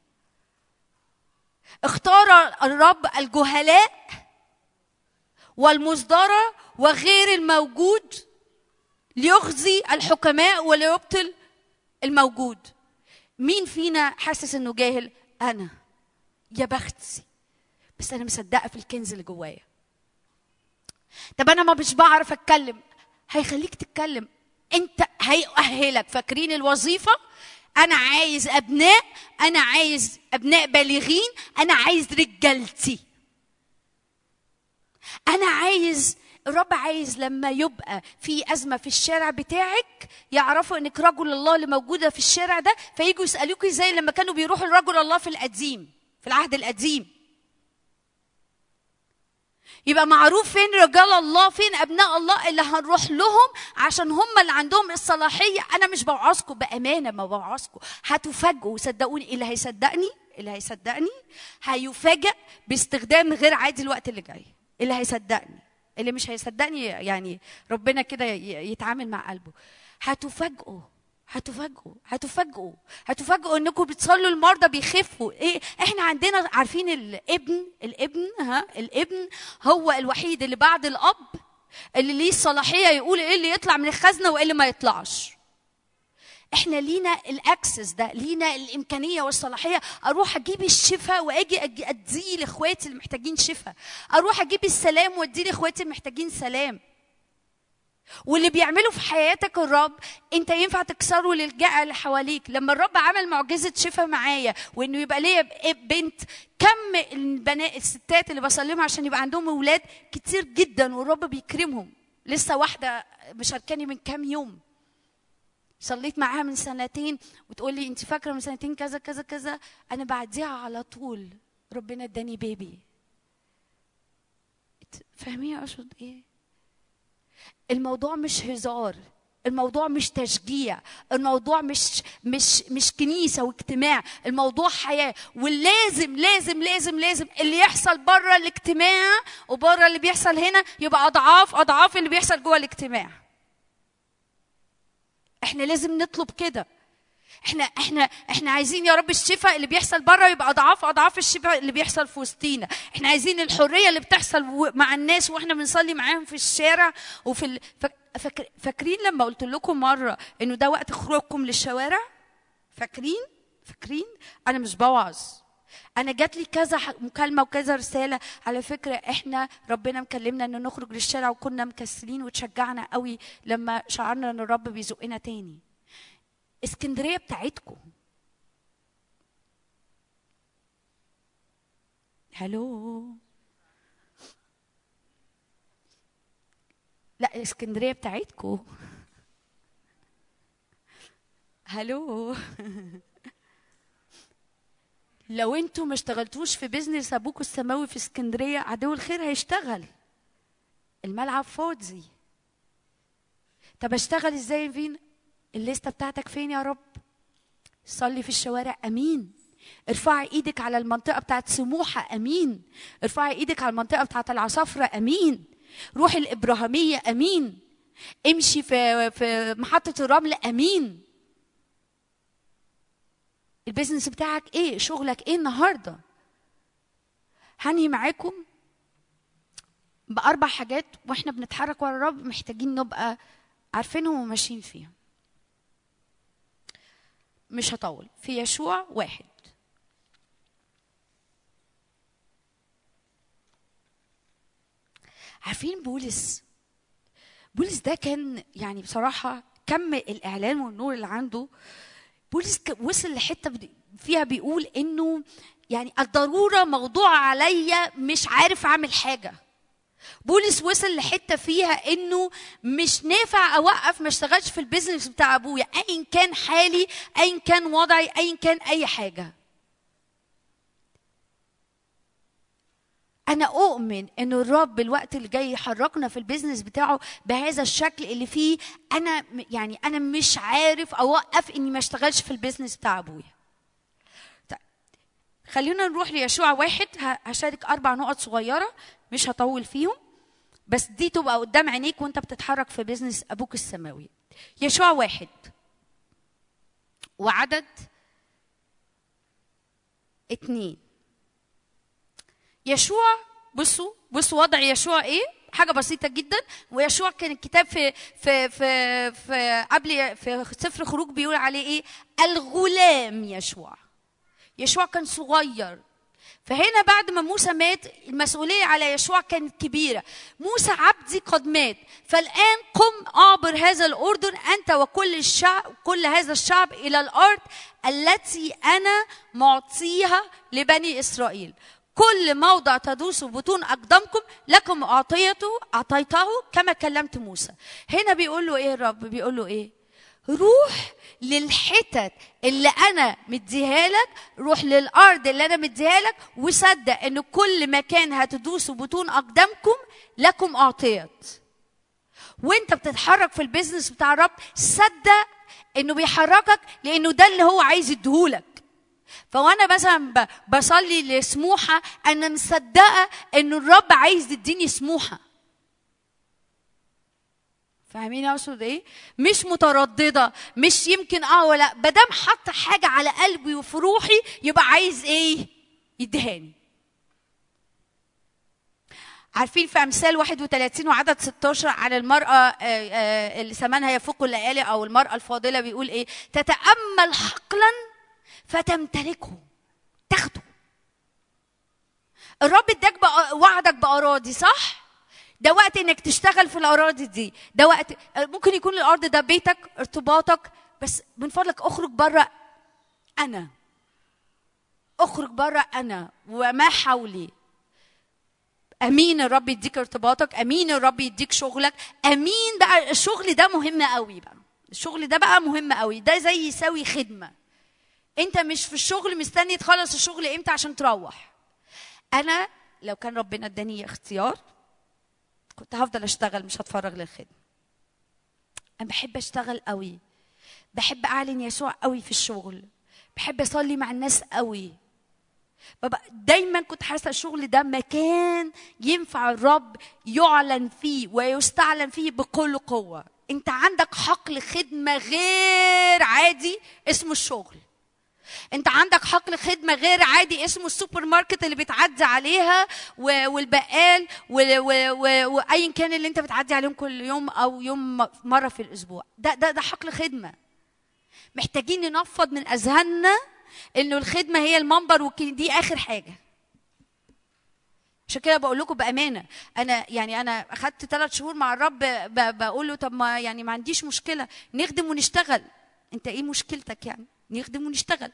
Speaker 2: اختار الرب الجهلاء والمصدرة وغير الموجود ليخزي الحكماء وليبطل الموجود مين فينا حاسس انه جاهل انا يا بختي بس انا مصدقه في الكنز اللي جوايا طب انا ما مش بعرف اتكلم هيخليك تتكلم انت هيؤهلك فاكرين الوظيفه انا عايز ابناء انا عايز ابناء بالغين انا عايز رجالتي انا عايز الرب عايز لما يبقى في أزمة في الشارع بتاعك يعرفوا إنك رجل الله اللي موجودة في الشارع ده فييجوا يسألوكي زي لما كانوا بيروحوا لرجل الله في القديم في العهد القديم يبقى معروف فين رجال الله فين ابناء الله اللي هنروح لهم عشان هم اللي عندهم الصلاحيه انا مش بوعظكم بامانه ما بوعظكم هتفاجئوا صدقوني اللي هيصدقني اللي هيصدقني هيفاجئ باستخدام غير عادي الوقت اللي جاي اللي هيصدقني اللي مش هيصدقني يعني ربنا كده يتعامل مع قلبه هتفاجئوا هتفاجئوا هتفاجئوا هتفاجئوا انكم بتصلوا المرضى بيخفوا ايه احنا عندنا عارفين الابن الابن ها الابن هو الوحيد اللي بعد الاب اللي ليه الصلاحيه يقول ايه اللي يطلع من الخزنه وايه اللي ما يطلعش احنا لينا الاكسس ده لينا الامكانيه والصلاحيه اروح اجيب الشفاء واجي اديه لاخواتي اللي محتاجين شفاء اروح اجيب السلام واديه لاخواتي اللي محتاجين سلام واللي بيعمله في حياتك الرب انت ينفع تكسره للجائع اللي حواليك لما الرب عمل معجزه شفاء معايا وانه يبقى ليا بنت كم البنات الستات اللي بصليهم عشان يبقى عندهم اولاد كتير جدا والرب بيكرمهم لسه واحده مشاركاني من كام يوم صليت معاها من سنتين وتقول لي انت فاكره من سنتين كذا كذا كذا انا بعديها على طول ربنا اداني بيبي فاهمين اقصد ايه الموضوع مش هزار الموضوع مش تشجيع الموضوع مش مش مش كنيسه واجتماع الموضوع حياه ولازم لازم لازم لازم اللي يحصل بره الاجتماع وبره اللي بيحصل هنا يبقى اضعاف اضعاف اللي بيحصل جوه الاجتماع احنا لازم نطلب كده احنا احنا احنا عايزين يا رب الشفاء اللي بيحصل بره يبقى اضعاف اضعاف الشفاء اللي بيحصل في وسطينا احنا عايزين الحريه اللي بتحصل مع الناس واحنا بنصلي معاهم في الشارع وفي ال... فاكر... فاكرين لما قلت لكم مره انه ده وقت خروجكم للشوارع فاكرين فاكرين انا مش بوعظ انا جات لي كذا مكالمه وكذا رساله على فكره احنا ربنا مكلمنا ان نخرج للشارع وكنا مكسلين وتشجعنا قوي لما شعرنا ان الرب بيزقنا تاني اسكندريه بتاعتكم هلو لا اسكندريه بتاعتكم هلو لو انتوا ما اشتغلتوش في بيزنس ابوكوا السماوي في اسكندريه عدو الخير هيشتغل الملعب فاضي طب اشتغل ازاي فين الليسته بتاعتك فين يا رب صلي في الشوارع امين ارفعي ايدك على المنطقه بتاعت سموحه امين ارفعي ايدك على المنطقه بتاعت العصافره امين روحي الابراهيميه امين امشي في في محطه الرمل امين البيزنس بتاعك ايه شغلك ايه النهارده هنهي معاكم باربع حاجات واحنا بنتحرك ورا الرب محتاجين نبقى عارفينهم وماشيين فيهم مش هطول في يشوع واحد عارفين بولس بولس ده كان يعني بصراحة كم الإعلان والنور اللي عنده بولس ك- وصل لحتة بد- فيها بيقول إنه يعني الضرورة موضوع عليا مش عارف أعمل حاجة بولس وصل لحته فيها انه مش نافع اوقف ما اشتغلش في البيزنس بتاع ابويا ايا كان حالي ايا كان وضعي ايا كان اي حاجه انا اؤمن ان الرب الوقت اللي جاي يحركنا في البيزنس بتاعه بهذا الشكل اللي فيه انا م- يعني انا مش عارف اوقف اني ما اشتغلش في البيزنس بتاع ابويا طيب خلينا نروح ليشوع واحد ه- هشارك اربع نقط صغيره مش هطول فيهم بس دي تبقى قدام عينيك وانت بتتحرك في بيزنس ابوك السماوي يشوع واحد وعدد اتنين يشوع بصوا بصوا وضع يشوع ايه حاجه بسيطه جدا ويشوع كان الكتاب في في في في قبل في سفر خروج بيقول عليه ايه الغلام يشوع يشوع كان صغير فهنا بعد ما موسى مات المسؤولية على يشوع كانت كبيرة موسى عبدي قد مات فالآن قم أعبر هذا الأردن أنت وكل الشعب كل هذا الشعب إلى الأرض التي أنا معطيها لبني إسرائيل كل موضع تدوس بطون أقدامكم لكم أعطيته أعطيته كما كلمت موسى هنا بيقول له إيه الرب بيقول له إيه روح للحتت اللي انا مديها لك روح للارض اللي انا مديها لك وصدق ان كل مكان هتدوسوا بطون اقدامكم لكم اعطيت وانت بتتحرك في البيزنس بتاع الرب صدق انه بيحركك لانه ده اللي هو عايز يديهولك فوانا مثلا ب- بصلي لسموحه انا مصدقه انه الرب عايز يديني سموحه فاهمين اقصد ايه مش متردده مش يمكن اه ولا مادام حط حاجه على قلبي وفي روحي يبقى عايز ايه يدهاني عارفين في امثال 31 وعدد 16 على المراه آه، آه، اللي ثمنها يفوق الليالي او المراه الفاضله بيقول ايه تتامل حقلا فتمتلكه تاخده الرب اداك بقى وعدك باراضي صح ده وقت انك تشتغل في الاراضي دي ده وقت ممكن يكون الارض ده بيتك ارتباطك بس من فضلك اخرج بره انا اخرج بره انا وما حولي امين الرب يديك ارتباطك امين الرب يديك شغلك امين بقى الشغل ده مهم قوي بقى الشغل ده بقى مهم قوي ده زي يساوي خدمه انت مش في الشغل مستني تخلص الشغل امتى عشان تروح انا لو كان ربنا اداني اختيار كنت هفضل اشتغل مش هتفرغ للخدمه انا بحب اشتغل قوي بحب اعلن يسوع قوي في الشغل بحب اصلي مع الناس قوي ببقى دايما كنت حاسه الشغل ده مكان ينفع الرب يعلن فيه ويستعلن فيه بكل قوه انت عندك حقل خدمه غير عادي اسمه الشغل انت عندك حقل خدمه غير عادي اسمه السوبر ماركت اللي بتعدي عليها و- والبقال و- و- و- وايا كان اللي انت بتعدي عليهم كل يوم او يوم مره في الاسبوع ده ده ده حقل خدمه محتاجين ننفض من اذهاننا انه الخدمه هي المنبر ودي اخر حاجه عشان كده بقول لكم بامانه انا يعني انا اخدت ثلاث شهور مع الرب ب- بقول له طب ما يعني ما عنديش مشكله نخدم ونشتغل انت ايه مشكلتك يعني نخدم ونشتغل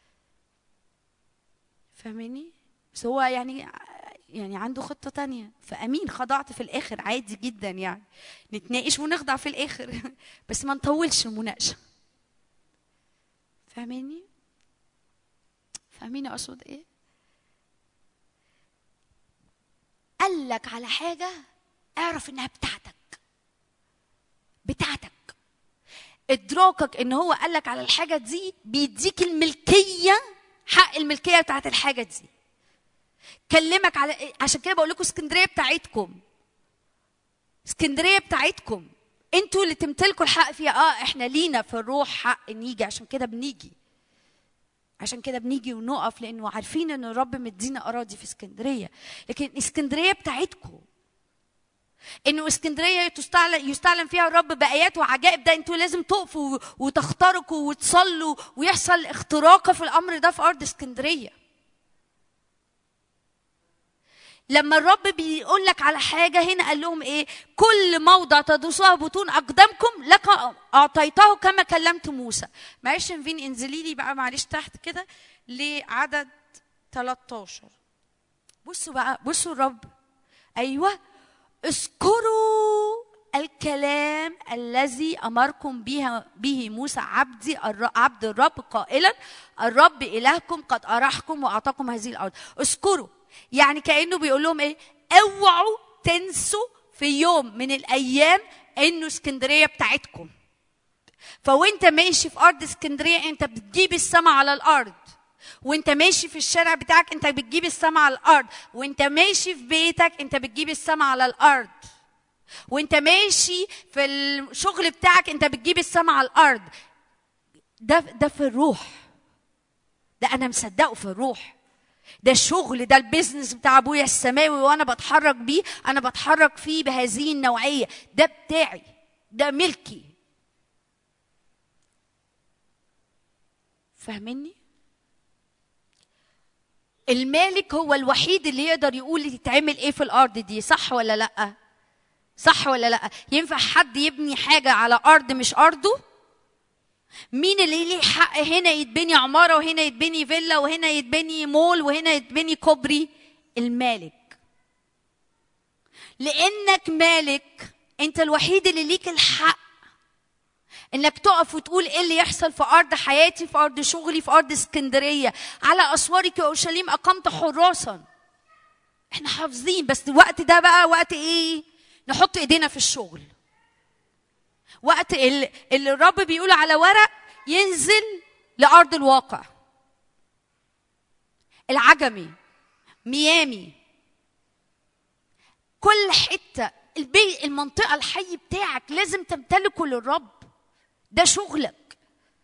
Speaker 2: فاهماني بس هو يعني يعني عنده خطة تانية فأمين خضعت في الآخر عادي جدا يعني نتناقش ونخضع في الآخر بس ما نطولش المناقشة فاهماني فاهميني أقصد إيه قال لك على حاجة اعرف إنها بتاعتك بتاعتك ادراكك ان هو قال لك على الحاجه دي بيديك الملكيه حق الملكيه بتاعت الحاجه دي كلمك على عشان كده بقول لكم اسكندريه بتاعتكم اسكندريه بتاعتكم انتوا اللي تمتلكوا الحق فيها اه احنا لينا في الروح حق نيجي عشان كده بنيجي عشان كده بنيجي ونقف لانه عارفين ان الرب مدينا اراضي في اسكندريه لكن اسكندريه بتاعتكم انه اسكندريه تستعلن يستعلن فيها الرب بايات وعجائب ده انتوا لازم تقفوا وتخترقوا وتصلوا ويحصل اختراق في الامر ده في ارض اسكندريه لما الرب بيقول لك على حاجة هنا قال لهم إيه؟ كل موضع تدوسها بطون أقدامكم لك أعطيته كما كلمت موسى. معلش فين انزلي لي بقى معلش تحت كده لعدد 13. بصوا بقى بصوا الرب. أيوه اذكروا الكلام الذي امركم به به موسى عبدي عبد الرب قائلا الرب الهكم قد ارحكم واعطاكم هذه الارض اذكروا يعني كانه بيقول لهم ايه اوعوا تنسوا في يوم من الايام انه اسكندريه بتاعتكم فوانت ماشي في ارض اسكندريه انت بتجيب السماء على الارض وانت ماشي في الشارع بتاعك انت بتجيب السماء على الارض وانت ماشي في بيتك انت بتجيب السماء على الارض وانت ماشي في الشغل بتاعك انت بتجيب السماء على الارض ده ده في الروح ده انا مصدقه في الروح ده الشغل ده البيزنس بتاع ابويا السماوي وانا بتحرك بيه انا بتحرك فيه بهذه النوعيه ده بتاعي ده ملكي فاهمني المالك هو الوحيد اللي يقدر يقول يتعمل ايه في الارض دي صح ولا لا صح ولا لا ينفع حد يبني حاجه على ارض مش ارضه مين اللي ليه حق هنا يتبني عماره وهنا يتبني فيلا وهنا يتبني مول وهنا يتبني كوبري المالك لانك مالك انت الوحيد اللي ليك الحق انك تقف وتقول ايه اللي يحصل في ارض حياتي في ارض شغلي في ارض اسكندريه على اسوارك يا اورشليم اقمت حراسا احنا حافظين بس الوقت ده بقى وقت ايه نحط ايدينا في الشغل وقت اللي, اللي الرب بيقول على ورق ينزل لارض الواقع العجمي ميامي كل حته البي المنطقه الحي بتاعك لازم تمتلكه للرب ده شغلك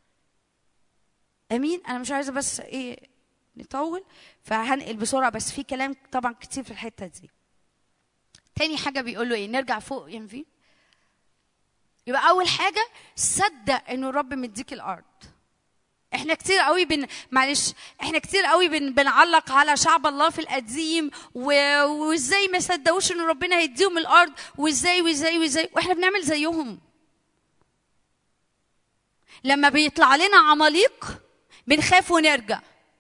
Speaker 2: امين انا مش عايزه بس ايه نطول فهنقل بسرعه بس في كلام طبعا كتير في الحته دي تاني حاجه بيقول له ايه نرجع فوق ينفي يبقى اول حاجه صدق انه الرب مديك الارض احنا كتير قوي بن معلش احنا كتير قوي بن... بنعلق على شعب الله في القديم و... وازاي ما صدقوش ان ربنا هيديهم الارض وازاي وازاي وازاي واحنا بنعمل زيهم لما بيطلع لنا عماليق بنخاف ونرجع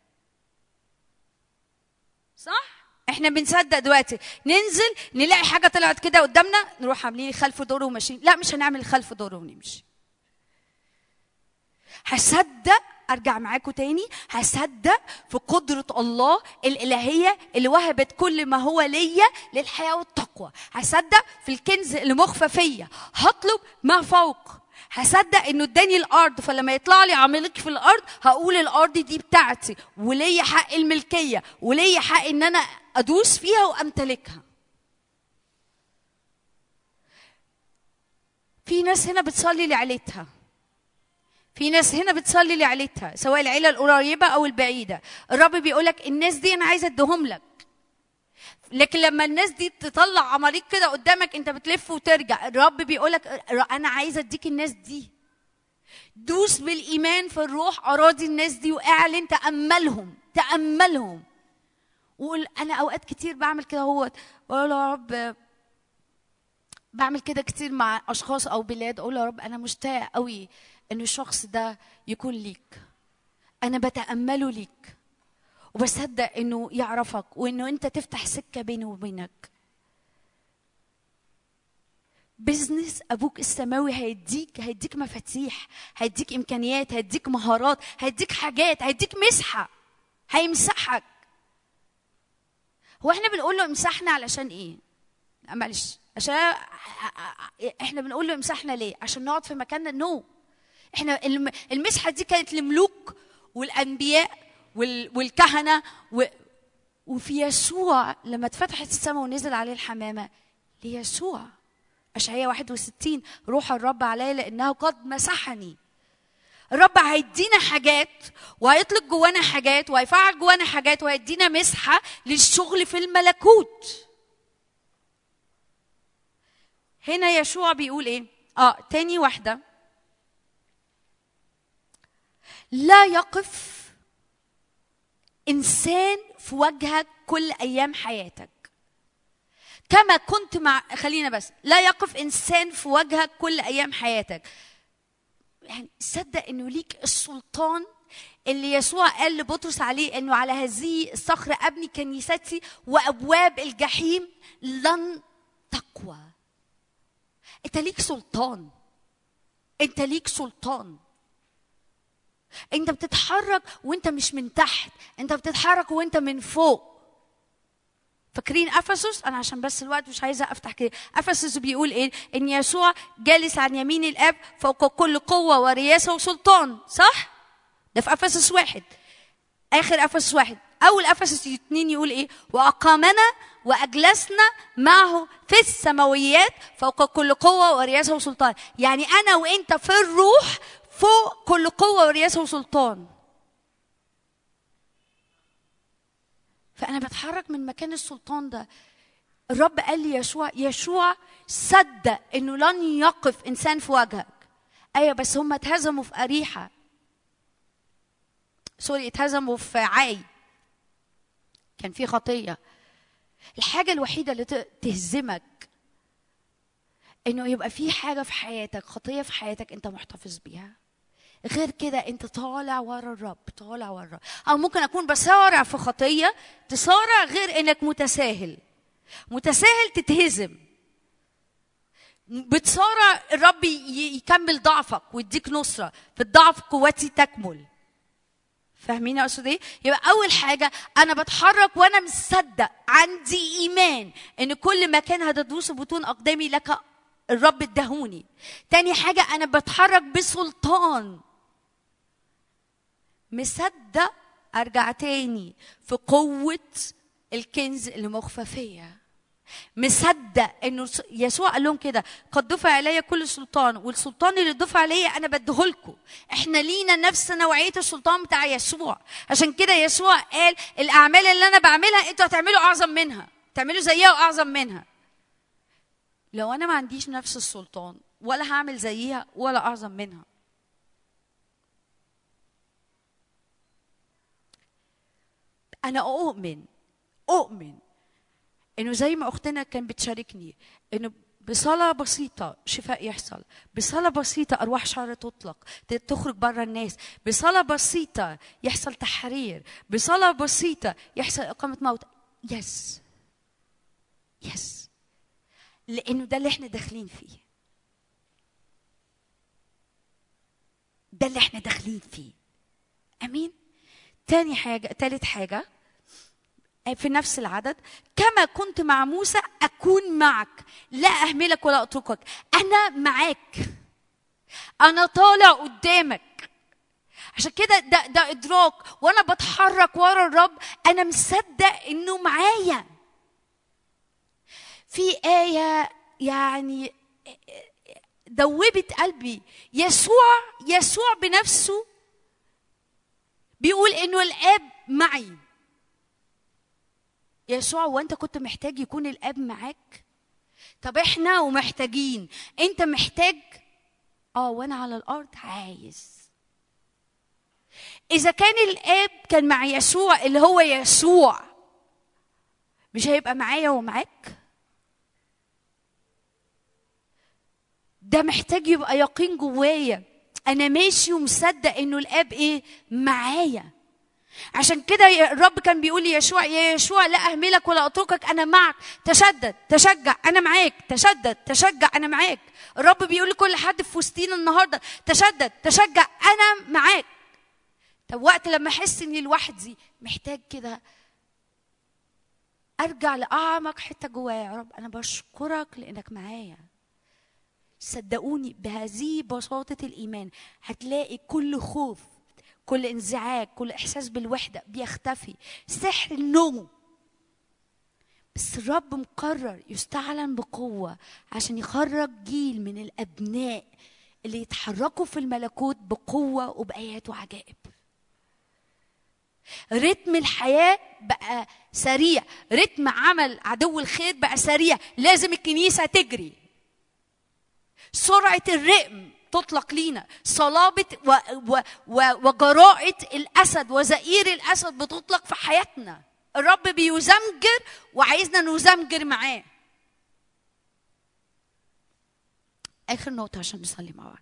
Speaker 2: صح احنا بنصدق دلوقتي ننزل نلاقي حاجه طلعت كده قدامنا نروح عاملين خلف دور وماشيين لا مش هنعمل خلف دور ونمشي هصدق ارجع معاكم تاني هصدق في قدره الله الالهيه اللي وهبت كل ما هو ليا للحياه والتقوى هصدق في الكنز اللي مخفى فيا هطلب ما فوق هصدق انه اداني الارض فلما يطلع لي عمالق في الارض هقول الارض دي بتاعتي وليا حق الملكيه وليا حق ان انا ادوس فيها وامتلكها في ناس هنا بتصلي لعيلتها في ناس هنا بتصلي لعيلتها سواء العيله القريبه او البعيده الرب بيقولك الناس دي انا عايزه اديهم لك لكن لما الناس دي تطلع عماليق كده قدامك انت بتلف وترجع الرب بيقولك انا عايزه اديك الناس دي دوس بالايمان في الروح اراضي الناس دي واعلن تاملهم تاملهم وقول انا اوقات كتير بعمل كده هو اقول يا رب بعمل كده كتير مع اشخاص او بلاد اقول يا رب انا مشتاق قوي ان الشخص ده يكون ليك انا بتامله ليك وبصدق انه يعرفك وانه انت تفتح سكه بينه وبينك بزنس ابوك السماوي هيديك هيديك مفاتيح هيديك امكانيات هيديك مهارات هيديك حاجات هيديك مسحه هيمسحك هو احنا بنقول له امسحنا علشان ايه لا معلش عشان احنا بنقول له امسحنا ليه عشان نقعد في مكاننا نو احنا المسحه دي كانت للملوك والانبياء والكهنه و... وفي يسوع لما اتفتحت السماء ونزل عليه الحمامه ليسوع اشعياء 61 روح الرب علي لانه قد مسحني الرب هيدينا حاجات وهيطلق جوانا حاجات وهيفعل جوانا حاجات وهيدينا مسحه للشغل في الملكوت هنا يشوع بيقول ايه اه تاني واحده لا يقف انسان في وجهك كل ايام حياتك كما كنت مع خلينا بس لا يقف انسان في وجهك كل ايام حياتك يعني صدق انه ليك السلطان اللي يسوع قال لبطرس عليه انه على هذه الصخره ابني كنيستي وابواب الجحيم لن تقوى انت ليك سلطان انت ليك سلطان انت بتتحرك وانت مش من تحت انت بتتحرك وانت من فوق فاكرين افسس انا عشان بس الوقت مش عايزه افتح كده افسس بيقول ايه ان يسوع جالس عن يمين الاب فوق كل قوه ورياسه وسلطان صح ده في افسس واحد اخر افسس واحد اول افسس اتنين يقول ايه واقامنا واجلسنا معه في السماويات فوق كل قوه ورياسه وسلطان يعني انا وانت في الروح فوق كل قوه ورياسه وسلطان فانا بتحرك من مكان السلطان ده الرب قال لي يشوع يشوع صدق انه لن يقف انسان في وجهك ايوه بس هم اتهزموا في اريحه سوري اتهزموا في عاي كان في خطيه الحاجه الوحيده اللي ت- تهزمك انه يبقى في حاجه في حياتك خطيه في حياتك انت محتفظ بيها غير كده انت طالع ورا الرب طالع ورا الرب او ممكن اكون بسارع في خطيه تسارع غير انك متساهل متساهل تتهزم بتصارع الرب ي- يكمل ضعفك ويديك نصره في الضعف قوتي تكمل فاهمين اقصد ايه؟ يبقى اول حاجه انا بتحرك وانا مصدق عندي ايمان ان كل مكان هتدوس بطون اقدامي لك الرب ادهوني. تاني حاجه انا بتحرك بسلطان. مصدق ارجع تاني في قوه الكنز اللي مخفى فيا. مصدق انه س- يسوع قال لهم كده قد دفع الي كل سلطان والسلطان اللي دفع عليا انا بديهولكم احنا لينا نفس نوعيه السلطان بتاع يسوع عشان كده يسوع قال الاعمال اللي انا بعملها انتوا هتعملوا اعظم منها تعملوا زيها واعظم منها لو انا ما عنديش نفس السلطان ولا هعمل زيها ولا اعظم منها انا اؤمن اؤمن انه زي ما اختنا كان بتشاركني انه بصلاة بسيطة شفاء يحصل بصلاة بسيطة أرواح شر تطلق ت- تخرج بره الناس بصلاة بسيطة يحصل تحرير بصلاة بسيطة يحصل إقامة موت يس يس لأنه ده اللي احنا داخلين فيه ده اللي احنا داخلين فيه أمين تاني حاجة تالت حاجة في نفس العدد كما كنت مع موسى أكون معك لا أهملك ولا أتركك أنا معاك أنا طالع قدامك عشان كده ده ده إدراك وأنا بتحرك ورا الرب أنا مصدق إنه معايا في آية يعني دوبت قلبي يسوع يسوع بنفسه بيقول إنه الآب معي يسوع وانت كنت محتاج يكون الاب معاك طب احنا ومحتاجين انت محتاج اه وانا على الارض عايز اذا كان الاب كان مع يسوع اللي هو يسوع مش هيبقى معايا ومعاك ده محتاج يبقى يقين جوايا انا ماشي ومصدق انه الاب ايه معايا عشان كده الرب كان بيقول ليشوع يا يشوع لا اهملك ولا اتركك انا معك تشدد تشجع انا معاك تشدد تشجع انا معاك الرب بيقول لكل حد في وسطينا النهارده تشدد تشجع انا معاك طب وقت لما احس اني لوحدي محتاج كده ارجع لاعمق حته جوايا يا رب انا بشكرك لانك معايا صدقوني بهذه بساطه الايمان هتلاقي كل خوف كل انزعاج كل احساس بالوحده بيختفي سحر النوم بس الرب مقرر يستعلن بقوه عشان يخرج جيل من الابناء اللي يتحركوا في الملكوت بقوة وبآيات وعجائب رتم الحياة بقى سريع رتم عمل عدو الخير بقى سريع لازم الكنيسة تجري سرعة الرقم تطلق لينا صلابة و و و وجراءة الأسد وزئير الأسد بتطلق في حياتنا الرب بيزمجر وعايزنا نزمجر معاه آخر نقطة عشان نصلي مع بعض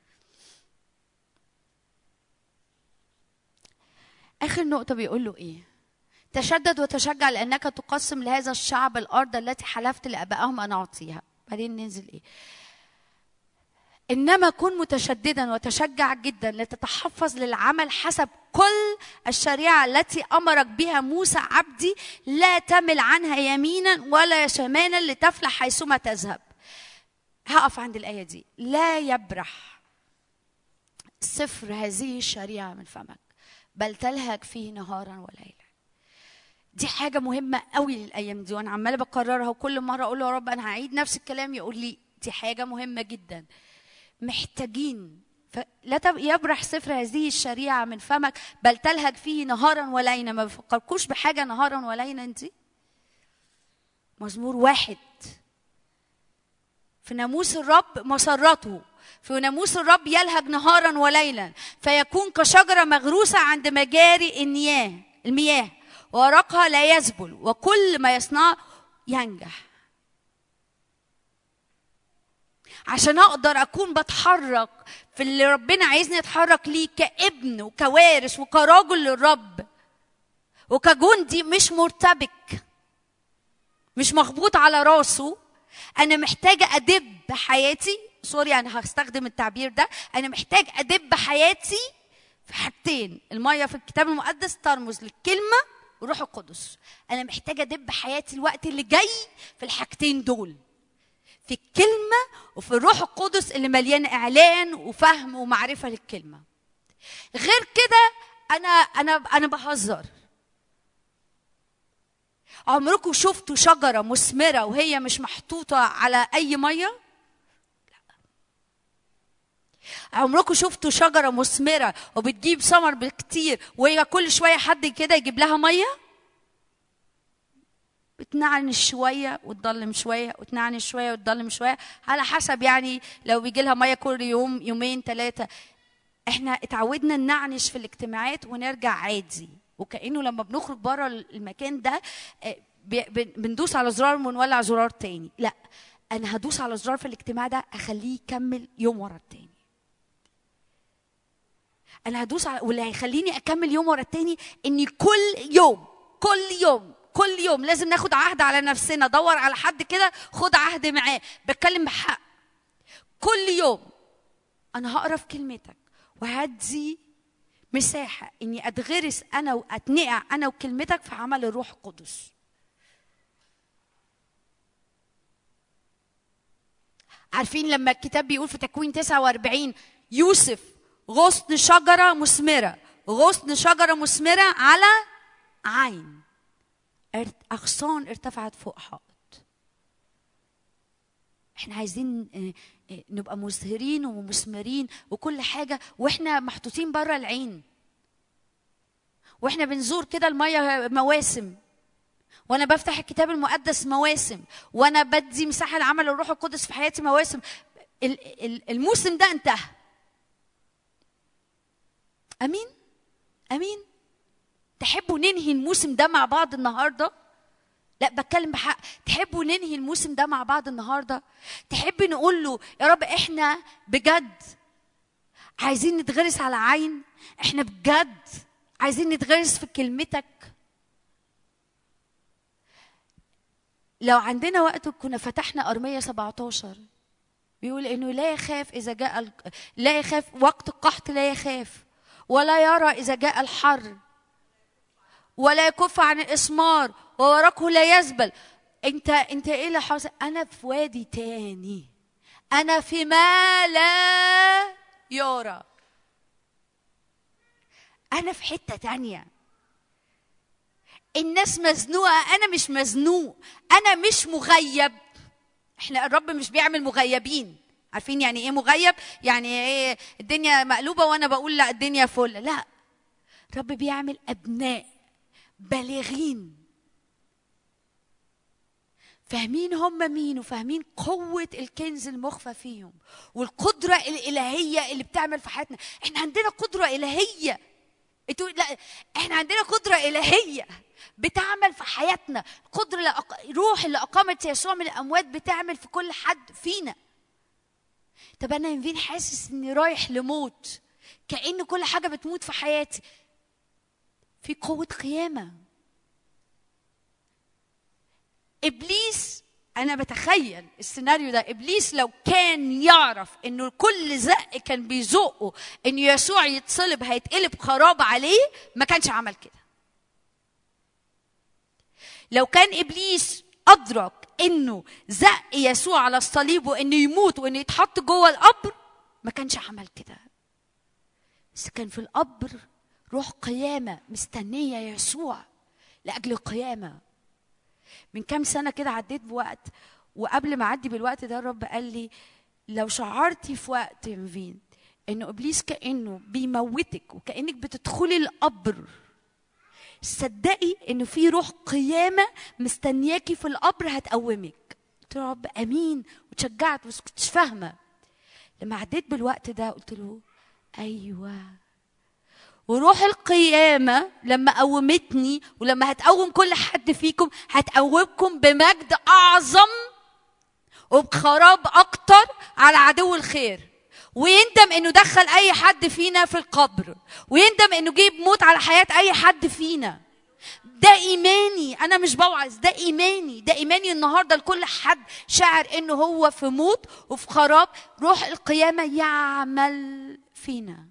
Speaker 2: آخر نقطة بيقول له إيه؟ تشدد وتشجع لأنك تقسم لهذا الشعب الأرض التي حلفت لآبائهم أن أعطيها بعدين ننزل إيه؟ إنما كن متشددا وتشجع جدا لتتحفظ للعمل حسب كل الشريعة التي أمرك بها موسى عبدي لا تمل عنها يمينا ولا شمالا لتفلح حيثما تذهب هقف عند الآية دي لا يبرح سفر هذه الشريعة من فمك بل تلهج فيه نهارا وليلا دي حاجة مهمة قوي للأيام دي وأنا عمالة بكررها وكل مرة أقول له يا رب أنا هعيد نفس الكلام يقول لي دي حاجة مهمة جدا محتاجين لا يبرح سفر هذه الشريعة من فمك بل تلهج فيه نهارا وليلا ما بفكركوش بحاجة نهارا وليلا دي مزمور واحد في ناموس الرب مسرته في ناموس الرب يلهج نهارا وليلا فيكون كشجرة مغروسة عند مجاري المياه المياه ورقها لا يذبل وكل ما يصنع ينجح عشان اقدر اكون بتحرك في اللي ربنا عايزني اتحرك ليه كابن وكوارث وكراجل للرب وكجندي مش مرتبك مش مخبوط على راسه انا محتاجه ادب حياتي سوري انا هستخدم التعبير ده انا محتاج ادب حياتي في حاجتين الميه في الكتاب المقدس ترمز للكلمه وروح القدس انا محتاجه ادب حياتي الوقت اللي جاي في الحاجتين دول في الكلمه وفي الروح القدس اللي مليان اعلان وفهم ومعرفه للكلمه غير كده انا انا انا بهزر عمركم شفتوا شجره مثمره وهي مش محطوطه على اي ميه عمركم شفتوا شجره مثمره وبتجيب ثمر بكتير وهي كل شويه حد كده يجيب لها ميه بتنعنش شويه وتضلم شويه وتنعنش شويه وتضلم شويه على حسب يعني لو بيجي لها ميه كل يوم يومين ثلاثه احنا اتعودنا ننعنش في الاجتماعات ونرجع عادي وكانه لما بنخرج بره المكان ده بندوس على زرار ونولع زرار تاني لا انا هدوس على زرار في الاجتماع ده اخليه يكمل يوم ورا التاني انا هدوس على واللي هيخليني اكمل يوم ورا التاني اني كل يوم كل يوم كل يوم لازم ناخد عهد على نفسنا دور على حد كده خد عهد معاه بتكلم بحق كل يوم انا هقرا في كلمتك وهدي مساحة إني أتغرس أنا وأتنقع أنا وكلمتك في عمل الروح القدس. عارفين لما الكتاب بيقول في تكوين 49 يوسف غصن شجرة مثمرة غصن شجرة مثمرة على عين أغصان ارتفعت فوق حائط احنا عايزين نبقى مزهرين ومثمرين وكل حاجة واحنا محطوطين بره العين واحنا بنزور كده المية مواسم وانا بفتح الكتاب المقدس مواسم وانا بدي مساحة لعمل الروح القدس في حياتي مواسم الموسم ده انتهى امين امين تحبوا ننهي الموسم ده مع بعض النهارده لا بتكلم بحق تحبوا ننهي الموسم ده مع بعض النهارده تحبي نقول له يا رب احنا بجد عايزين نتغرس على عين احنا بجد عايزين نتغرس في كلمتك لو عندنا وقت كنا فتحنا أرمية 17 بيقول انه لا يخاف اذا جاء ال... لا يخاف وقت القحط لا يخاف ولا يرى اذا جاء الحر ولا يكف عن الاسمار ووراكه لا يزبل انت انت ايه اللي حاصل انا في وادي تاني انا في ما لا يرى انا في حته تانيه الناس مزنوقه انا مش مزنوق انا مش مغيب احنا الرب مش بيعمل مغيبين عارفين يعني ايه مغيب يعني ايه الدنيا مقلوبه وانا بقول لا الدنيا فل لا رب بيعمل ابناء بالغين فاهمين هم مين وفاهمين قوة الكنز المخفى فيهم والقدرة الإلهية اللي بتعمل في حياتنا احنا عندنا قدرة إلهية انتوا لا احنا عندنا قدرة إلهية بتعمل في حياتنا قدرة لأق... روح اللي أقامت يسوع من الأموات بتعمل في كل حد فينا طب أنا ينفين حاسس إني رايح لموت كأن كل حاجة بتموت في حياتي في قوة قيامة ابليس انا بتخيل السيناريو ده ابليس لو كان يعرف انه كل زق كان بيزقه ان يسوع يتصلب هيتقلب خراب عليه ما كانش عمل كده لو كان ابليس ادرك انه زق يسوع على الصليب وانه يموت وانه يتحط جوه القبر ما كانش عمل كده بس كان في القبر روح قيامه مستنيه يسوع لاجل القيامه من كام سنه كده عديت بوقت وقبل ما اعدي بالوقت ده الرب قال لي لو شعرتي في وقت ينفين انه ابليس كانه بيموتك وكانك بتدخلي القبر صدقي انه في روح قيامه مستنياكي في القبر هتقومك قلت له يا رب امين وتشجعت بس كنتش فاهمه لما عديت بالوقت ده قلت له ايوه وروح القيامة لما قومتني ولما هتقوم كل حد فيكم هتقومكم بمجد أعظم وبخراب أكتر على عدو الخير ويندم انه دخل اي حد فينا في القبر ويندم انه جيب موت على حياة اي حد فينا ده ايماني انا مش بوعظ ده ايماني ده ايماني النهارده لكل حد شاعر انه هو في موت وفي خراب روح القيامه يعمل فينا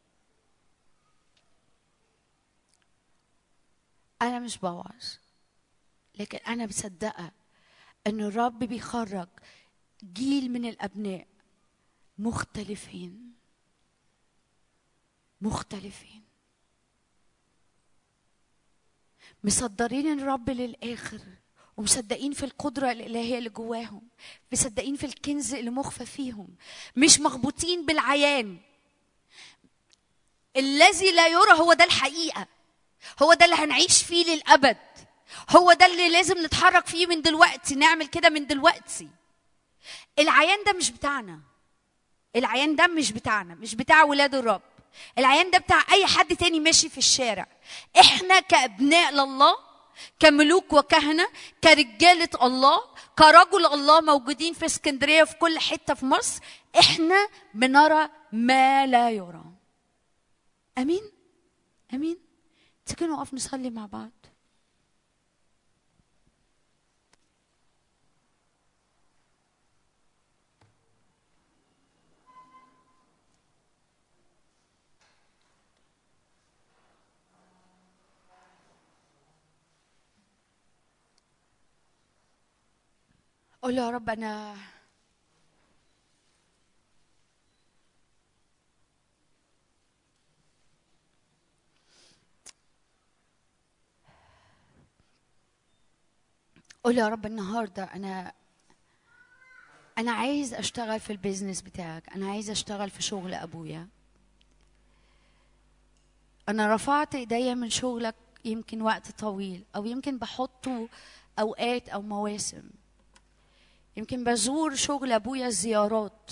Speaker 2: أنا مش بوعظ لكن أنا مصدقة إن الرب بيخرج جيل من الأبناء مختلفين مختلفين مصدرين الرب للآخر ومصدقين في القدرة الإلهية اللي جواهم مصدقين في الكنز اللي مخفى فيهم مش مخبوطين بالعيان الذي لا يرى هو ده الحقيقة هو ده اللي هنعيش فيه للأبد هو ده اللي لازم نتحرك فيه من دلوقتي نعمل كده من دلوقتي العيان ده مش بتاعنا العيان ده مش بتاعنا مش بتاع ولاد الرب العيان ده بتاع اي حد تاني ماشي في الشارع احنا كابناء لله كملوك وكهنه كرجاله الله كرجل الله موجودين في اسكندريه في كل حته في مصر احنا بنرى ما لا يرى امين امين تيجي نقف نصلي مع بعض قول له يا رب انا قول يا رب النهارده انا انا عايز اشتغل في البيزنس بتاعك انا عايز اشتغل في شغل ابويا انا رفعت ايديا من شغلك يمكن وقت طويل او يمكن بحطه اوقات او مواسم يمكن بزور شغل ابويا زيارات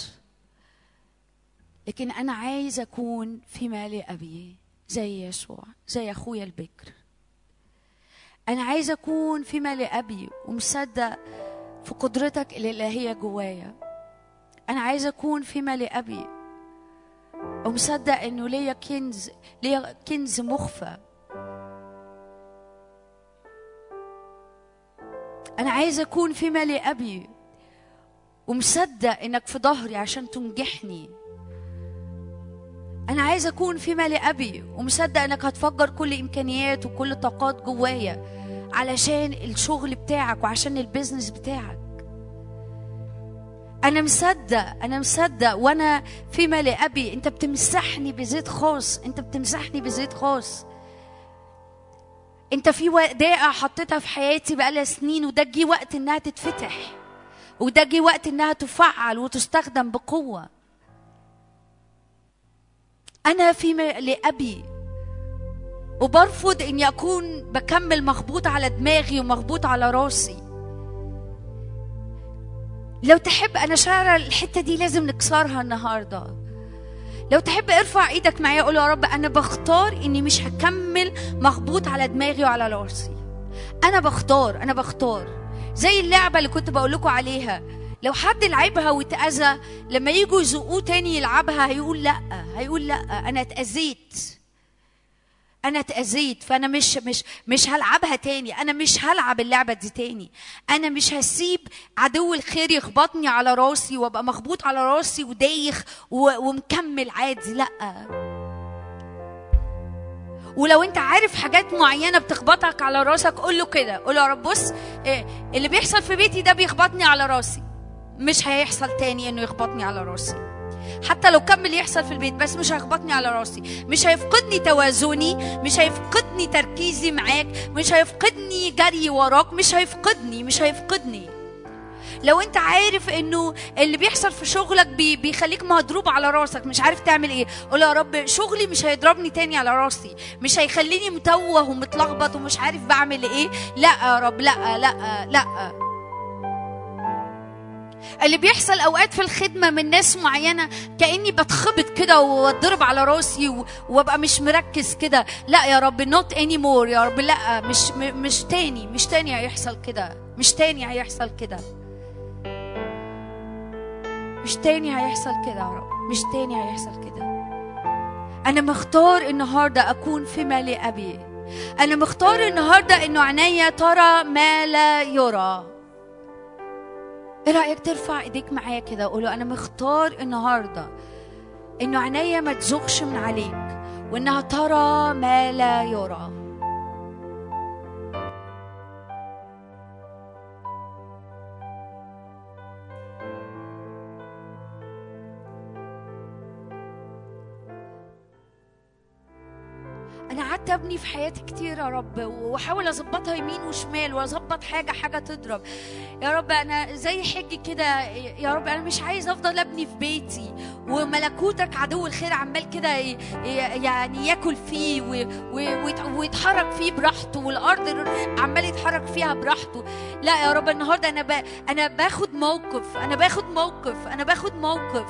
Speaker 2: لكن انا عايز اكون في مال ابي زي يسوع زي اخويا البكر انا عايز اكون في مال ابي ومصدق في قدرتك الالهيه جوايا انا عايز اكون في مال ابي ومصدق انه ليا كنز ليا كنز مخفى انا عايز اكون في مال ابي ومصدق انك في ظهري عشان تنجحني انا عايز اكون في مال ابي ومصدق انك هتفجر كل امكانيات وكل طاقات جوايا علشان الشغل بتاعك وعشان البيزنس بتاعك انا مصدق انا مصدق وانا في مال ابي انت بتمسحني بزيت خاص انت بتمسحني بزيت خاص انت في ودائع حطيتها في حياتي بقالها سنين وده جه وقت انها تتفتح وده جه وقت انها تفعل وتستخدم بقوه انا في م- لابي وبرفض اني اكون بكمل مخبوط على دماغي ومخبوط على راسي لو تحب انا شاعره الحته دي لازم نكسرها النهارده لو تحب ارفع ايدك معايا قول يا رب انا بختار اني مش هكمل مخبوط على دماغي وعلى راسي انا بختار انا بختار زي اللعبه اللي كنت بقول لكم عليها لو حد لعبها واتأذى لما يجوا يزقوه تاني يلعبها هيقول لا هيقول لا انا اتأذيت انا اتأذيت فانا مش مش مش هلعبها تاني انا مش هلعب اللعبه دي تاني انا مش هسيب عدو الخير يخبطني على راسي وابقى مخبوط على راسي ودايخ و- ومكمل عادي لا ولو انت عارف حاجات معينه بتخبطك على راسك قول له كده قول له يا رب بص إيه، اللي بيحصل في بيتي ده بيخبطني على راسي مش هيحصل تاني انه يخبطني على راسي حتى لو كمل يحصل في البيت بس مش هيخبطني على راسي مش هيفقدني توازني مش هيفقدني تركيزي معاك مش هيفقدني جري وراك مش هيفقدني مش هيفقدني لو انت عارف انه اللي بيحصل في شغلك بي بيخليك مضروب على راسك مش عارف تعمل ايه قول يا رب شغلي مش هيضربني تاني على راسي مش هيخليني متوه ومتلخبط ومش عارف بعمل ايه لا يا رب لا لا لا اللي بيحصل اوقات في الخدمه من ناس معينه كاني بتخبط كده واتضرب على راسي و- وابقى مش مركز كده لا يا رب نوت اني مور يا رب لا مش م- مش تاني مش تاني هيحصل كده مش تاني هيحصل كده مش تاني هيحصل كده يا رب مش تاني هيحصل كده انا مختار النهارده اكون في مال ابي انا مختار النهارده انه عينيا ترى ما لا يرى ايه رايك ترفع ايديك معايا كده وقول له انا مختار النهارده انه عينيا ما تزغش من عليك وانها ترى ما لا يرى انا قعدت ابني في حياتي كتير يا رب واحاول اظبطها يمين وشمال واظبط حاجه حاجه تضرب يا رب انا زي حج كده يا رب انا مش عايز افضل ابني في بيتي وملكوتك عدو الخير عمال كده ي- ي- يعني ياكل فيه و- و- ويت- ويتحرك فيه براحته والارض عمال يتحرك فيها براحته لا يا رب النهارده انا ب... انا باخد موقف انا باخد موقف انا باخد موقف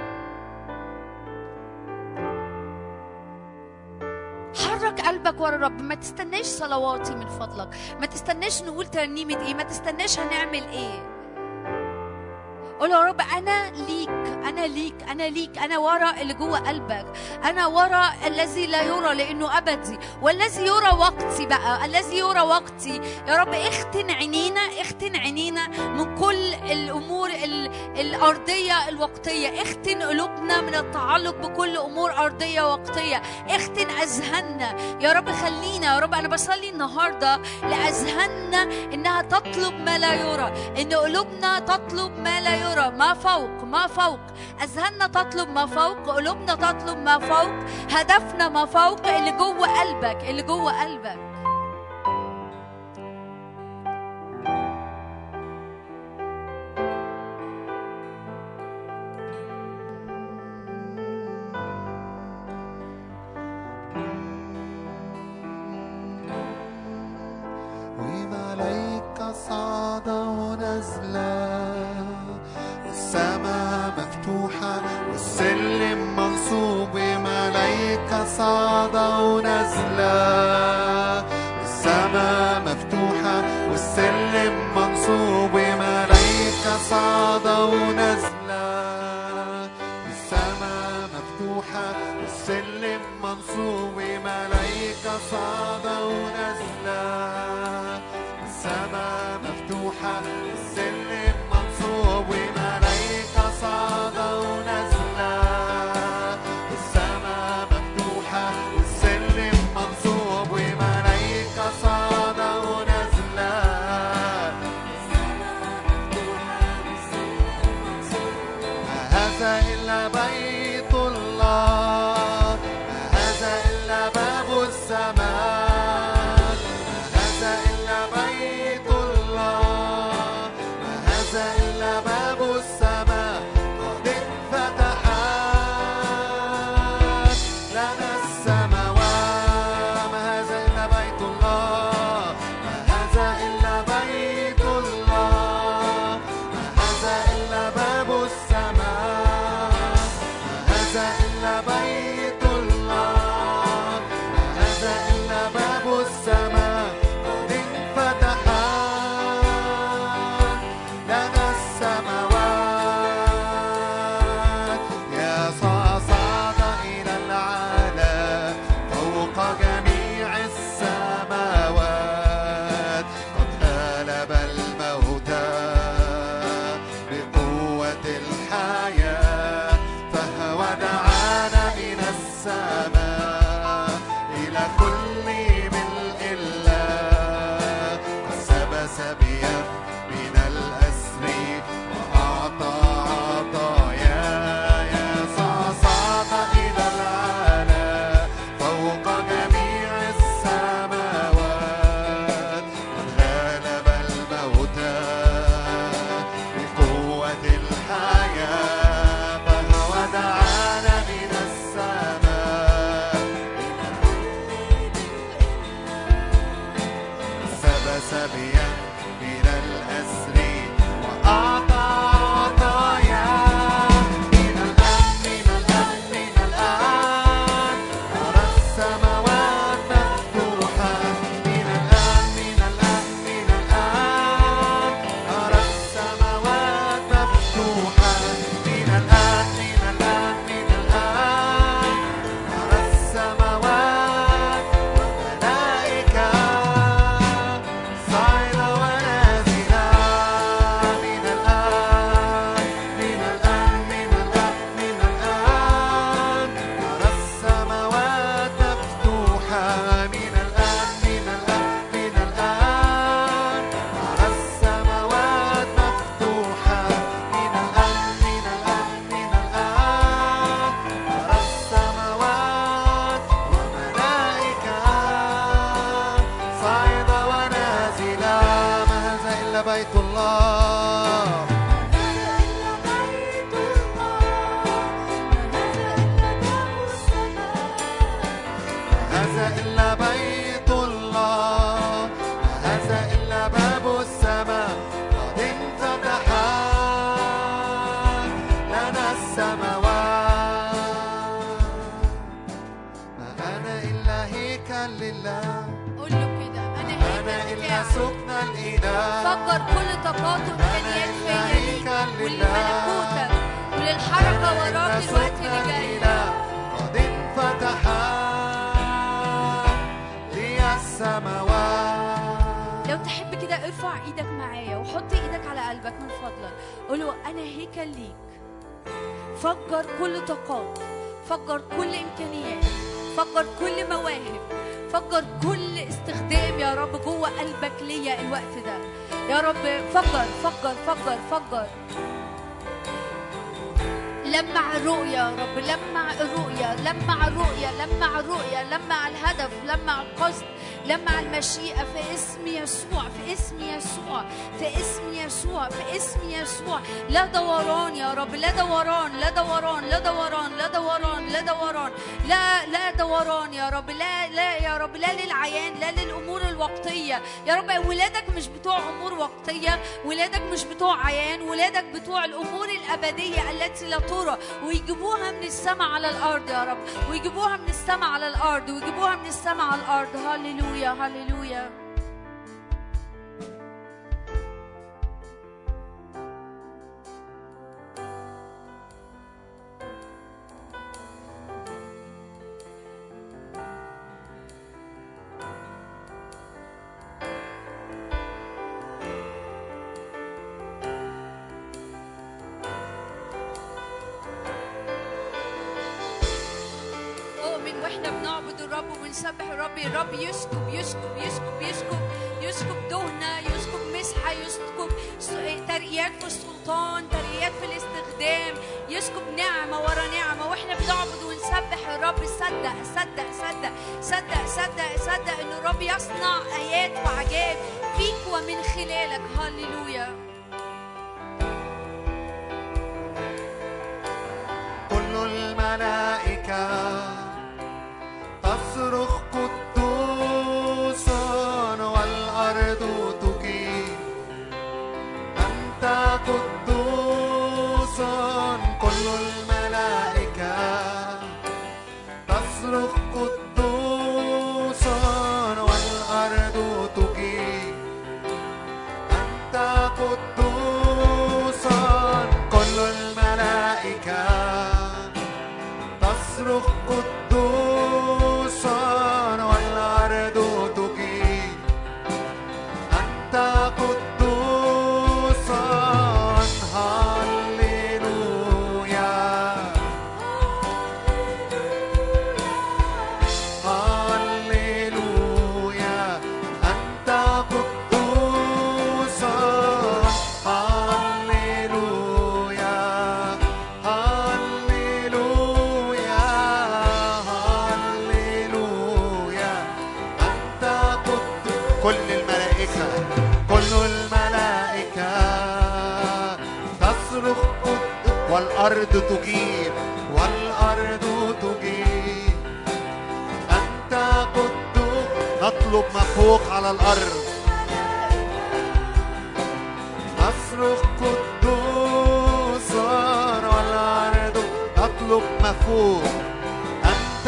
Speaker 2: حرك قلبك ورا الرب ما تستناش صلواتي من فضلك ما تستناش نقول ترنيمة ايه ما تستناش هنعمل ايه قول يا رب انا ليك انا ليك انا ليك انا ورا اللي جوه قلبك انا ورا الذي لا يرى لانه ابدي والذي يرى وقتي بقى الذي يرى وقتي يا رب اختن عينينا اختن عينينا من كل الامور ال- الارضيه الوقتيه اختن قلوبنا من التعلق بكل امور ارضيه وقتيه اختن اذهاننا يا رب خلينا يا رب انا بصلي النهارده لاذهاننا انها تطلب ما لا يرى ان قلوبنا تطلب ما لا يرى ما فوق ما فوق اذهاننا تطلب ما فوق قلوبنا تطلب ما فوق هدفنا ما فوق اللي جوه قلبك اللي جوه قلبك
Speaker 1: وملايكة صاعدة ونازلة والسماء مفتوحة والسلم منصوب وملايكة صاعدة ونازلة والسماء مفتوحة والسلم منصوب وملايكة صاعدة ونازلة والسماء مفتوحة والسلم منصوب وملايكة صاعدة ونازلة السماء مفتوحة السلم منصوب وملايكة صاعدة ونازلة السماء مفتوحة والسلم منصوب وملايكة صاعدة ونازلة ما هذا إلا بيت الله ما هذا إلا باب السماء ما هذا إلا بيت الله ما هذا إلا السماء إلى كل ملء الله قسم سبيا من الأسر وأعطى عطايا صعد إلى العلا فوق جميع السماوات قد غلب الموتى بقوة الحياة فهو دعانا من السماء سب سبيا من الأسر وأعطى عطايا من الآن من الآن من الآن أرى السماوات مفتوحة من الآن من الآن من الآن أرى السماوات مفتوحة من الآن من الآن من الآن أرى السماوات ملائكة صاعدة ونازلة من الآن من الآن من الآن من الآن أرى السماوات مفتوحة من الآن من الآن من الآن أرى السماوات مفتوحة من الآن من الآن من الآن أرى السماوات وملائكة صاعدة ونازلة ما هذا إلا بيت الله هذا إلا بيت الله ما هذا إلا باب السماء قد انفتحا لنا السماوات ما أنا إلا هيكل لله
Speaker 2: قول له كده انا
Speaker 1: أنا
Speaker 2: هيكل
Speaker 1: إلا
Speaker 2: بتاعك
Speaker 1: سكن الإله
Speaker 2: فكر كل طاقات وامكانيات فيا ليك
Speaker 1: هيكل
Speaker 2: ولملكوتك وللحركه وراك الوقت اللي جاي
Speaker 1: قد انفتحا لي السماوات
Speaker 2: لو تحب كده ارفع ايدك معايا وحط ايدك على قلبك من فضلك قول له انا هيكل ليك فجر كل طاقات فجر كل امكانيات فجر كل مواهب فجر كل استخدام يا رب جوه قلبك ليا الوقت ده يا رب فجر فجر فجر فجر لمع الرؤية يا رب لمع الرؤية لمع الرؤية لمع الرؤية لمع الهدف لمع القصد لمع المشيئة في اسم يسوع في اسم يسوع في اسم يسوع في اسم يسوع لا دوران يا رب لا دوران لا دوران لا دوران لا دوران لا دوران لا لا دوران يا رب لا لا يا رب لا للعيان لا للأمور الوقتية يا رب ولادك مش بتوع أمور وقتية ولادك مش بتوع عيان ولادك بتوع الأمور الأبدية التي لا ترى ويجيبوها من السماء على الأرض يا رب ويجيبوها من السماء على الأرض ويجيبوها من السماء على الأرض هللويا هللويا أؤمن وإحنا بنعبد الرب وبنسبح الرب الرب يسكب يسكب يسكب يسكب يسكب دهنة يسكب مسحة يسكب س- ترقيات في السلطان ترقيات في الاستخدام يسكب نعمة ورا نعمة وإحنا بنعبد ونسبح الرب صدق صدق صدق صدق صدق صدق إن الرب يصنع آيات وعجائب فيك ومن خلالك هللويا
Speaker 1: كل الملائكة تصرخ قدوس والأرض تجيب أنت قدوس كل الملائكة تصرخ قدوس والأرض تجيب أنت قدوس كل الملائكة تصرخ قدوس والأرض تجيب أنت قدوس هللويا والأرض تجيب والأرض تجيب أنت قدوس نطلب ما فوق على الأرض نصرخ قدوسا والأرض نطلب ما فوق أنت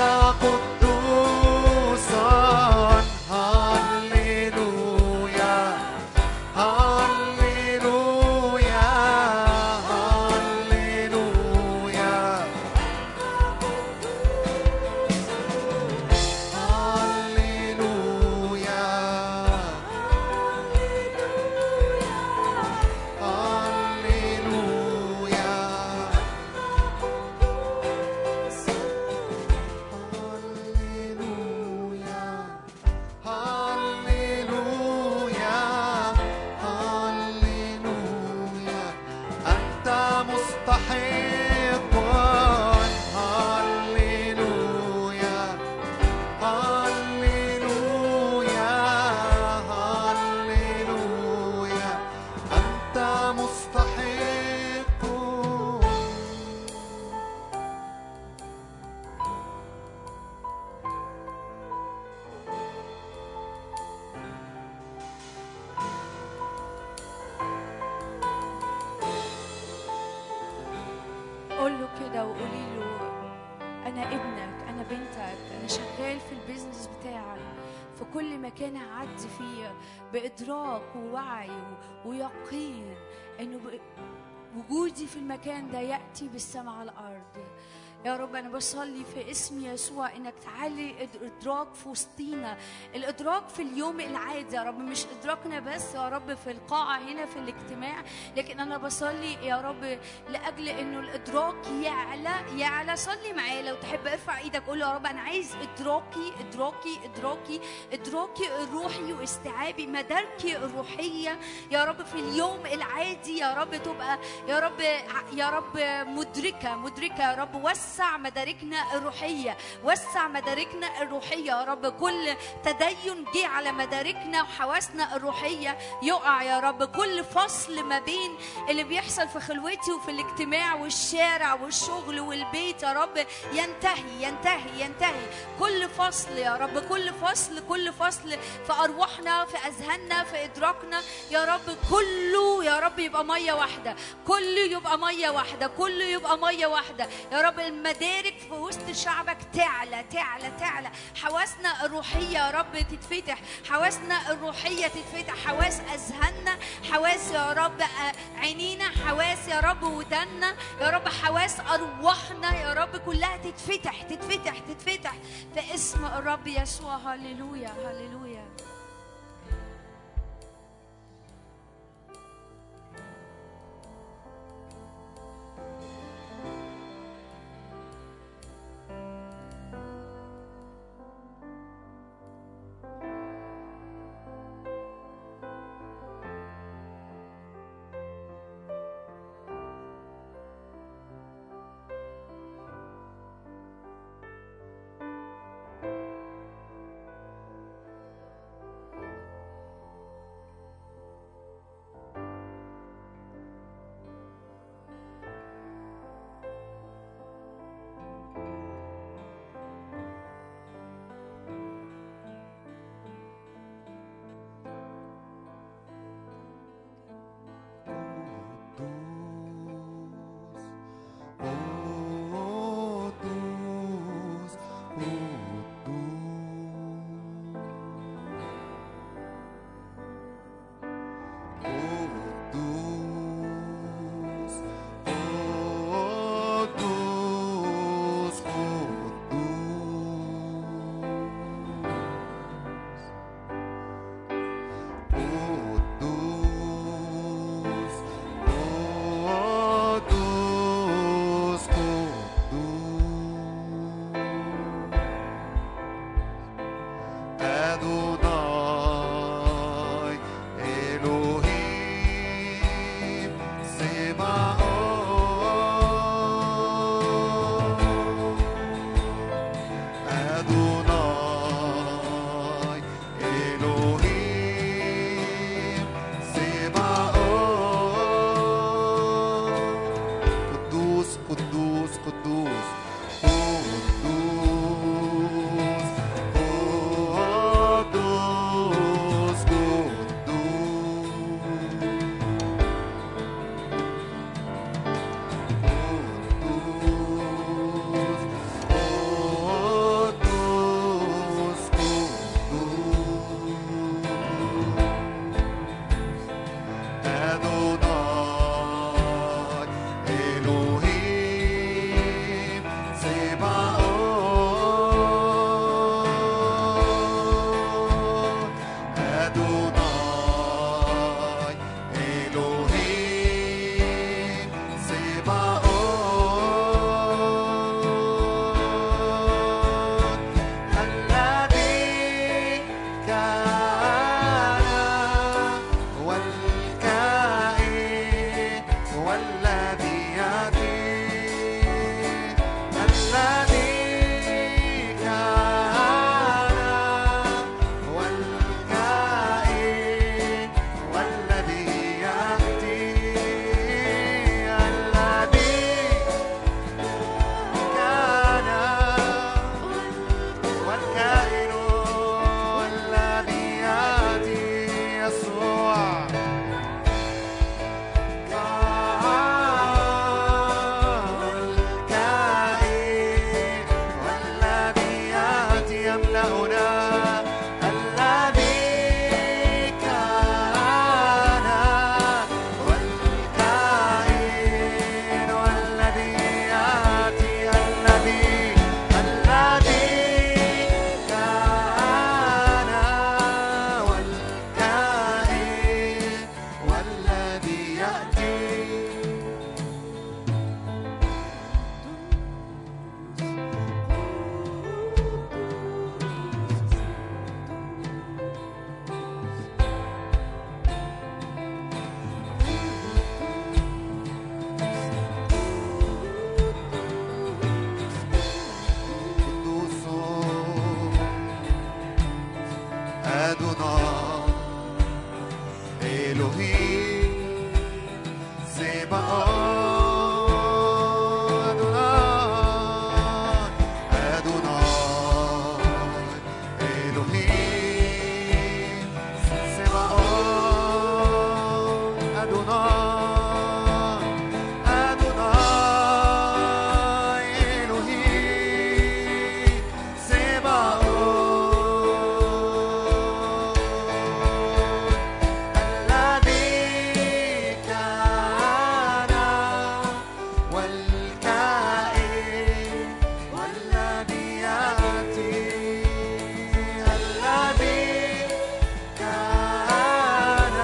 Speaker 1: قدوسا هللويا هللويا هللويا هللويا هللويا هللويا هللويا هللويا أنت مستحق هللويا هللويا هللويا أنت مستحق
Speaker 2: قول له كده وقولي له انا ابنك انا بنتك انا شغال في البيزنس بتاعك في كل مكان اعدي فيه بادراك ووعي و- ويقين انه ب- وجودي في المكان ده ياتي بالسماء على الارض يا رب انا بصلي في اسم يسوع انك تعلي إد- ادراك في وسطينا الادراك في اليوم العادي يا رب مش ادراكنا بس يا رب في القاعه هنا في الاجتماع لكن انا بصلي يا رب لاجل انه الادراك يعلى يعلى صلي معايا لو تحب ارفع ايدك قول له يا رب انا عايز ادراكي ادراكي ادراكي ادراكي الروحي واستيعابي مداركي الروحيه يا رب في اليوم العادي يا رب تبقى يا رب يا رب مدركه مدركه يا رب وسع مداركنا الروحيه وسع مداركنا الروحيه يا رب كل تدين جه على مداركنا وحواسنا الروحيه يقع يا رب كل فصل ما بين اللي بيحصل في خلوتي وفي الاجتماع والشارع والشغل والبيت يا رب ينتهي ينتهي ينتهي كل فصل يا رب كل فصل كل فصل في ارواحنا في اذهاننا في ادراكنا يا رب كله يا رب يبقى ميه واحده كله يبقى ميه واحده كله يبقى ميه واحده يا رب المدارك في وسط شعبك تعلى تعلى تعلى حواسنا الروحيه يا رب تتفتح حواسنا الروحيه تتفتح حواس اذهاننا حواس يا رب آه، عينينا حواس يا رب ودنا يا رب حواس ارواحنا يا رب كلها تتفتح تتفتح تتفتح في اسم الرب يسوع هللويا هللويا
Speaker 1: قدوس قدوس قدوس قدوس قدوس أدوناي إلهيم سبعون أدوناي إلهيم سبعون الذي كان والكائن والذي يأتي الذي كان والكائن والذي يأتي الذي كان والكائن والذي يأتي يسوع والكائن والذي يأتي يملأنا الذي كان والكائن والذي يأتي الذي الذي كان والكائن والذي يأتي قدوس أدوناي إلهي سبعون أدوناي أدوناي إلهي سبعون أدوناي أدوناي إلهي سبعون الذي كان والكائن والذي يأتي الذي كان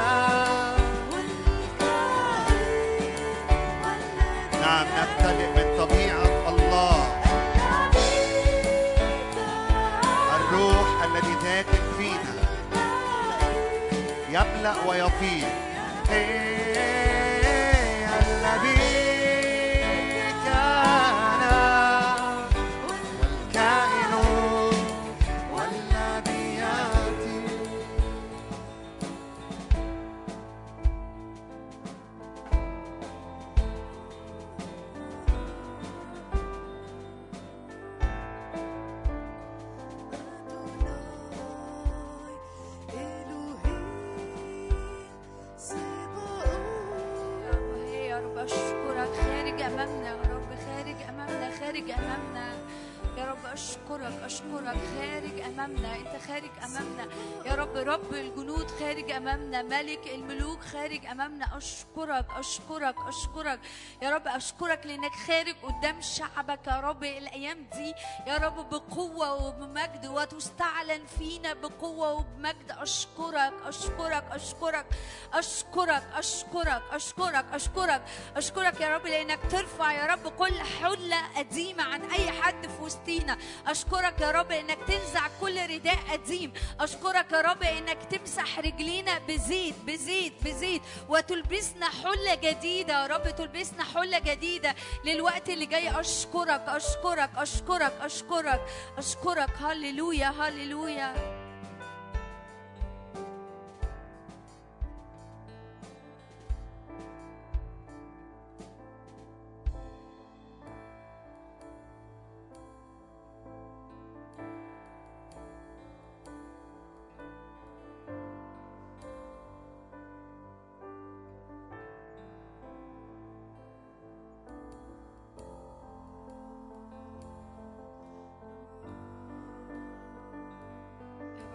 Speaker 1: نعم نمتلئ من طبيعة الله الروح الذي ساكن فينا يملأ ويفيض إيه الذي كان والكائن والذي يأتي
Speaker 2: يا رب أشكرك خارج أمامنا يا رب خارج أمامنا خارج أمامنا يا رب أشكرك أشكرك خارج أمامنا أنت خارج أمامنا يا رب رب الجنود خارج أمامنا ملك الملوك خارج أمامنا أشكرك أشكرك أشكرك يا رب أشكرك لأنك خارج قدام شعبك يا رب الأيام دي يا رب بقوة وبمجد وتستعلن فينا بقوة وبمجد أشكرك أشكرك أشكرك أشكرك أشكرك أشكرك أشكرك أشكرك يا رب لأنك ترفع يا رب كل حلة قديمة عن أي حد في وسطينا أشكرك يا رب إنك تنزع كل رداء قديم أشكرك يا رب إنك تمسح رجلينا بزيت بزيت بزيت وتلبسنا حلة جديدة يا رب تلبسنا حلة جديدة للوقت اللي جاي أشكرك أشكرك أشكرك أشكرك أشكرك هللويا هللويا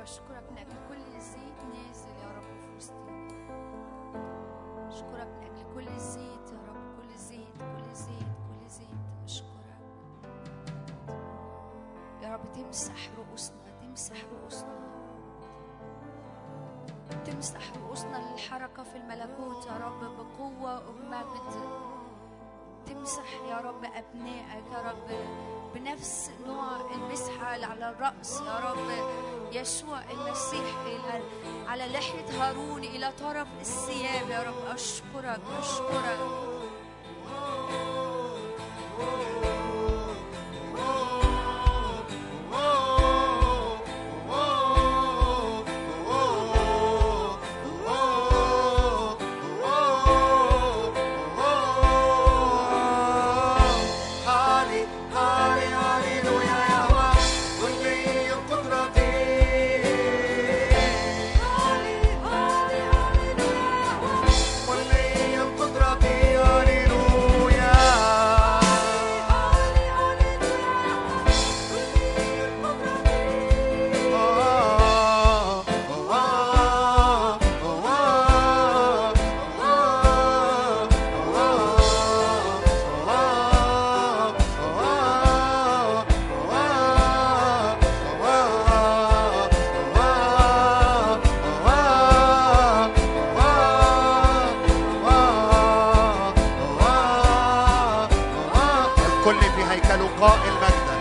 Speaker 2: بشكرك من أجل كل زيت نازل يا رب في وسطينا أشكرك من أجل كل زيت يا رب كل زيت كل زيت كل زيت أشكرك يا رب تمسح رؤوسنا تمسح رؤوسنا تمسح رؤوسنا للحركة في الملكوت يا رب بقوة وبمجد تمسح يا رب أبنائك يا رب بنفس نوع المسحة اللي على الرأس يا رب يسوع المسيح إلى- على لحية هارون إلى طرف الثياب يا رب أشكرك أشكرك
Speaker 1: هالي هالي هاليلويا يا هو كلي قدرتي كلي قدرتي هاليلويا الكل في هيكله قائل مجدا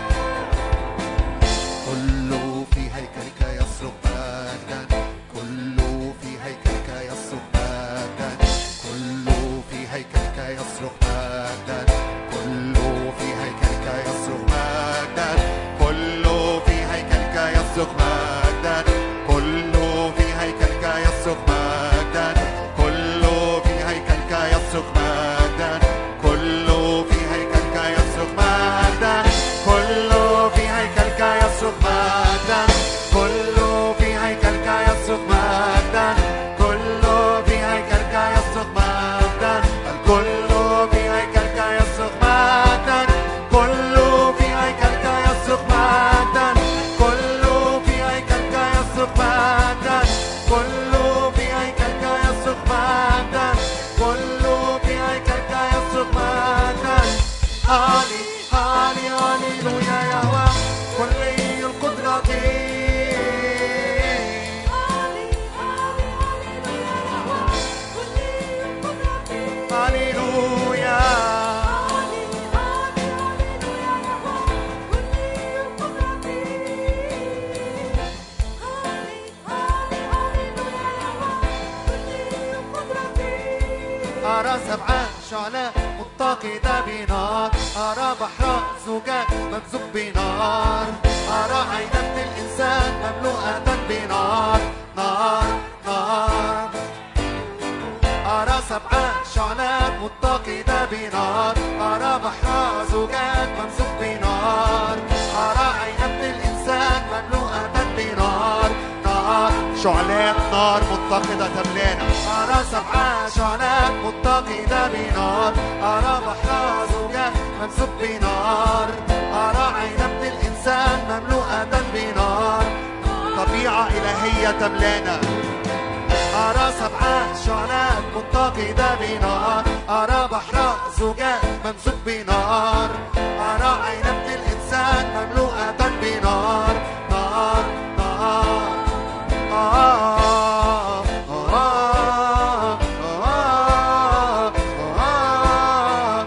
Speaker 1: كله في هيكلك يصرخ مجدا كله في هيكلك يصرخ مجدا كله في هيكلك يصرخ مجدا كله في هيكلك يصرخ مجدا كله في هيكلك يصرخ مجدا كله في هيكلك يصرخ مجدا كله في هيكلك يصرخ مجدا كله في هيكلك يصرخ مجدا كله في هيكلك يصرخ مجدا كله في هيكلك يصرخ مجدا كله في هيكلك يصرخ مجدا الكل في هيكلك يصرخ مجدا كله في هيكلك يصرخ مجدا كله في هيكلك يصرخ مجدا كله في هيكلك يصرخ مجدا كله في هيكلك يصرخ مجدا هالي هالي هاليلويا يا هو كلي القدرة هاليلويا أرى سبعة شعلة متقدة بنار أرى بحر زجاج ممزوج بنار أرى عين ابن الإنسان مملوءة بنار نار نار أرى سبعة شعلات متقدة بنار أرى بحر زجاج ممزوج بنار أرى عين ابن الإنسان مملوءة بنار نار شعلات نار متقدة تملانا أرى سبعة شعلات متقدة بنار أرى بحر زجاج ممزوج بنار أرى عين ابن الإنسان مملوءة بنار طبيعة إلهية تملانا أرى سبعة شعلات متقدة بنار أرى بحر زجاج ممسوك بنار أرى عين ابن الإنسان مملوءة بنار نار نار آه آه آه آه آه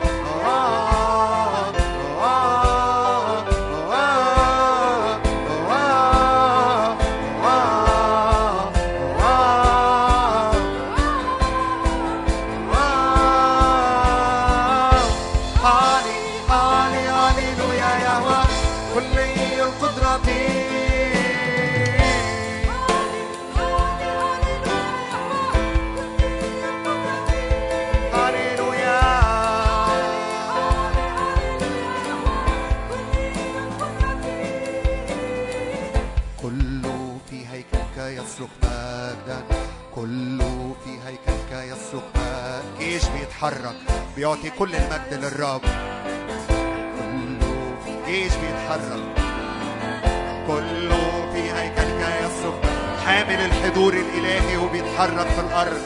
Speaker 1: هالي هالي هاليلويا يا هو كلي القدرة هاليلويا كله في هيكلك يصرخ مجدا كله في هيكلك يصرخ مجدا جيش بيتحرك بيعطي كل المجد للرب كله جيش بيتحرك كله في هيكلك يصرخ مجدا حامل الحضور الإلهي وبيتحرك في الأرض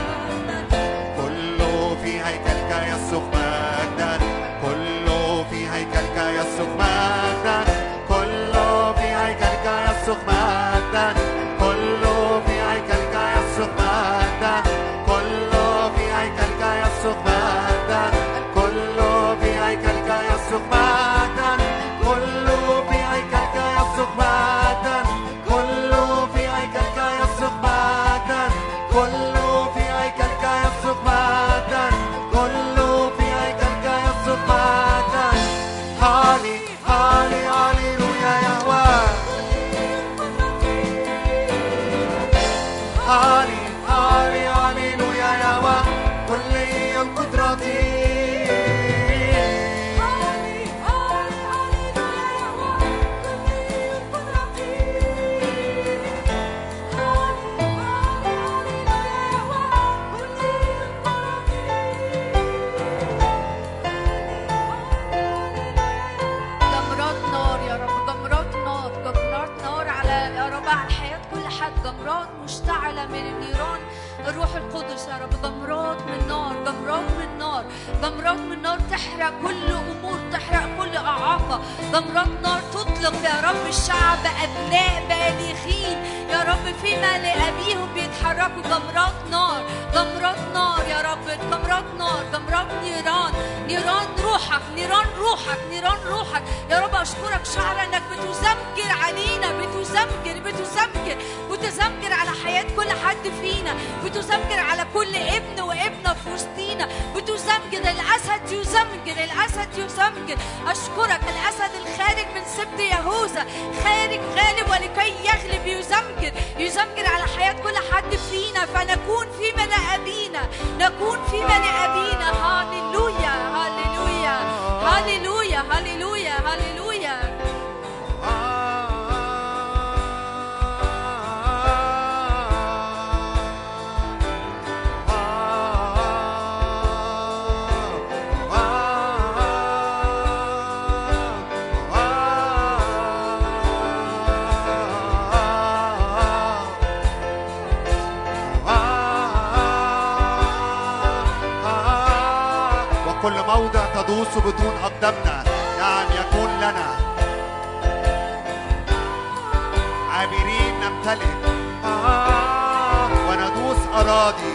Speaker 1: كله في هيكلك يصرخ مجدا كله في هيكلك يصرخ مجدا كله في هيكلك يصرخ مجدا كله في هيكلك يصرخ مجدا كله في هيكلك يصرخ مجدا كله في هيكلك يصرخ مجدا كله في هيكلك يصرخ مجدا كله في هيكلك يصرخ مجدا كله في هيكلك يصرخ مجدا كله في هيكلك يصرخ مجدا هالي هالي هاليلويا يهوه هالي هالي هاليلويا يهوه كلي القدرة
Speaker 2: جمرات نار يا رب جمرات نار جمرات نار على يا رب على حياة كل حد جمرات مشتعلة من نيران الروح القدس يا رب جمرات من نار جمرات من نار جمرات من نار تحرق كل أمور تحرق كل إعاقة جمرات نار تطلق يا رب الشعب أبناء بالغين يا رب فيما لأبيهم بيتحركوا جمرات نار جمرات نار يا رب جمرات نار جمرات نيران نيران روحك نيران روحك نيران روحك يا رب اشكرك شعر انك بتزمجر علينا بتزمجر بتزمجر بتزمجر على حياه كل حد فينا بتزمجر على كل ابن وابنه في وسطينا بتزمجر الاسد يزمجر الاسد يزمجر اشكرك الاسد الخارج من سبط يهوذا خارج غالب ولكي يغلب يزمجر يزمجر على حياه كل حد فينا فنكون في ملء ابينا نكون في ملء ابينا هاليلويا هاليلويا هاليلويا هاليلويا هاليلويا
Speaker 1: وكل موضع تدوس بدون أقدامنا نعم يكون لنا عابرين نمتلك آه، وندوس أراضي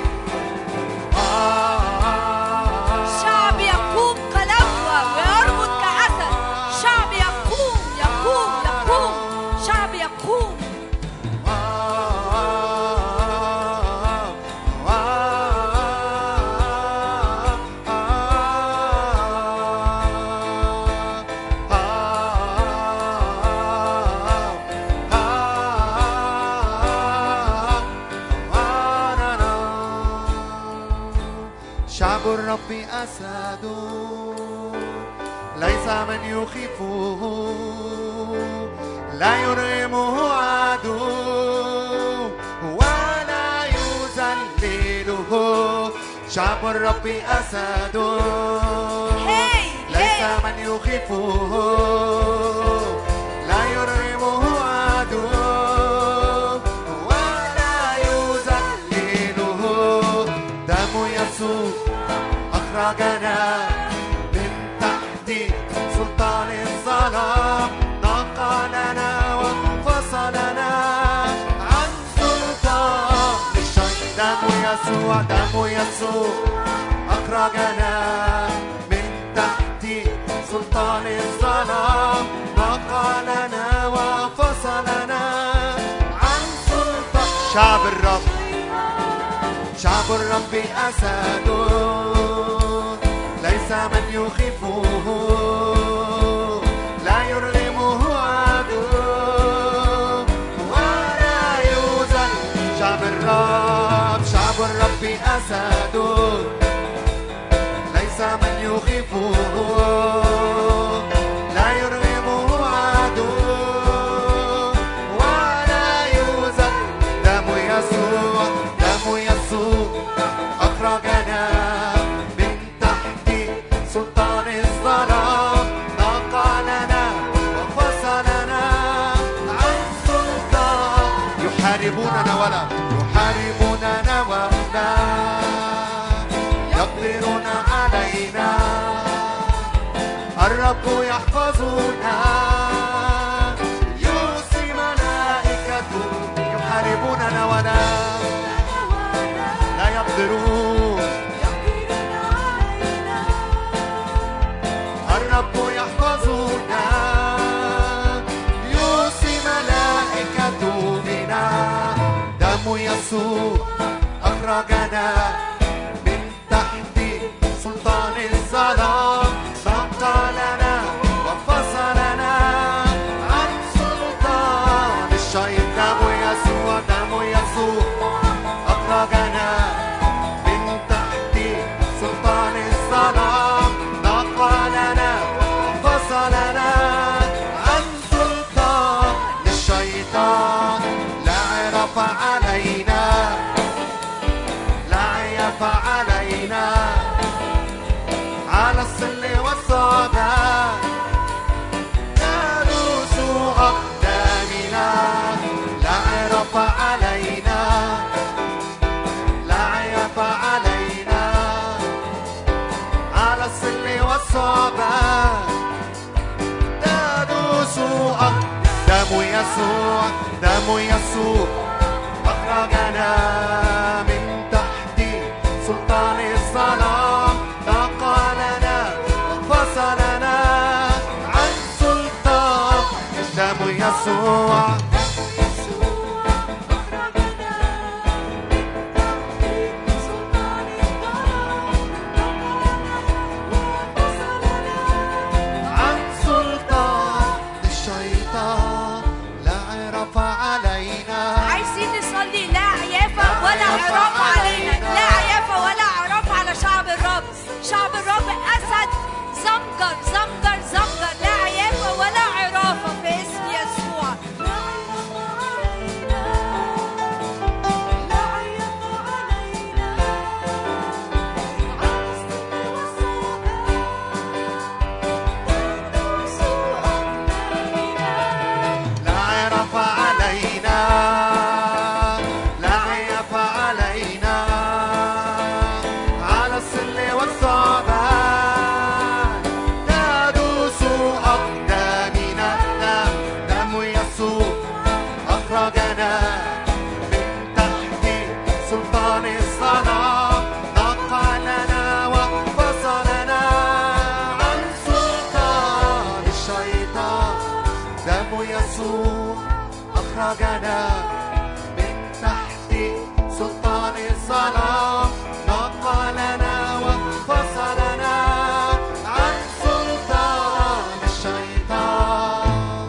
Speaker 1: آه،
Speaker 2: شعب يقوم كلبوة ويربط كأسد شعب يقوم يقوم يقوم شعب يقوم
Speaker 1: شعب الرب أسد ليس من يخيفه لا يرغمه عدو ولا يذلله شعب الرب أسد
Speaker 2: هاي
Speaker 1: ليس
Speaker 2: هاي
Speaker 1: من يخيفه لا يرغمه عدو ولا يذلله دم يسوع أخرجنا من تحت سلطان الظلام نقلنا وانفصلنا عن سلطان الشيطان دم يسوع دم يسوع أخرجنا من تحت سلطان الظلام نقلنا وفصلنا عن سلطان شعب الرب شعب الرب أسد ليس من يخيفه لا يرغمه عدو ولا يوزن شعب الرب شعب الرب أسد ليس من يخيفه لا يرغمه عدو ولا يوزن دم يسوع دم يسوع أخرجنا من تحت سلطان الظلام يحاربوننا ولا يحاربوننا ولا يقدرون علينا الرب يحفظنا يوصي ملائكته يحاربوننا ولا لا يقدرون الرب يحفظنا يوصي ملائكته بنا دم يسوع أخرجنا من تحت سلطان الظلام نقلنا وفصلنا عن سلطان الشيطان دم يسوع دم يسوع أخرجنا من تحت سلطان الظلام نقلنا وفصلنا عن سلطان الشيطان لا عرف علينا لا عيف علينا على الصل والصعدان نادوس أقدامنا لا عرف علينا لا عيف علينا على الصل والصعبان تدوس أق- دم يسوع دم يسوع أخرجنا من تحت سلطان الظلام نقلنا وفصلنا عن سلطان دم يسوع عن سلطان الشيطان لا عرف علينا
Speaker 2: عايزين نصلي لا عيافة ولا عراف علينا لا عيافة ولا عراف على شعب الرب شعب الرب أسد زمجر زمجر زمجر لا عيافة ولا عرافة في اسم يسوع
Speaker 1: لا عرف علينا لا عيف علينا على السل والصعبان تدوس أقدامنا دم دم يسوع أخرجنا من تحت سلطان الظلام نقلنا وفصلنا عن سلطان الشيطان دم يسوع أخرجنا من تحت سلطان الظلام نقلنا وفصلنا عن سلطان الشيطان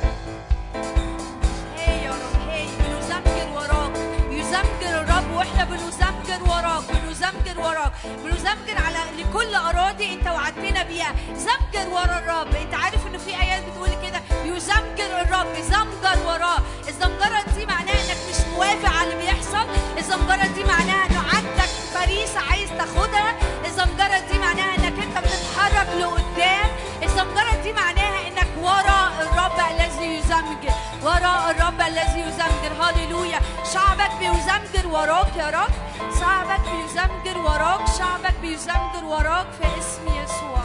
Speaker 2: هي يا رب هي بنزمجر وراك يزمجر الرب واحنا بنزمجر وراك بنزمجر وراك بنزمجر على لكل اراضي انت وعدتنا بيها زمجر ورا الرب انت عارف انه في ايات بتقول كده يزمجر الرب زمجر وراه الزمجره دي معناها انك مش موافق على اللي بيحصل الزمجره دي معناها انه عندك فريسه عايز تاخدها الزمجره دي معناها انك انت بتتحرك لقدام الزمجره دي معناها انك ورا الرب الذي يزمجر وراء الرب الذي يزمجر هللويا شعبك بيزمجر وراك يا رب شعبك بيزمجر وراك شعبك بيزمجر وراك في اسم يسوع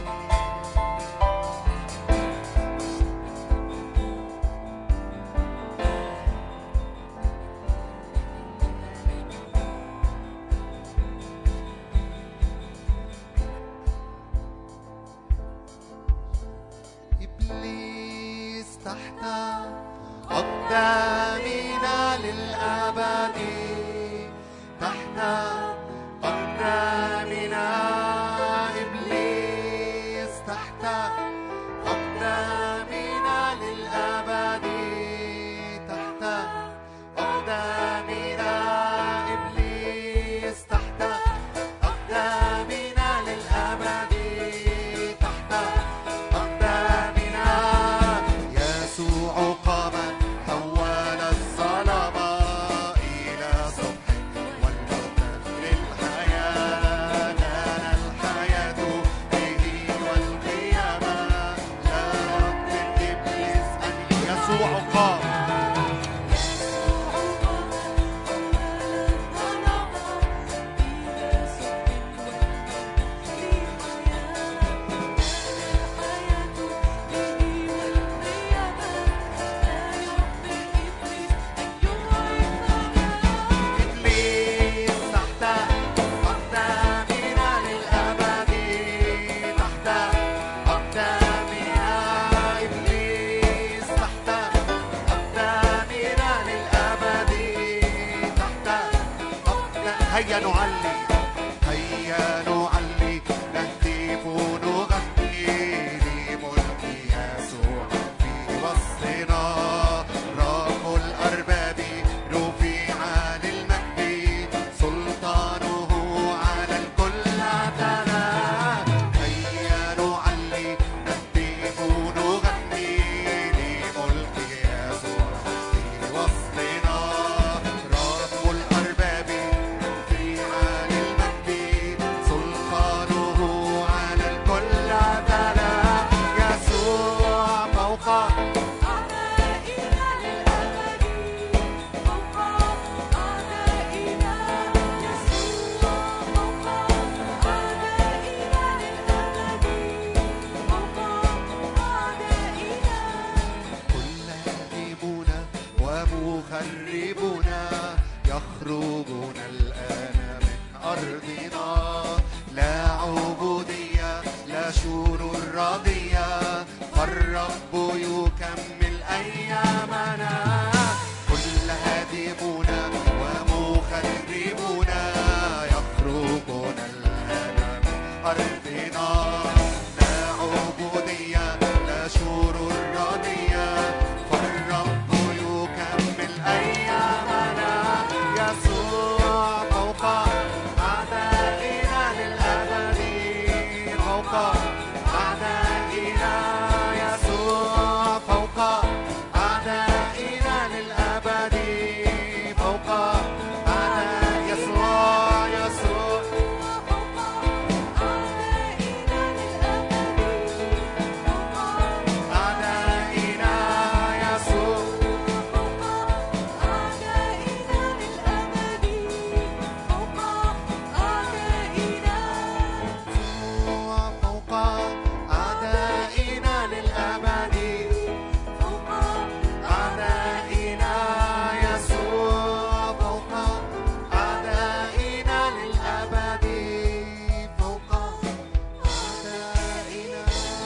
Speaker 1: إبليس تحت أقدامنا للأبد تحت أقدامنا إبليس تحت أقدامنا للأبد تحت أقدامنا إبليس تحت أقدامنا للأبد تحت أقدامنا يسوع قام حول الظلام إلى صبح والموت للحياة لنا الحياة به والقيامة لا يقدر إبليس أن يسوع قام هيا نعلي هيا نعلي نهتف نغني لملك يسوع في وسطنا رب الأرباب رفيع للمجد سلطانه على الكل اعتلى هيا نعلي نهتف نغني لملك يسوع في وسطنا رب الأرباب رفيع للمجد سلطانه على الكل اعتلى يسوع فوق
Speaker 2: أعدائنا للأبد فوق أعدائنا يسوع فوق أعدائنا للأبد فوق أعدائنا
Speaker 1: كل هادمون ومخربون يخرجون الآن من أرضنا لا عبودية لا شرور راضية فالرب يكمل أيامنا كل هادمون ومخربون يخرجون الآن من أرضنا لا عبودية لا شرور راضية فالرب يكمل أيامنا يسوع فوق أعدائنا للأبد فوق أعدائنا يسوع فوق أعدائنا للأبد فوق أعداء يسوع يسوع
Speaker 2: فوق أعدائنا للأبد فوق
Speaker 1: أعدائنا يسوع
Speaker 2: فوق أعدائنا للأبد فوق أعدائنا
Speaker 1: يسوع فوق أعدائنا للأبد
Speaker 2: فوق
Speaker 1: أعدائنا يسوع فوق أعدائنا للأبد فوق أعدائنا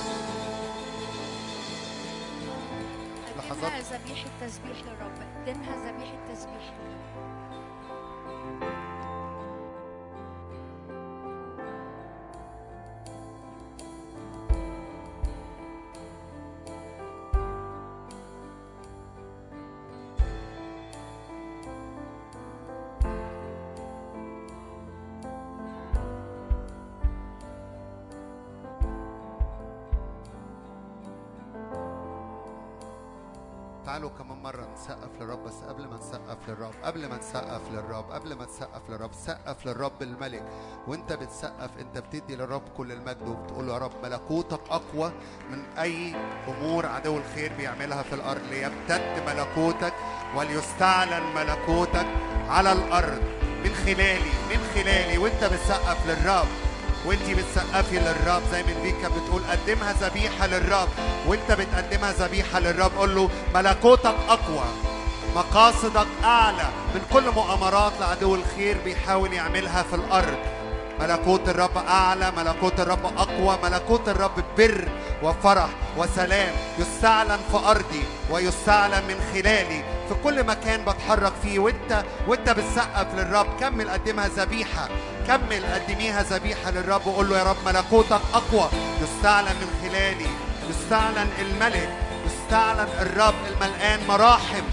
Speaker 1: لحظات.
Speaker 2: قدمها ذبيحة تسبيح للرب قدمها ذبيحة تسبيح للرب
Speaker 1: تعالوا كمان مرة نسقف للرب بس قبل ما نسقف للرب قبل ما نسقف للرب قبل ما تسقف للرب سقف للرب الملك وانت بتسقف انت بتدي للرب كل المجد وبتقول له يا رب ملكوتك أقوى من أي أمور عدو الخير بيعملها في الأرض ليمتد ملكوتك وليستعلن ملكوتك على الأرض من خلالي من خلالي وانت بتسقف للرب وانتي بتسقفي للرب زي ما البيك كانت بتقول قدمها ذبيحه للرب وانت بتقدمها ذبيحه للرب قول له ملكوتك اقوى مقاصدك اعلى من كل مؤامرات لعدو الخير بيحاول يعملها في الارض ملكوت الرب اعلى ملكوت الرب اقوى ملكوت الرب بر وفرح وسلام يستعلن في ارضي ويستعلن من خلالي في كل مكان بتحرك فيه وانت وانت بتسقف للرب كمل قدمها ذبيحه كمل قدميها ذبيحه للرب وقول له يا رب ملكوتك اقوى يستعلن من خلالي يستعلن الملك يستعلن الرب الملقان مراحم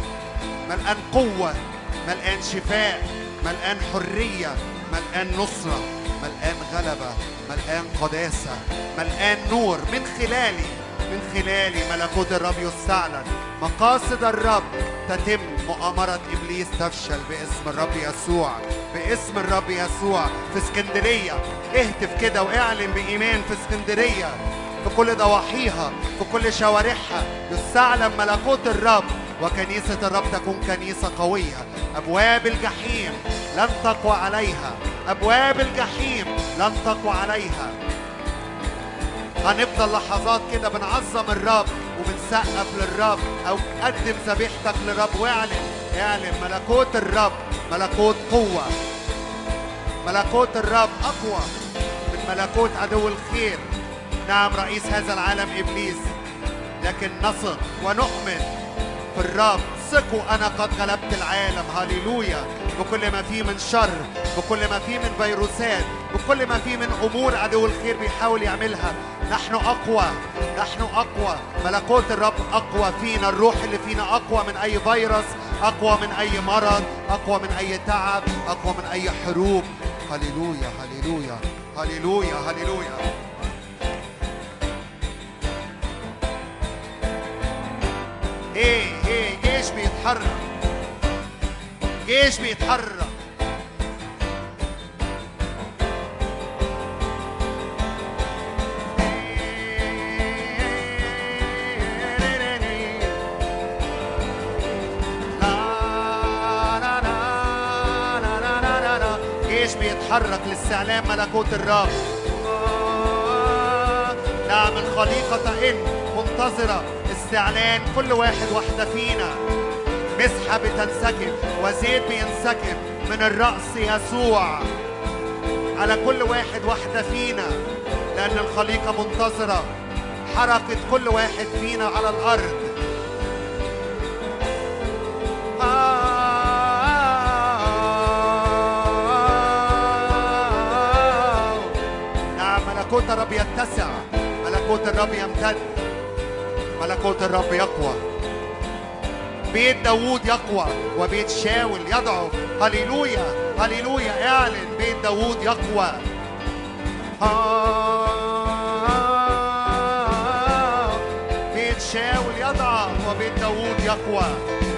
Speaker 1: ملقان قوة ملقان شفاء ملقان حرية ملقان نصرة ملقان غلبة ملقان قداسة ملقان نور من خلالي من خلالي ملكوت الرب يستعلن مقاصد الرب تتم مؤامرة إبليس تفشل باسم الرب يسوع باسم الرب يسوع في اسكندرية اهتف كده واعلن بإيمان في اسكندرية في كل ضواحيها في كل شوارعها يستعلن ملكوت الرب وكنيسة الرب تكون كنيسة قوية أبواب الجحيم لن تقوى عليها أبواب الجحيم لن تقوى عليها هنفضل لحظات كده بنعظم الرب وبنسقف للرب أو قدم ذبيحتك للرب واعلن اعلن ملكوت الرب ملكوت قوة ملكوت الرب أقوى من ملكوت عدو الخير نعم رئيس هذا العالم إبليس لكن نثق ونؤمن في الرب ثقوا أنا قد غلبت العالم هللويا بكل ما فيه من شر بكل ما فيه من فيروسات بكل ما فيه من امور عدو الخير بيحاول يعملها نحن اقوى نحن اقوى ملكوت الرب اقوى فينا الروح اللي فينا اقوى من اي فيروس اقوى من اي مرض اقوى من اي تعب اقوى من اي حروب هللويا هللويا هللويا هللويا ايه ايه جيش بيتحرك جيش بيتحرك جيش بيتحرك لاستعلام ملكوت الرب نعم الخليقة إن منتظرة استعلان كل واحد واحدة فينا مسحة بتنسكب وزيت بينسكب من الرأس يسوع على كل واحد واحدة فينا لأن الخليقة منتظرة حركة كل واحد فينا على الأرض نعم ملكوت الرب يتسع ملكوت الرب يمتد ملكوت الرب يقوى بيت داوود يقوى وبيت شاول يضعف هللويا هللويا اعلن بيت داوود يقوى آه، بيت شاول يضعف وبيت داوود يقوى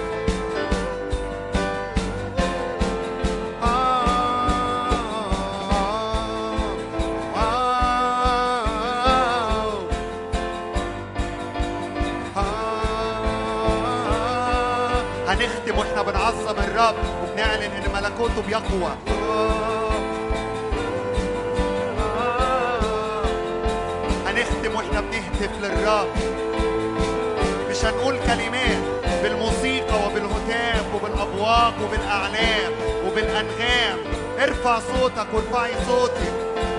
Speaker 1: هنختم واحنا بنعظم الرب وبنعلن ان ملكوته بيقوى هنختم واحنا بنهتف للرب مش هنقول كلمات بالموسيقى وبالهتاف وبالابواق وبالاعلام وبالانغام ارفع صوتك وارفعي صوتك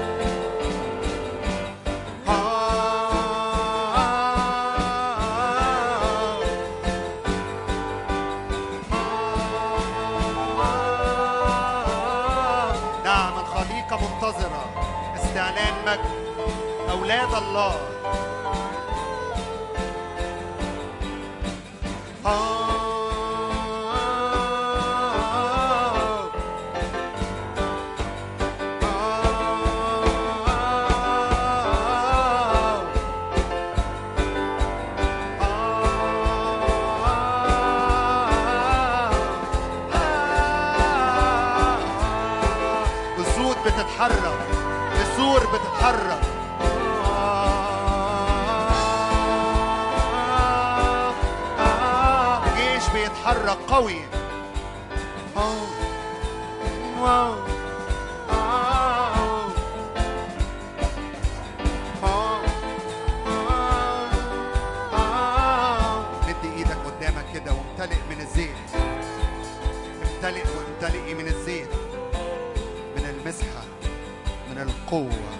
Speaker 1: نعم الخليقة منتظرة استعلان مجد أولاد الله آه. آه. أسود بتتحرك نسور بتتحرك جيش بيتحرك قوي مد ايدك قدامك كده وامتلئ من الزيت امتلئ وامتلئي من الزيت من المسحة من القوة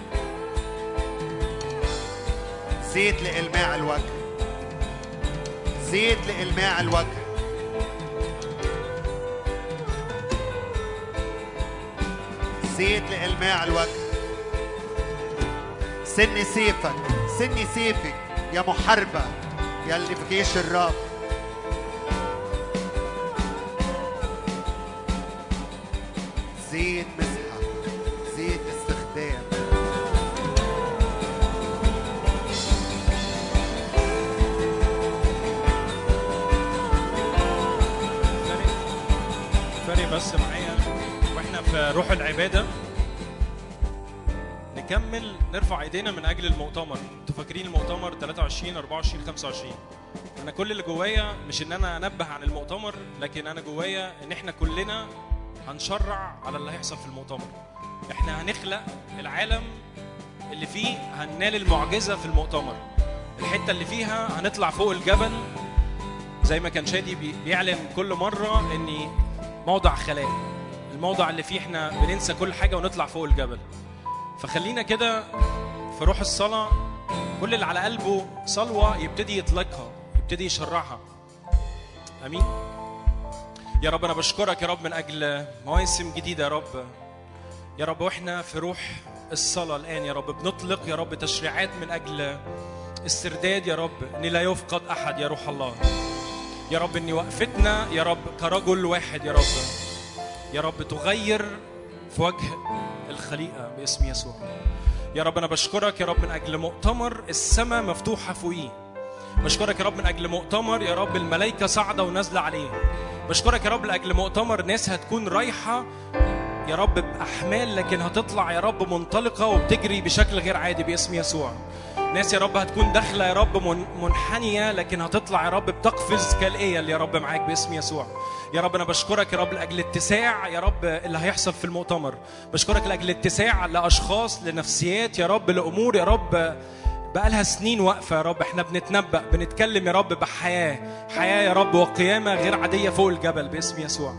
Speaker 1: زيت لإلماع الوجه زيت لإلماع الوجه زيت لإلماع الوجه سن سيفك سن سيفك يا محاربة يا اللي في جيش الرب زيت مسحة زيت استخدام
Speaker 3: فرق بس معايا واحنا في روح العباده نكمل نرفع ايدينا من اجل المؤتمر انتوا فاكرين المؤتمر 23 24 25 انا كل اللي جوايا مش ان انا انبه عن المؤتمر لكن انا جوايا ان احنا كلنا هنشرع على اللي هيحصل في المؤتمر احنا هنخلق العالم اللي فيه هننال المعجزه في المؤتمر الحته اللي فيها هنطلع فوق الجبل زي ما كان شادي بي- بيعلن كل مره اني موضع خلاء الموضع اللي فيه احنا بننسى كل حاجه ونطلع فوق الجبل فخلينا كده في روح الصلاه كل اللي على قلبه صلوه يبتدي يطلقها يبتدي يشرعها امين يا رب انا بشكرك يا رب من اجل مواسم جديده يا رب يا رب واحنا في روح الصلاه الان يا رب بنطلق يا رب تشريعات من اجل استرداد يا رب ان لا يفقد احد يا روح الله يا رب ان وقفتنا يا رب كرجل واحد يا رب يا رب تغير في وجه الخليقه باسم يسوع يا رب انا بشكرك يا رب من اجل مؤتمر السماء مفتوحه فوقيه بشكرك يا رب من اجل مؤتمر يا رب الملائكه صاعده ونازله عليه بشكرك يا رب لاجل مؤتمر ناس هتكون رايحه يا رب باحمال لكن هتطلع يا رب منطلقه وبتجري بشكل غير عادي باسم يسوع ناس يا رب هتكون داخله يا رب من- منحنيه لكن هتطلع يا رب بتقفز كالايه اللي يا رب معاك باسم يسوع يا رب انا بشكرك يا رب لاجل اتساع يا رب اللي هيحصل في المؤتمر بشكرك لاجل اتساع لاشخاص لنفسيات يا رب لامور يا رب بقالها سنين واقفه يا رب احنا بنتنبأ بنتكلم يا رب بحياه حياه يا رب وقيامه غير عاديه فوق الجبل باسم يسوع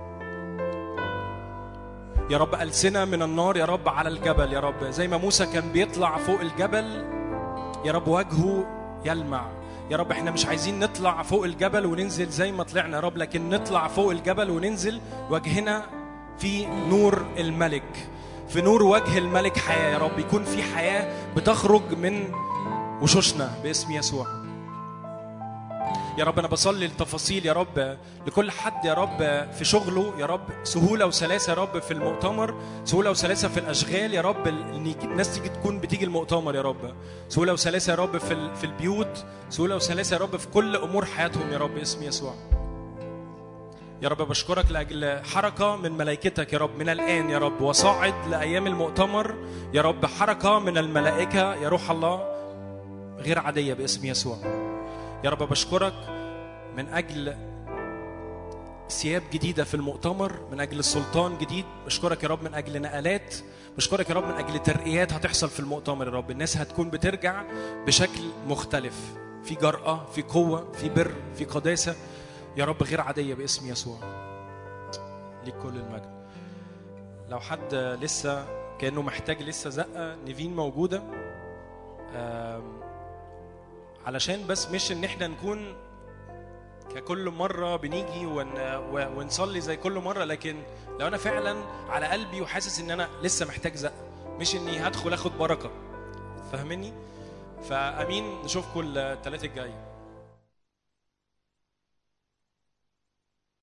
Speaker 3: يا رب ألسنة من النار يا رب على الجبل يا رب زي ما موسى كان بيطلع فوق الجبل يا رب وجهه يلمع يا رب احنا مش عايزين نطلع فوق الجبل وننزل زي ما طلعنا يا رب لكن نطلع فوق الجبل وننزل وجهنا في نور الملك في نور وجه الملك حياة يا رب يكون في حياة بتخرج من وشوشنا باسم يسوع يا رب انا بصلي التفاصيل يا رب لكل حد يا رب في شغله يا رب سهوله وسلاسه يا رب في المؤتمر سهوله وسلاسه في الاشغال يا رب ان يجي- الناس تيجي تكون بتيجي المؤتمر يا رب سهوله وسلاسه يا رب في ال- في البيوت سهوله وسلاسه يا رب في كل امور حياتهم يا رب اسم يسوع يا رب بشكرك لاجل حركه من ملائكتك يا رب من الان يا رب وصاعد لايام المؤتمر يا رب حركه من الملائكه يا روح الله غير عاديه باسم يسوع يا رب بشكرك من اجل ثياب جديده في المؤتمر من اجل سلطان جديد بشكرك يا رب من اجل نقلات بشكرك يا رب من اجل ترقيات هتحصل في المؤتمر يا رب الناس هتكون بترجع بشكل مختلف في جرأة في قوة في بر في قداسة يا رب غير عادية باسم يسوع ليك كل المجد لو حد لسه كأنه محتاج لسه زقة نيفين موجودة آم، علشان بس مش ان احنا نكون ككل مرة بنيجي ون... و- ونصلي زي كل مرة لكن لو أنا فعلا على قلبي وحاسس إن أنا لسه محتاج زق مش إني هدخل آخد بركة فاهمني؟ فأمين نشوفكم الثلاثة الجاي